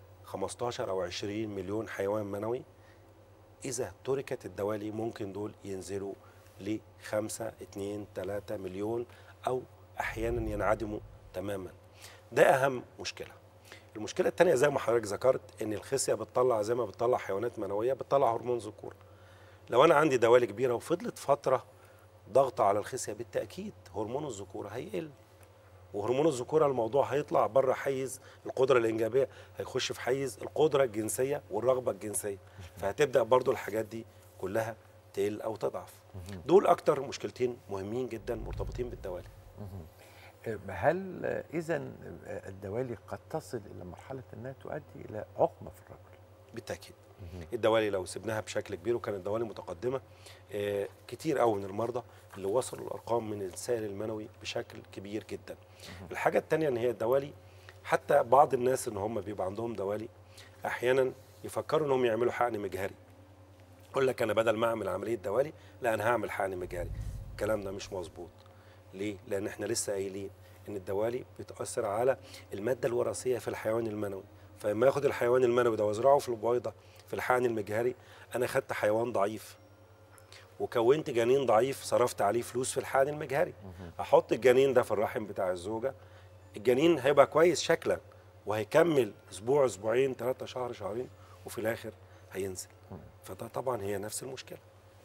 15 او 20 مليون حيوان منوي اذا تركت الدوالي ممكن دول ينزلوا ل 5 2 3 مليون او احيانا ينعدموا تماما ده اهم مشكله المشكله الثانيه زي ما حضرتك ذكرت ان الخصيه بتطلع زي ما بتطلع حيوانات منويه بتطلع هرمون ذكور لو انا عندي دوالي كبيره وفضلت فتره ضغط على الخصيه بالتاكيد هرمون الذكوره هيقل وهرمون الذكوره الموضوع هيطلع بره حيز القدره الانجابيه هيخش في حيز القدره الجنسيه والرغبه الجنسيه فهتبدا برضو الحاجات دي كلها تقل او تضعف دول اكتر مشكلتين مهمين جدا مرتبطين بالدوالي آه، هل اذا الدوالي قد تصل الى مرحله انها تؤدي الى عقمه في الرجل بالتاكيد الدوالي لو سبناها بشكل كبير وكانت دوالي متقدمه آه، كتير قوي من المرضى اللي وصلوا الارقام من السائل المنوي بشكل كبير جدا الحاجه الثانيه ان هي الدوالي حتى بعض الناس ان هم بيبقى عندهم دوالي احيانا يفكروا انهم يعملوا حقن مجهري يقول لك انا بدل ما اعمل عمليه دوالي لا انا هعمل حقن مجهري الكلام ده مش مظبوط ليه لان احنا لسه قايلين ان الدوالي بتاثر على الماده الوراثيه في الحيوان المنوي فلما ياخد الحيوان المنوي ده وازرعه في البويضه في الحقن المجهري انا خدت حيوان ضعيف وكونت جنين ضعيف صرفت عليه فلوس في الحقن المجهري احط الجنين ده في الرحم بتاع الزوجه الجنين هيبقى كويس شكلا وهيكمل اسبوع اسبوعين ثلاثة شهر شهرين وفي الاخر هينزل فده طبعا هي نفس المشكله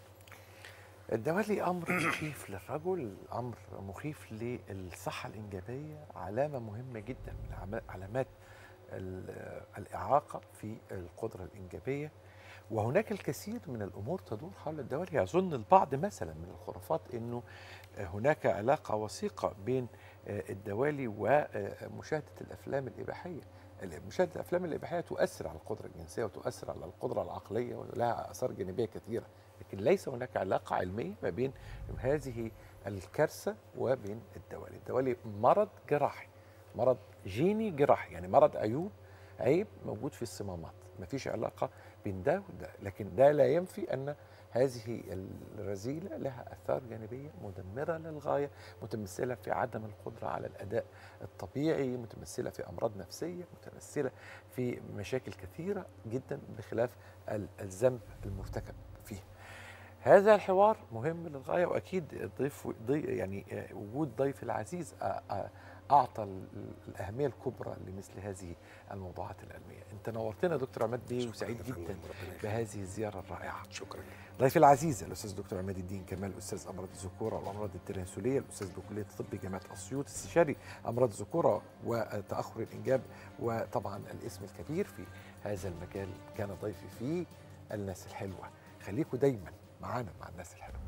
الدوالي امر مخيف للرجل امر مخيف للصحه الانجابيه علامه مهمه جدا من عم- علامات ال- الاعاقه في القدره الانجابيه وهناك الكثير من الامور تدور حول الدوالي يظن البعض مثلا من الخرافات انه هناك علاقه وثيقه بين الدوالي ومشاهده الافلام الاباحيه مشاهده الافلام الاباحيه تؤثر على القدره الجنسيه وتؤثر على القدره العقليه ولها اثار جانبيه كثيره لكن ليس هناك علاقه علميه ما بين هذه الكارثه وبين الدوالي الدوالي مرض جراحي مرض جيني جراحي يعني مرض عيوب عيب موجود في الصمامات ما فيش علاقه بين ده وده لكن ده لا ينفي ان هذه الرذيله لها اثار جانبيه مدمره للغايه متمثله في عدم القدره على الاداء الطبيعي متمثله في امراض نفسيه متمثله في مشاكل كثيره جدا بخلاف ال- الذنب المرتكب فيه هذا الحوار مهم للغايه واكيد ضيف ضي يعني آه، وجود ضيف العزيز آه، آه، اعطى ال- ال- الاهميه الكبرى لمثل هذه الموضوعات العلميه انت نورتنا يا دكتور عماد بيه شكراً وسعيد يا فندم، جدا ربنا يخليك. بهذه الزياره الرائعه شكرا ضيفي العزيز الاستاذ دكتور عماد الدين كمال استاذ امراض الذكوره والامراض التناسليه الاستاذ بكليه الطب جامعه اسيوط استشاري امراض الذكوره وتاخر الانجاب وطبعا الاسم الكبير في هذا المجال كان ضيفي فيه الناس الحلوه خليكم دايما معانا مع الناس الحلوه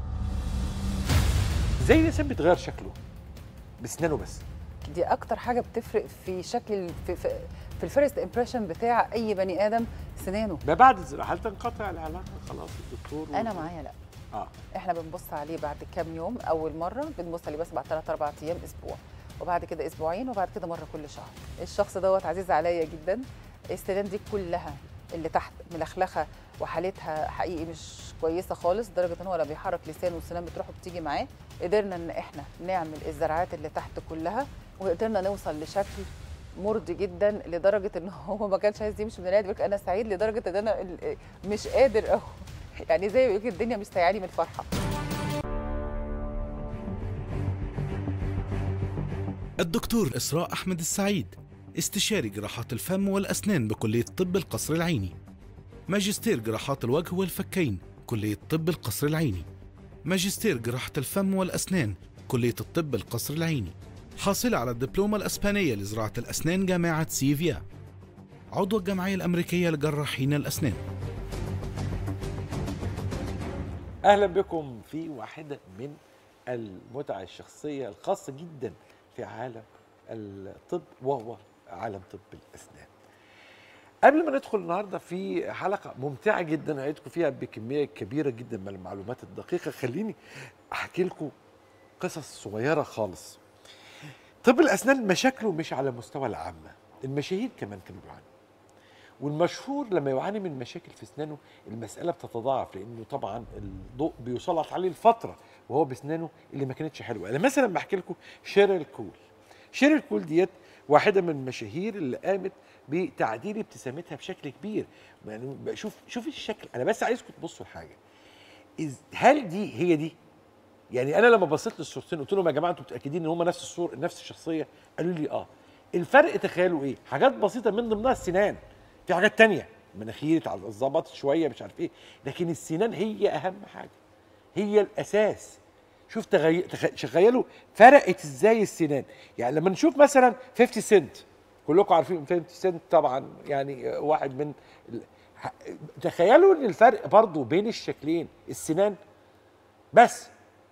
ازاي الانسان بيتغير شكله بسنانه بس دي اكتر حاجه بتفرق في شكل ال- في, في, في الفيرست امبريشن بتاع اي بني ادم سنانه ما بعد الزراعه هل تنقطع العلاقه خلاص الدكتور انا معايا لا اه احنا بنبص عليه بعد كام يوم اول مره بنبص عليه بس بعد 3 4 ايام اسبوع وبعد كده اسبوعين وبعد كده مره كل شهر الشخص دوت عزيز عليا جدا السنان دي كلها اللي تحت ملخلخه وحالتها حقيقي مش كويسه خالص لدرجه ان هو لا بيحرك لسانه والسنان بتروح وبتيجي معاه قدرنا ان احنا نعمل الزراعات اللي تحت كلها وقدرنا نوصل لشكل مرضي جدا لدرجه ان هو ما كانش عايز يمشي من العياده بيقول انا سعيد لدرجه ان انا ال- مش قادر أهو. يعني زي ما بيقول كده الدنيا مش سايعاني من الفرحه الدكتور إسراء أحمد السعيد استشاري جراحات الفم والأسنان بكلية طب القصر العيني ماجستير جراحات الوجه والفكين كلية طب القصر العيني ماجستير جراحة الفم والأسنان كلية الطب القصر العيني حاصلة على الدبلومة الأسبانية لزراعة الأسنان جامعة سيفيا عضو الجمعية الأمريكية لجراحين الأسنان اهلا بكم في واحده من المتع الشخصيه الخاصه جدا في عالم الطب وهو عالم طب الاسنان قبل ما ندخل النهارده في حلقه ممتعه جدا هعيدكم فيها بكميه كبيره جدا من المعلومات الدقيقه خليني احكي لكم قصص صغيره خالص طب الاسنان مشاكله مش على مستوى العامه المشاهير كمان كانوا بيعانوا والمشهور لما يعاني من مشاكل في اسنانه المساله بتتضاعف لانه طبعا الضوء بيسلط عليه الفتره وهو باسنانه اللي ما كانتش حلوه انا مثلا بحكي لكم شيريل كول شيريل كول ديت واحده من المشاهير اللي قامت بتعديل ابتسامتها بشكل كبير يعني شوف شوف الشكل انا بس عايزكم تبصوا لحاجه إز- هل دي هي دي يعني انا لما بصيت للصورتين قلت لهم يا جماعه انتوا متاكدين ان هم نفس الصور نفس الشخصيه قالوا لي اه الفرق تخيلوا ايه حاجات بسيطه من ضمنها السنان في حاجات تانية مناخير اتظبطت شويه مش عارف ايه لكن السنان هي اهم حاجه هي الاساس شوف تغي... تخ... تخيلوا فرقت ازاي السنان يعني لما نشوف مثلا 50 سنت كلكم عارفين 50 سنت طبعا يعني واحد من ال... ه- تخيلوا ان الفرق برضو بين الشكلين السنان بس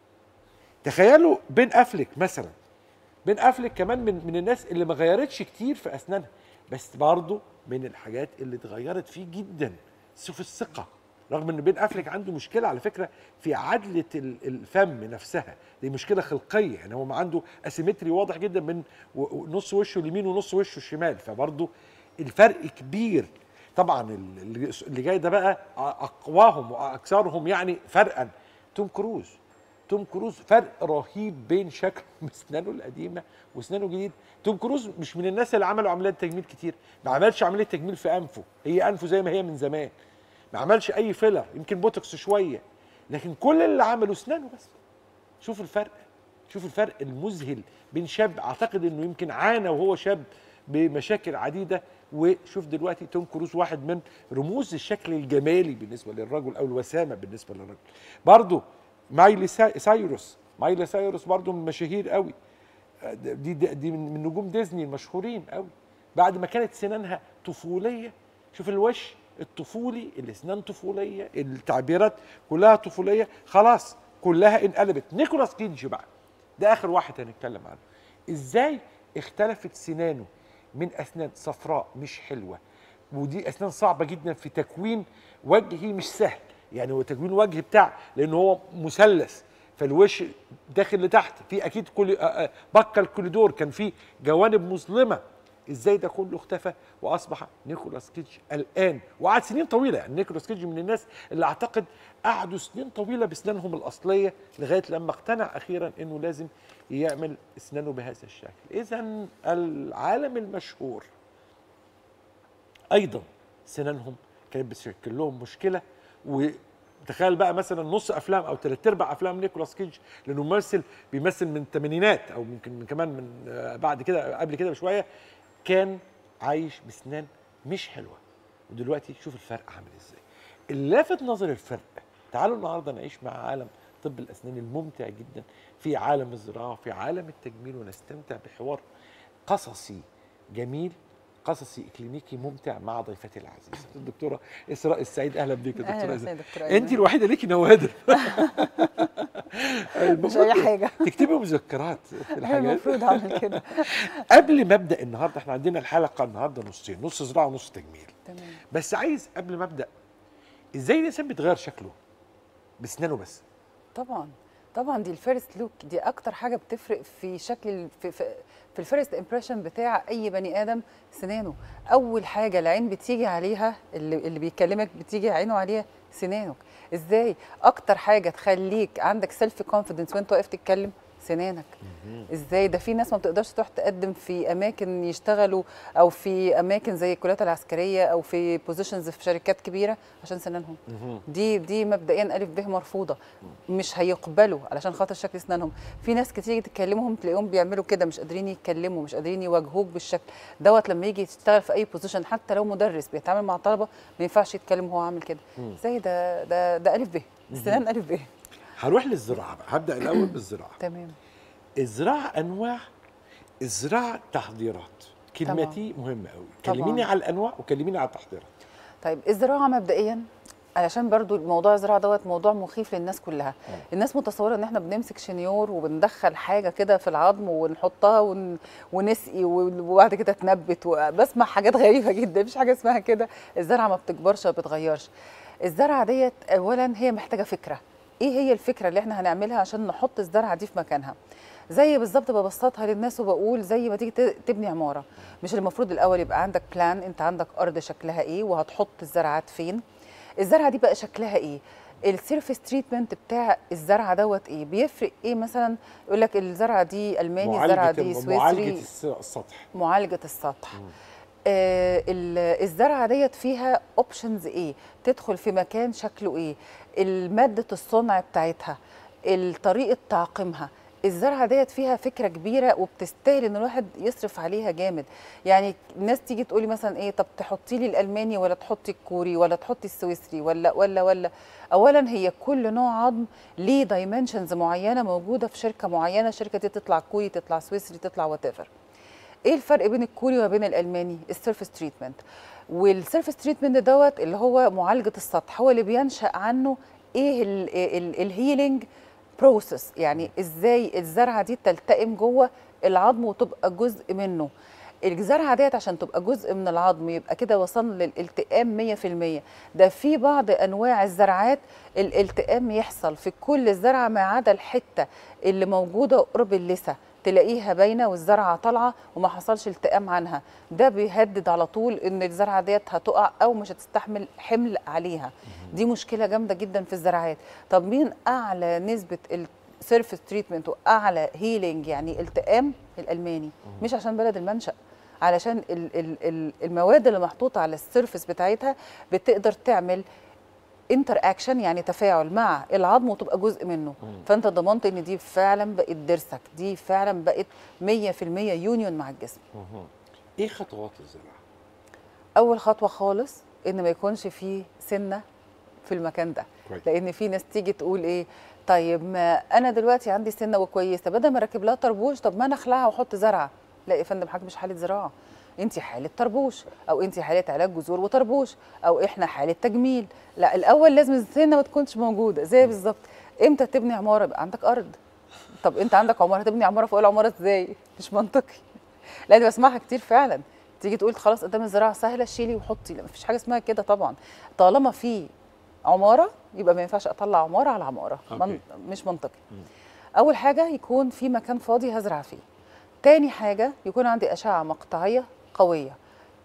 تخيلوا بين افلك مثلا بين افلك كمان من من الناس اللي ما غيرتش كتير في اسنانها بس برضه من الحاجات اللي اتغيرت فيه جدا شوف الثقه رغم ان بين افلك عنده مشكله على فكره في عدله ال- الفم نفسها دي مشكله خلقيه يعني هو عنده اسيمتري واضح جدا من و- و- نص وشه اليمين ونص وشه الشمال فبرضه الفرق كبير طبعا ال- اللي اللي جاي ده بقى اقواهم واكثرهم يعني فرقا توم كروز توم كروز فرق رهيب بين شكله باسنانه القديمه واسنانه الجديد توم كروز مش من الناس اللي عملوا عمليات تجميل كتير ما عملش عمليه تجميل في انفه هي انفه زي ما هي من زمان ما عملش اي فيلر يمكن بوتوكس شويه لكن كل اللي عمله اسنانه بس شوف الفرق شوف الفرق المذهل بين شاب اعتقد انه يمكن عانى وهو شاب بمشاكل عديده وشوف دلوقتي توم كروز واحد من رموز الشكل الجمالي بالنسبه للرجل او الوسامه بالنسبه للرجل برضه مايلي سا- سايروس مايلي سايروس برضه من المشاهير قوي دي دي, دي من من نجوم ديزني المشهورين قوي بعد ما كانت سنانها طفوليه شوف الوش الطفولي الاسنان طفوليه التعبيرات كلها طفوليه خلاص كلها انقلبت نيكولاس كيدج بقى ده اخر واحد هنتكلم عنه ازاي اختلفت سنانه من اسنان صفراء مش حلوه ودي اسنان صعبه جدا في تكوين وجهي مش سهل يعني هو تكوين وجه بتاع لان هو مثلث فالوش داخل لتحت في اكيد كل آه، آه، بكى الكوريدور كان في جوانب مظلمه ازاي ده كله اختفى واصبح نيكولاس كيدج الان وقعد سنين طويله يعني نيكولاس كيدج من الناس اللي اعتقد قعدوا سنين طويله باسنانهم الاصليه لغايه لما اقتنع اخيرا انه لازم يعمل اسنانه بهذا الشكل اذا العالم المشهور ايضا سنانهم كانت بتشكل لهم مشكله تخيل بقى مثلا نص افلام او ثلاث ارباع افلام نيكولاس كيج لانه ممثل بيمثل من الثمانينات او ممكن من كمان من آه، بعد كده قبل كده بشويه كان عايش بسنان مش حلوه ودلوقتي شوف الفرق عامل ازاي اللافت نظر الفرق تعالوا النهارده نعيش مع عالم طب الاسنان الممتع جدا في عالم الزراعه في عالم التجميل ونستمتع بحوار قصصي جميل قصصي كلينيكي ممتع مع ضيفتي العزيزه الدكتوره اسراء السعيد اهلا بيك يا أهلا دكتوره وسهلا إسراء. يا دكتورة انت أيمن. الوحيده ليكي نوادر مش اي حاجه تكتبي مذكرات في الحاجات المفروض اعمل كده قبل ما ابدا النهارده احنا عندنا الحلقه النهارده نصين نص زراعه ونص تجميل تمام بس عايز قبل ما ابدا ازاي الانسان بيتغير شكله بسنانه بس طبعا طبعا دي الفيرست لوك دي اكتر حاجه بتفرق في شكل ال- في في, في الفيرست امبريشن بتاع اي بني ادم سنانه اول حاجه العين بتيجي عليها اللي, اللي بيكلمك بتيجي عينه عليها سنانك ازاي اكتر حاجه تخليك عندك سيلف كونفيدنس وانت واقف تتكلم سنانك ازاي ده في ناس ما بتقدرش تروح تقدم في اماكن يشتغلوا او في اماكن زي الكليات العسكريه او في بوزيشنز في شركات كبيره عشان سنانهم دي دي مبدئيا الف ب مرفوضه مش هيقبلوا علشان خاطر شكل اسنانهم في ناس كتير تكلمهم تلاقيهم بيعملوا كده مش قادرين يتكلموا مش قادرين يواجهوك بالشكل دوت لما يجي يشتغل في اي بوزيشن حتى لو مدرس بيتعامل مع طلبه ما ينفعش يتكلم وهو عامل كده زي ده ده ده الف ب السنان الف ب هروح للزراعه بقى هبدا الاول بالزراعه تمام الزراعه انواع الزراعه تحضيرات كلمتي مهمه قوي كلميني على الانواع وكلميني على التحضيرات طيب الزراعه مبدئيا علشان برضو موضوع الزراعه دوت موضوع مخيف للناس كلها الناس متصوره ان احنا بنمسك شنيور وبندخل حاجه كده في العظم ونحطها ون... ونسقي وبعد كده تنبت بسمع حاجات غريبه جدا مفيش حاجه اسمها كده الزرعه ما بتكبرش ما بتغيرش الزرعه ديت اولا هي محتاجه فكره ايه هي الفكره اللي احنا هنعملها عشان نحط الزرعه دي في مكانها زي بالظبط ببسطها للناس وبقول زي ما تيجي ت- تبني عماره مش المفروض الاول يبقى عندك بلان انت عندك ارض شكلها ايه وهتحط الزرعات فين الزرعه دي بقى شكلها ايه السيرفيس تريتمنت بتاع الزرعه دوت ايه بيفرق ايه مثلا يقول لك الزرعه دي الماني الزرعه دي سويسري معالجه الس- السطح معالجه السطح آه ال- الزرعه ديت فيها اوبشنز ايه تدخل في مكان شكله ايه ماده الصنع بتاعتها طريقه تعقيمها الزرعه ديت فيها فكره كبيره وبتستاهل ان الواحد يصرف عليها جامد يعني الناس تيجي تقولي مثلا ايه طب تحطي لي الالماني ولا تحطي الكوري ولا تحطي السويسري ولا ولا ولا اولا هي كل نوع عظم ليه دايمنشنز معينه موجوده في شركه معينه الشركه دي تطلع كوري تطلع سويسري تطلع وات ايه الفرق بين الكوري وما بين الالماني السيرفيس تريتمنت والسيرفيس تريتمنت دوت اللي هو معالجه السطح هو اللي بينشا عنه ايه الهيلينج بروسيس يعني ازاي الزرعه دي تلتئم جوه العظم وتبقى جزء منه الزرعه ديت عشان تبقى جزء من العظم يبقى كده وصلنا للالتئام 100% ده في بعض انواع الزرعات الالتئام يحصل في كل الزرعه ما عدا الحته اللي موجوده قرب اللثه تلاقيها باينه والزرعه طالعه وما حصلش التئام عنها ده بيهدد على طول ان الزرعه ديت هتقع او مش هتستحمل حمل عليها دي مشكله جامده جدا في الزراعات طب مين اعلى نسبه السيرفيس تريتمنت واعلى هيلينج يعني التئام الالماني مش عشان بلد المنشا علشان ال- ال- ال- المواد اللي محطوطه على السيرفيس بتاعتها بتقدر تعمل انتر اكشن يعني تفاعل مع العظم وتبقى جزء منه فانت ضمنت ان دي فعلا بقت ضرسك دي فعلا بقت 100% يونيون مع الجسم ايه خطوات الزراعه اول خطوه خالص ان ما يكونش فيه سنه في المكان ده كويس. لان في ناس تيجي تقول ايه طيب ما انا دلوقتي عندي سنه وكويسه بدل ما اركب لها طربوش طب ما انا اخلعها واحط زرعه لا يا فندم حضرتك مش حاله زراعه انت حاله طربوش او انت حاله علاج جذور وطربوش او احنا حاله تجميل لا الاول لازم السنه ما تكونش موجوده زي بالظبط امتى تبني عماره يبقى عندك ارض طب انت عندك عماره تبني عماره فوق العماره ازاي مش منطقي لا دي بسمعها كتير فعلا تيجي تقول خلاص قدام الزراعه سهله شيلي وحطي لا مفيش حاجه اسمها كده طبعا طالما في عماره يبقى ما ينفعش اطلع عماره على عماره أوكي. من مش منطقي اول حاجه يكون في مكان فاضي هزرع فيه تاني حاجه يكون عندي اشعه مقطعيه قويه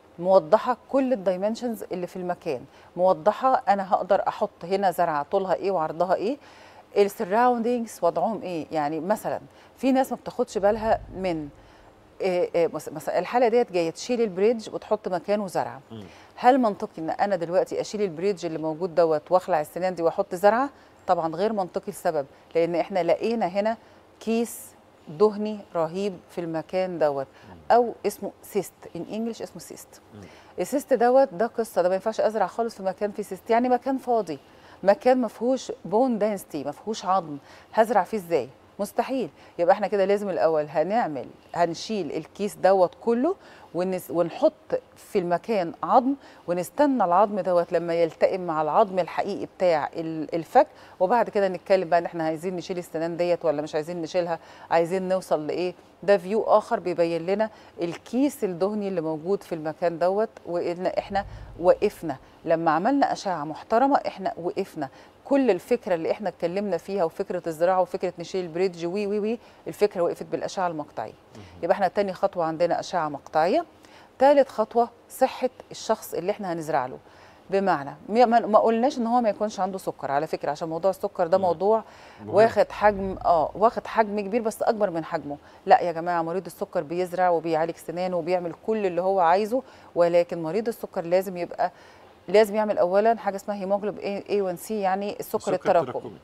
موضحه كل الدايمنشنز اللي في المكان موضحه انا هقدر احط هنا زرعه طولها ايه وعرضها ايه السراوندينجز وضعهم ايه يعني مثلا في ناس ما بتاخدش بالها من إيه إيه مس- مثلا الحاله ديت جايه تشيل البريدج وتحط مكانه زرعه هل منطقي ان انا دلوقتي اشيل البريدج اللي موجود دوت واخلع السنان دي واحط زرعه طبعا غير منطقي السبب لان احنا لقينا هنا كيس دهني رهيب في المكان دوت او اسمه سيست ان انجلش اسمه سيست السيست دوت ده قصه ده ما ينفعش ازرع خالص في مكان فيه سيست يعني مكان فاضي مكان ما فيهوش بون دانستي ما فيهوش عظم هزرع فيه ازاي مستحيل يبقى احنا كده لازم الاول هنعمل هنشيل الكيس دوت كله ونس ونحط في المكان عظم ونستنى العظم دوت لما يلتئم مع العظم الحقيقي بتاع ال- الفك وبعد كده نتكلم بقى ان احنا عايزين نشيل السنان ديت ولا مش عايزين نشيلها عايزين نوصل لايه ده فيو اخر بيبين لنا الكيس الدهني اللي موجود في المكان دوت وان احنا وقفنا لما عملنا اشعه محترمه احنا وقفنا كل الفكره اللي احنا اتكلمنا فيها وفكره الزراعه وفكره نشيل البريدج وي وي وي الفكره وقفت بالاشعه المقطعيه يبقى احنا تاني خطوه عندنا اشعه مقطعيه ثالث خطوه صحه الشخص اللي احنا هنزرع له بمعنى ما ما- ما قلناش ان هو ما يكونش عنده سكر على فكره عشان موضوع السكر ده موضوع واخد حجم اه واخد حجم كبير بس اكبر من حجمه لا يا جماعه مريض السكر بيزرع وبيعالج سنانه وبيعمل كل اللي هو عايزه ولكن مريض السكر لازم يبقى لازم يعمل اولا حاجه اسمها هيموجلوب A1C يعني السكر التراكمي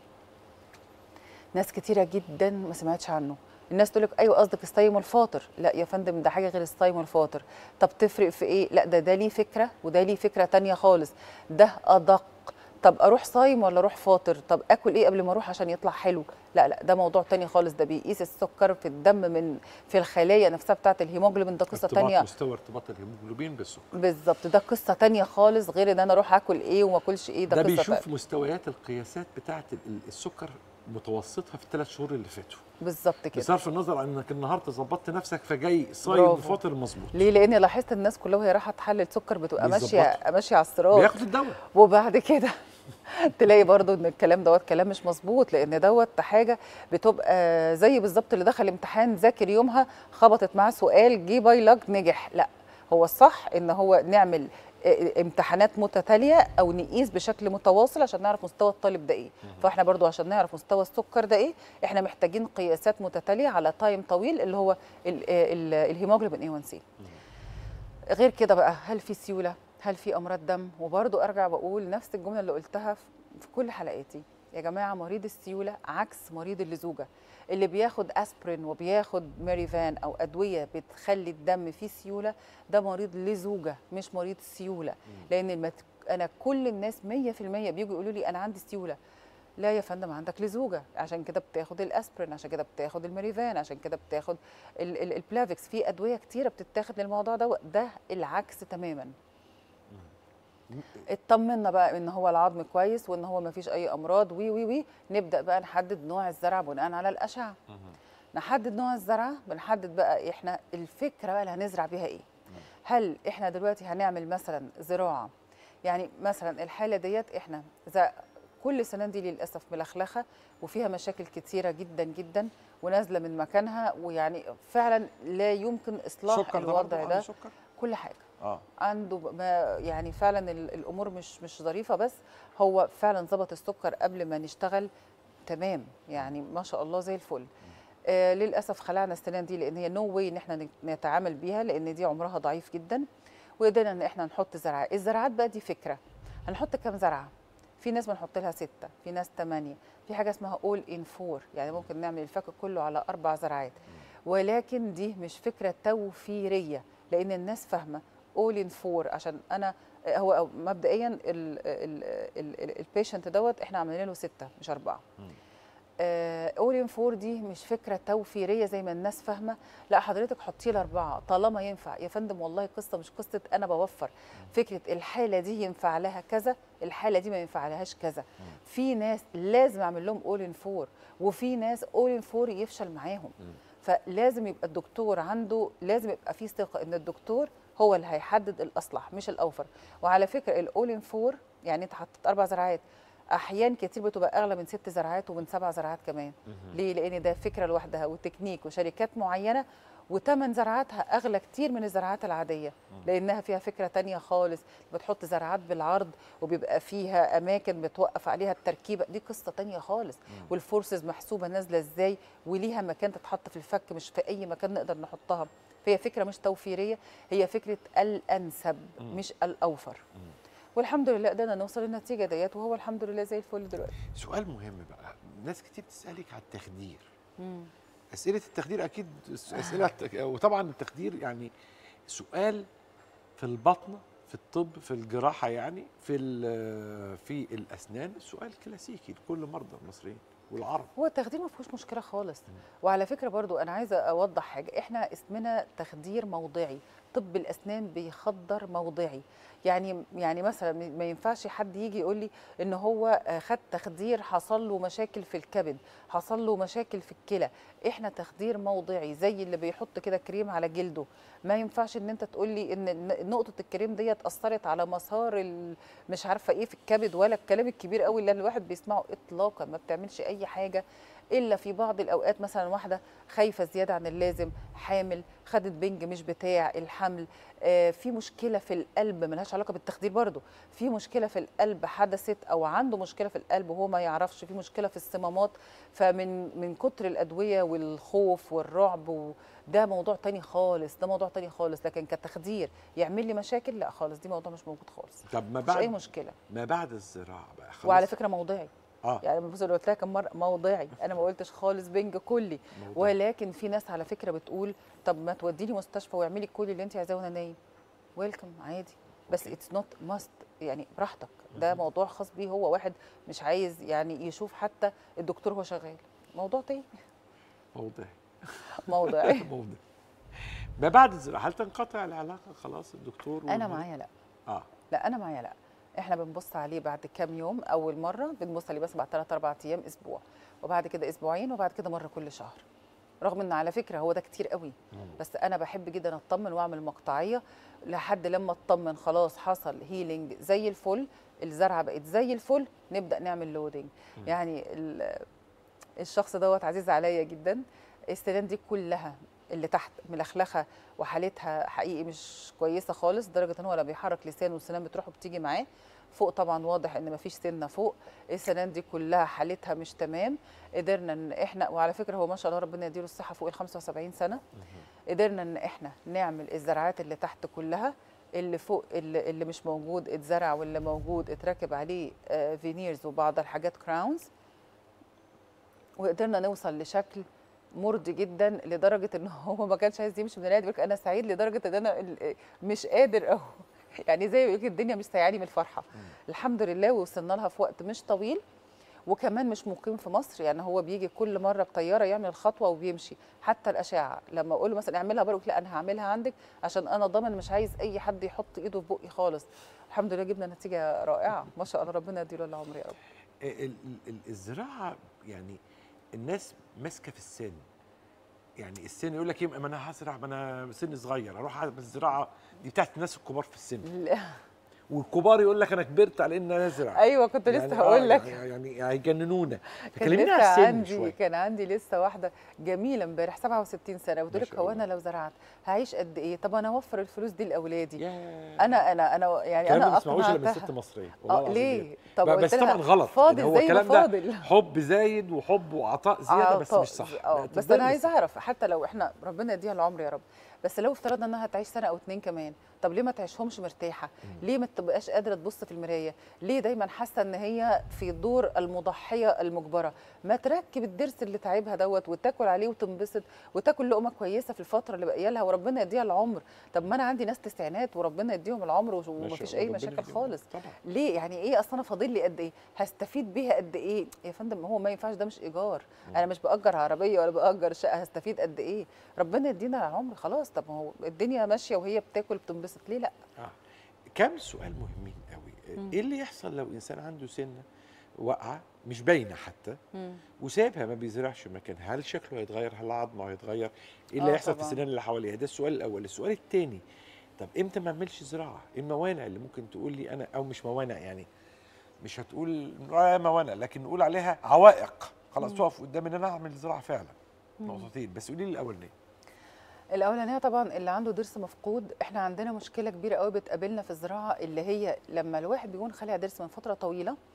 ناس كتيرة جدا ما سمعتش عنه الناس تقول لك ايوه قصدك الصايم والفاطر لا يا فندم ده حاجه غير الصايم والفاطر طب تفرق في ايه لا ده ده ليه فكره وده ليه فكره تانية خالص ده ادق طب اروح صايم ولا اروح فاطر طب اكل ايه قبل ما اروح عشان يطلع حلو لا لا ده موضوع تاني خالص ده بيقيس السكر في الدم من في الخلايا نفسها بتاعه الهيموجلوبين ده قصه ارتباط تانية مستوى ارتباط الهيموجلوبين بالسكر بالظبط ده قصه تانية خالص غير ان انا اروح اكل ايه وما اكلش ايه ده, ده قصه بيشوف تانية. مستويات القياسات بتاعه ال- السكر متوسطها في الثلاث شهور اللي فاتوا بالظبط كده بصرف النظر عن انك النهارده ظبطت نفسك فجاي صايم برافو. وفاطر مظبوط ليه لاني لاحظت الناس كلها وهي رايحه تحلل سكر بتبقى ماشيه بيظبطوا. ماشيه على الصراط بياخد الدواء وبعد كده تلاقي برضو ان الكلام دوت كلام مش مظبوط لان دوت حاجه بتبقى زي بالظبط اللي دخل امتحان ذاكر يومها خبطت معاه سؤال جه باي لك نجح لا هو الصح ان هو نعمل اه، امتحانات متتاليه او نقيس بشكل متواصل عشان نعرف مستوى الطالب ده ايه فاحنا برضو عشان نعرف مستوى السكر ده ايه احنا محتاجين قياسات متتاليه على تايم طويل اللي هو ال- ال- الهيموجلوبين A1C غير كده بقى هل في سيوله هل في امراض دم وبرضو ارجع بقول نفس الجمله اللي قلتها في في كل حلقاتي يا جماعه مريض السيوله عكس مريض اللزوجه اللي بياخد اسبرين وبياخد ميريفان او ادويه بتخلي الدم فيه سيوله ده مريض لزوجه مش مريض سيوله لان المت... انا كل الناس 100% بيجوا يقولوا لي انا عندي سيوله لا يا فندم عندك لزوجه عشان كده بتاخد الاسبرين عشان كده بتاخد الميريفان عشان كده بتاخد ال- ال- البلافيكس في ادويه كتيره بتتاخد للموضوع ده ده العكس تماما اطمنا بقى ان هو العظم كويس وان هو ما فيش اي امراض وي وي وي نبدا بقى نحدد نوع الزرع بناء على الاشعه نحدد نوع الزرعه بنحدد بقى احنا الفكره بقى اللي هنزرع بيها ايه هل احنا دلوقتي هنعمل مثلا زراعه يعني مثلا الحاله ديت احنا ز- كل السنان دي للاسف ملخلخه وفيها مشاكل كتيره جدا جدا ونازله من مكانها ويعني فعلا لا يمكن اصلاح سكر ده برضه الوضع عنده ده سكر كل حاجه اه عنده ب- ما يعني فعلا ال- الامور مش مش ظريفه بس هو فعلا ظبط السكر قبل ما نشتغل تمام يعني ما شاء الله زي الفل آه للاسف خلعنا السنان دي لان هي نو واي ان احنا نت- نتعامل بيها لان دي عمرها ضعيف جدا وقدرنا ان احنا نحط زرعه الزراعات بقى دي فكره هنحط كام زرعه في ناس بنحط لها ستة في ناس ثمانية في حاجة اسمها اول ان فور يعني ممكن نعمل الفك كله على أربع زرعات ولكن دي مش فكرة توفيرية لأن الناس فاهمة اول ان فور عشان أنا هو مبدئيا البيشنت دوت احنا عاملين له ستة مش أربعة اول ان فور دي مش فكره توفيريه زي ما الناس فاهمه لا حضرتك حطي لي اربعه طالما ينفع يا فندم والله قصه مش قصه انا بوفر فكره الحاله دي ينفع لها كذا الحاله دي ما ينفع لهاش كذا في ناس لازم اعمل لهم اول ان فور وفي ناس اول ان فور يفشل معاهم فلازم يبقى الدكتور عنده لازم يبقى في ثقه ان الدكتور هو اللي هيحدد الاصلح مش الاوفر وعلى فكره الاول ان فور يعني انت حطيت اربع زراعات احيان كتير بتبقى اغلى من ست زراعات ومن سبع زراعات كمان ليه لان ده فكره لوحدها وتكنيك وشركات معينه وثمن زراعاتها اغلى كتير من الزراعات العاديه لانها فيها فكره تانية خالص بتحط زراعات بالعرض وبيبقى فيها اماكن بتوقف عليها التركيبه دي قصه تانية خالص والفورسز محسوبه نازله ازاي وليها مكان تتحط في الفك مش في اي مكان نقدر نحطها فهي فكره مش توفيريه هي فكره الانسب مش الاوفر والحمد لله قدرنا نوصل للنتيجه ديت وهو الحمد لله زي الفل دلوقتي سؤال مهم بقى ناس كتير بتسالك على التخدير اسئله التخدير اكيد اسئله التك- وطبعا التخدير يعني سؤال في البطنه في الطب في الجراحه يعني في ال- في الاسنان سؤال كلاسيكي لكل مرضى المصريين والعرب هو التخدير ما فيهوش مشكله خالص وعلى فكره برضو انا عايزه اوضح حاجه احنا اسمنا تخدير موضعي طب الاسنان بيخدر موضعي يعني يعني مثلا ما ينفعش حد يجي يقول لي ان هو آه، خد تخدير حصل له مشاكل في الكبد حصل له مشاكل في الكلى احنا تخدير موضعي زي اللي بيحط كده كريم على جلده ما ينفعش ان انت تقول لي ان ن- نقطه الكريم ديت اثرت على مسار ال- مش عارفه ايه في الكبد ولا الكلام الكبير قوي اللي الواحد بيسمعه اطلاقا ما بتعملش اي حاجه الا في بعض الاوقات مثلا واحده خايفه زياده عن اللازم حامل خدت بنج مش بتاع الحمل آه، في مشكله في القلب ملهاش علاقه بالتخدير برضو في مشكله في القلب حدثت او عنده مشكله في القلب وهو ما يعرفش في مشكله في الصمامات فمن من كتر الادويه والخوف والرعب وده موضوع تاني خالص ده موضوع تاني خالص لكن كتخدير يعمل لي مشاكل لا خالص دي موضوع مش موجود خالص طب ما مش اي بعد مشكله ما بعد الزراعه بقى خلاص وعلى فكره موضعي اه يعني بص اللي قلت لها كم مره موضعي انا ما قلتش خالص بنج كلي موضوعي. ولكن في ناس على فكره بتقول طب ما توديني مستشفى واعملي كل اللي انت عايزاه وانا نايم ويلكم عادي بس اتس نوت ماست يعني براحتك ده موضوع خاص بيه هو واحد مش عايز يعني يشوف حتى الدكتور وهو شغال موضوع تاني موضوعي موضعي موضوع ما بعد الزراعه هل تنقطع العلاقه خلاص الدكتور انا والمريض؟ معايا لا اه لا انا معايا لا احنا بنبص عليه بعد كام يوم اول مره بنبص عليه بس بعد 3 4 ايام اسبوع وبعد كده اسبوعين وبعد كده مره كل شهر رغم ان على فكره هو ده كتير قوي بس انا بحب جدا اطمن واعمل مقطعيه لحد لما اطمن خلاص حصل هيلينج زي الفل الزرعه بقت زي الفل نبدا نعمل لودنج يعني ال- الشخص دوت عزيز عليا جدا السنان دي كلها اللي تحت ملخلخه وحالتها حقيقي مش كويسه خالص لدرجه ان هو لا بيحرك لسانه والسنان بتروح وبتيجي معاه فوق طبعا واضح ان مفيش سنه فوق السنان دي كلها حالتها مش تمام قدرنا ان احنا وعلى فكره هو ما شاء الله ربنا يديله الصحه فوق ال 75 سنه قدرنا ان احنا نعمل الزرعات اللي تحت كلها اللي فوق اللي, اللي مش موجود اتزرع واللي موجود اتركب عليه آه، فينيرز وبعض الحاجات كراونز وقدرنا نوصل لشكل مرضي جدا لدرجه ان هو ما كانش عايز يمشي من النادي بيقول لك انا سعيد لدرجه ان انا ال- مش قادر اهو يعني زي ما بيقول لك الدنيا مش سايعاني من الفرحه الحمد لله وصلنا لها في وقت مش طويل وكمان مش مقيم في مصر يعني هو بيجي كل مره بطياره يعمل الخطوه وبيمشي حتى الاشعه لما اقول له مثلا اعملها بقول لا انا هعملها عندك عشان انا ضامن مش عايز اي حد يحط ايده في بقي خالص الحمد لله جبنا نتيجه رائعه ما شاء الله ربنا يديله العمر يا رب ال- ال- ال- الزراعه يعني الناس ماسكه في السن يعني السن يقول لك ايه ما انا هزرع ما انا سن صغير اروح اعمل الزراعه دي بتاعت الناس الكبار في السن لا. والكبار يقول لك انا كبرت على ان انا ازرع ايوه كنت يعني لسه آه، هقول لك يعني يعني هيجننونا كان فكلميني لسه على السن عندي شويه كان عندي لسه واحده جميله امبارح 67 سنه بتقول ما لك شاء هو الله. انا لو زرعت هعيش قد ايه طب انا اوفر الفلوس دي لاولادي يا انا انا انا يعني الكلام ده انا ما تسمعوش الا من أقنعتها. ست مصريه والله اه العظيم ليه بجد. طب ب- قلت بس لها طبعا غلط فاضل يعني هو زي ما الكلام ده فاضل حب زايد وحب وعطاء زياده بس عطاء مش صح اه لا، بس تفضلي انا عايزه اعرف حتى لو احنا ربنا يديها العمر يا رب بس لو افترضنا انها هتعيش سنه او اتنين كمان طب ليه ما تعيشهمش مرتاحه ليه ما تبقاش قادره تبص في المرايه ليه دايما حاسه ان هي في دور المضحيه المجبره ما تركب الضرس اللي تعبها دوت وتاكل عليه وتنبسط وتاكل لقمه كويسه في الفتره اللي باقيه لها وربنا يديها العمر طب ما انا عندي ناس تسعينات وربنا يديهم العمر وش- ما شاء ومفيش الله، اي ربنا مشاكل يديهم. خالص طبعا ليه يعني ايه اصلا انا فاضل لي قد ايه هستفيد بيها قد ايه يا فندم هو ما ينفعش ده مش ايجار انا مش باجر عربيه ولا باجر شقه هستفيد قد ايه ربنا يدينا العمر خلاص طب ما هو الدنيا ماشيه وهي بتاكل بتنبسط ليه لا آه. كم سؤال مهمين قوي ايه اللي يحصل لو انسان عنده سنه واقعه مش باينه حتى وسابها ما بيزرعش مكانها هل شكله هيتغير هل عظمه هيتغير ايه اللي آه هيحصل في طبعاً. السنان اللي حواليها ده السؤال الاول السؤال الثاني طب امتى ما اعملش زراعه ايه الموانع اللي ممكن تقول لي انا او مش موانع يعني مش هتقول آه موانع لكن نقول عليها عوائق خلاص تقف قدام ان انا اعمل زراعه فعلا نقطتين بس قولي لي الاولانيه الاولانيه طبعا اللي عنده ضرس مفقود احنا عندنا مشكله كبيره قوي بتقابلنا في الزراعه اللي هي لما الواحد بيكون خالع ضرس من فتره طويله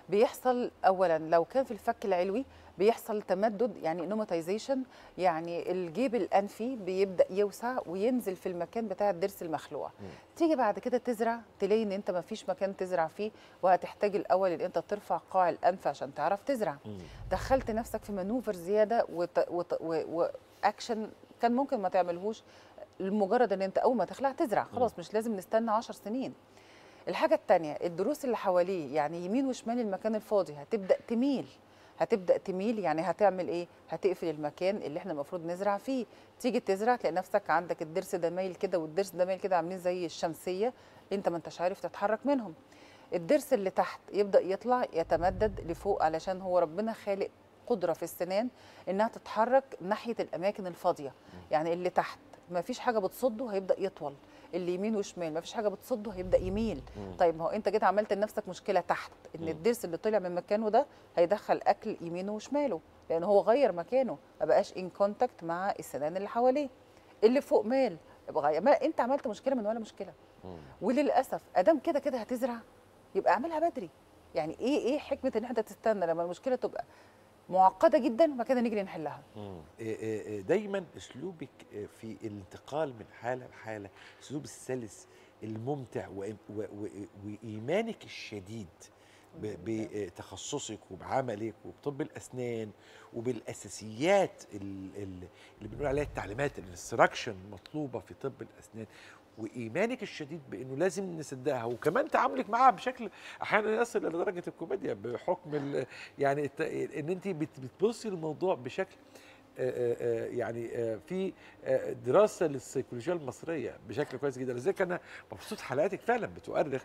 بيحصل اولا لو كان في الفك العلوي بيحصل تمدد يعني نوماتيزيشن يعني الجيب الانفي بيبدا يوسع وينزل في المكان بتاع الضرس المخلوع تيجي بعد كده تزرع تلاقي ان انت ما فيش مكان تزرع فيه وهتحتاج الاول ان انت ترفع قاع الانف عشان تعرف تزرع دخلت نفسك في مانوفر زياده وت... وت... و... واكشن كان ممكن ما تعملهوش لمجرد ان انت اول ما تخلع تزرع خلاص مش لازم نستنى 10 سنين الحاجه الثانيه الدروس اللي حواليه يعني يمين وشمال المكان الفاضي هتبدا تميل هتبدا تميل يعني هتعمل ايه هتقفل المكان اللي احنا المفروض نزرع فيه تيجي تزرع تلاقي نفسك عندك الضرس ده مايل كده والضرس ده مايل كده عاملين زي الشمسيه انت ما انتش عارف تتحرك منهم الضرس اللي تحت يبدا يطلع يتمدد لفوق علشان هو ربنا خالق قدره في السنان انها تتحرك ناحيه الاماكن الفاضيه يعني اللي تحت ما فيش حاجه بتصده هيبدا يطول اللي يمين وشمال ما فيش حاجه بتصده هيبدا يميل طيب ما هو انت جيت عملت لنفسك مشكله تحت ان الضرس اللي طلع من مكانه ده هيدخل اكل يمينه وشماله لان هو غير مكانه ما بقاش ان كونتاكت مع السنان اللي حواليه اللي فوق مال يبقى غير. ما انت عملت مشكله من ولا مشكله وللاسف ادام كده كده هتزرع يبقى اعملها بدري يعني ايه ايه حكمه ان انت تستنى لما المشكله تبقى معقده جدا وبعد كده نجري نحلها إيه إيه إيه دايما اسلوبك إيه في الانتقال من حاله لحاله اسلوب السلس الممتع و- و- و- وايمانك الشديد ب- بتخصصك وبعملك وبطب الاسنان وبالاساسيات ال- ال- اللي بنقول عليها التعليمات الانستراكشن المطلوبه في طب الاسنان وايمانك الشديد بانه لازم نصدقها وكمان تعاملك معاها بشكل احيانا يصل الى درجه الكوميديا بحكم ال- يعني الت- ان انت بت- بتبصي للموضوع بشكل آه، آه، آه، يعني آه، في آه، دراسه للسيكولوجيا المصريه بشكل كويس جدا لذلك انا مبسوط حلقاتك فعلا بتؤرخ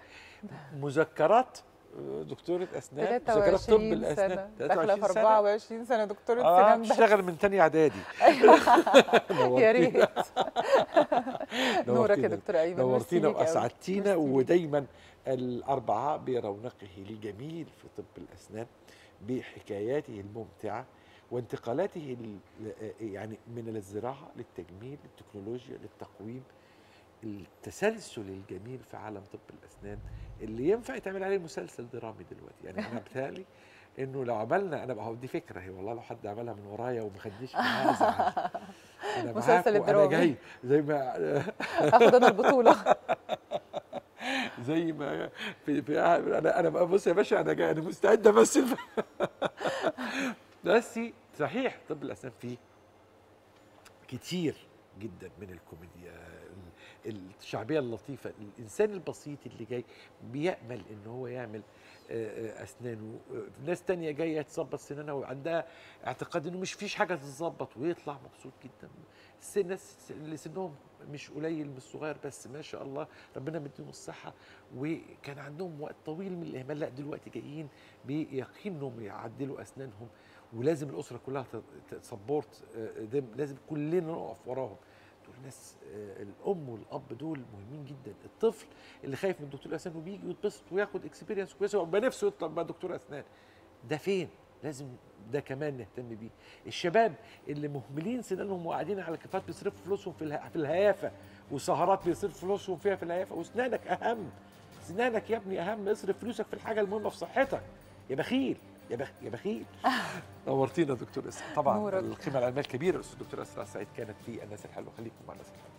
مذكرات آه، دكتوره اسنان مذكرات طب 23 الاسنان سنه داخله 23 في سنة. 24 سنه دكتوره اه سنان بس بتشتغل من تاني اعدادي يا ريت نورك يا نورتينا. دكتور ايمن ميرسي نورتينا ليك أوي. واسعدتينا ميرسي ليك. ودايما الاربعاء برونقه الجميل في طب الاسنان بحكاياته الممتعه وانتقالاته ال- يعني من الزراعه للتجميل للتكنولوجيا للتقويم التسلسل الجميل في عالم طب الاسنان اللي ينفع يتعمل عليه مسلسل درامي دلوقتي يعني انا بتهيألي انه لو عملنا انا بقى دي فكره هي والله لو حد عملها من ورايا وما خدنيش معايا أزعل. انا مسلسل معاك وانا درامي. جاي زي ما اخد انا البطوله زي ما في, في انا انا بقى بص يا باشا انا جاي انا مستعد امثل بس صحيح طب الاسنان فيه كتير جدا من الكوميديا ال- الشعبيه اللطيفه الانسان البسيط اللي جاي بيامل ان هو يعمل آه، آه، اسنانه آه، ناس تانية جايه تظبط سنانها وعندها اعتقاد انه مش فيش حاجه تتظبط ويطلع مبسوط جدا السن- ناس اللي سنهم مش قليل مش صغير بس ما شاء الله ربنا مديهم الصحه وكان عندهم وقت طويل من الاهمال لا دلوقتي جايين بيقين انهم يعدلوا اسنانهم ولازم الاسره كلها تسبورت لازم كلنا نقف وراهم دول ناس آه، الام والاب دول مهمين جدا الطفل اللي خايف من دكتور اسنان وبيجي ويتبسط وياخد اكسبيرينس كويسه ويبقى نفسه يطلع بقى دكتور اسنان ده فين لازم ده كمان نهتم بيه الشباب اللي مهملين سنانهم وقاعدين على كفات بيصرفوا فلوسهم في اله- في الهيافه وسهرات بيصرفوا فلوسهم فيها في الهيافه واسنانك اهم سنانك يا ابني اهم اصرف فلوسك في الحاجه المهمه في صحتك يا بخيل يا بخ... يا بخيل نورتينا دكتور اسراء طبعا نورك. القيمه العلميه الكبيره الاستاذ دكتور اسراء سعيد كانت في الناس الحلوه خليكم مع الناس الحلوه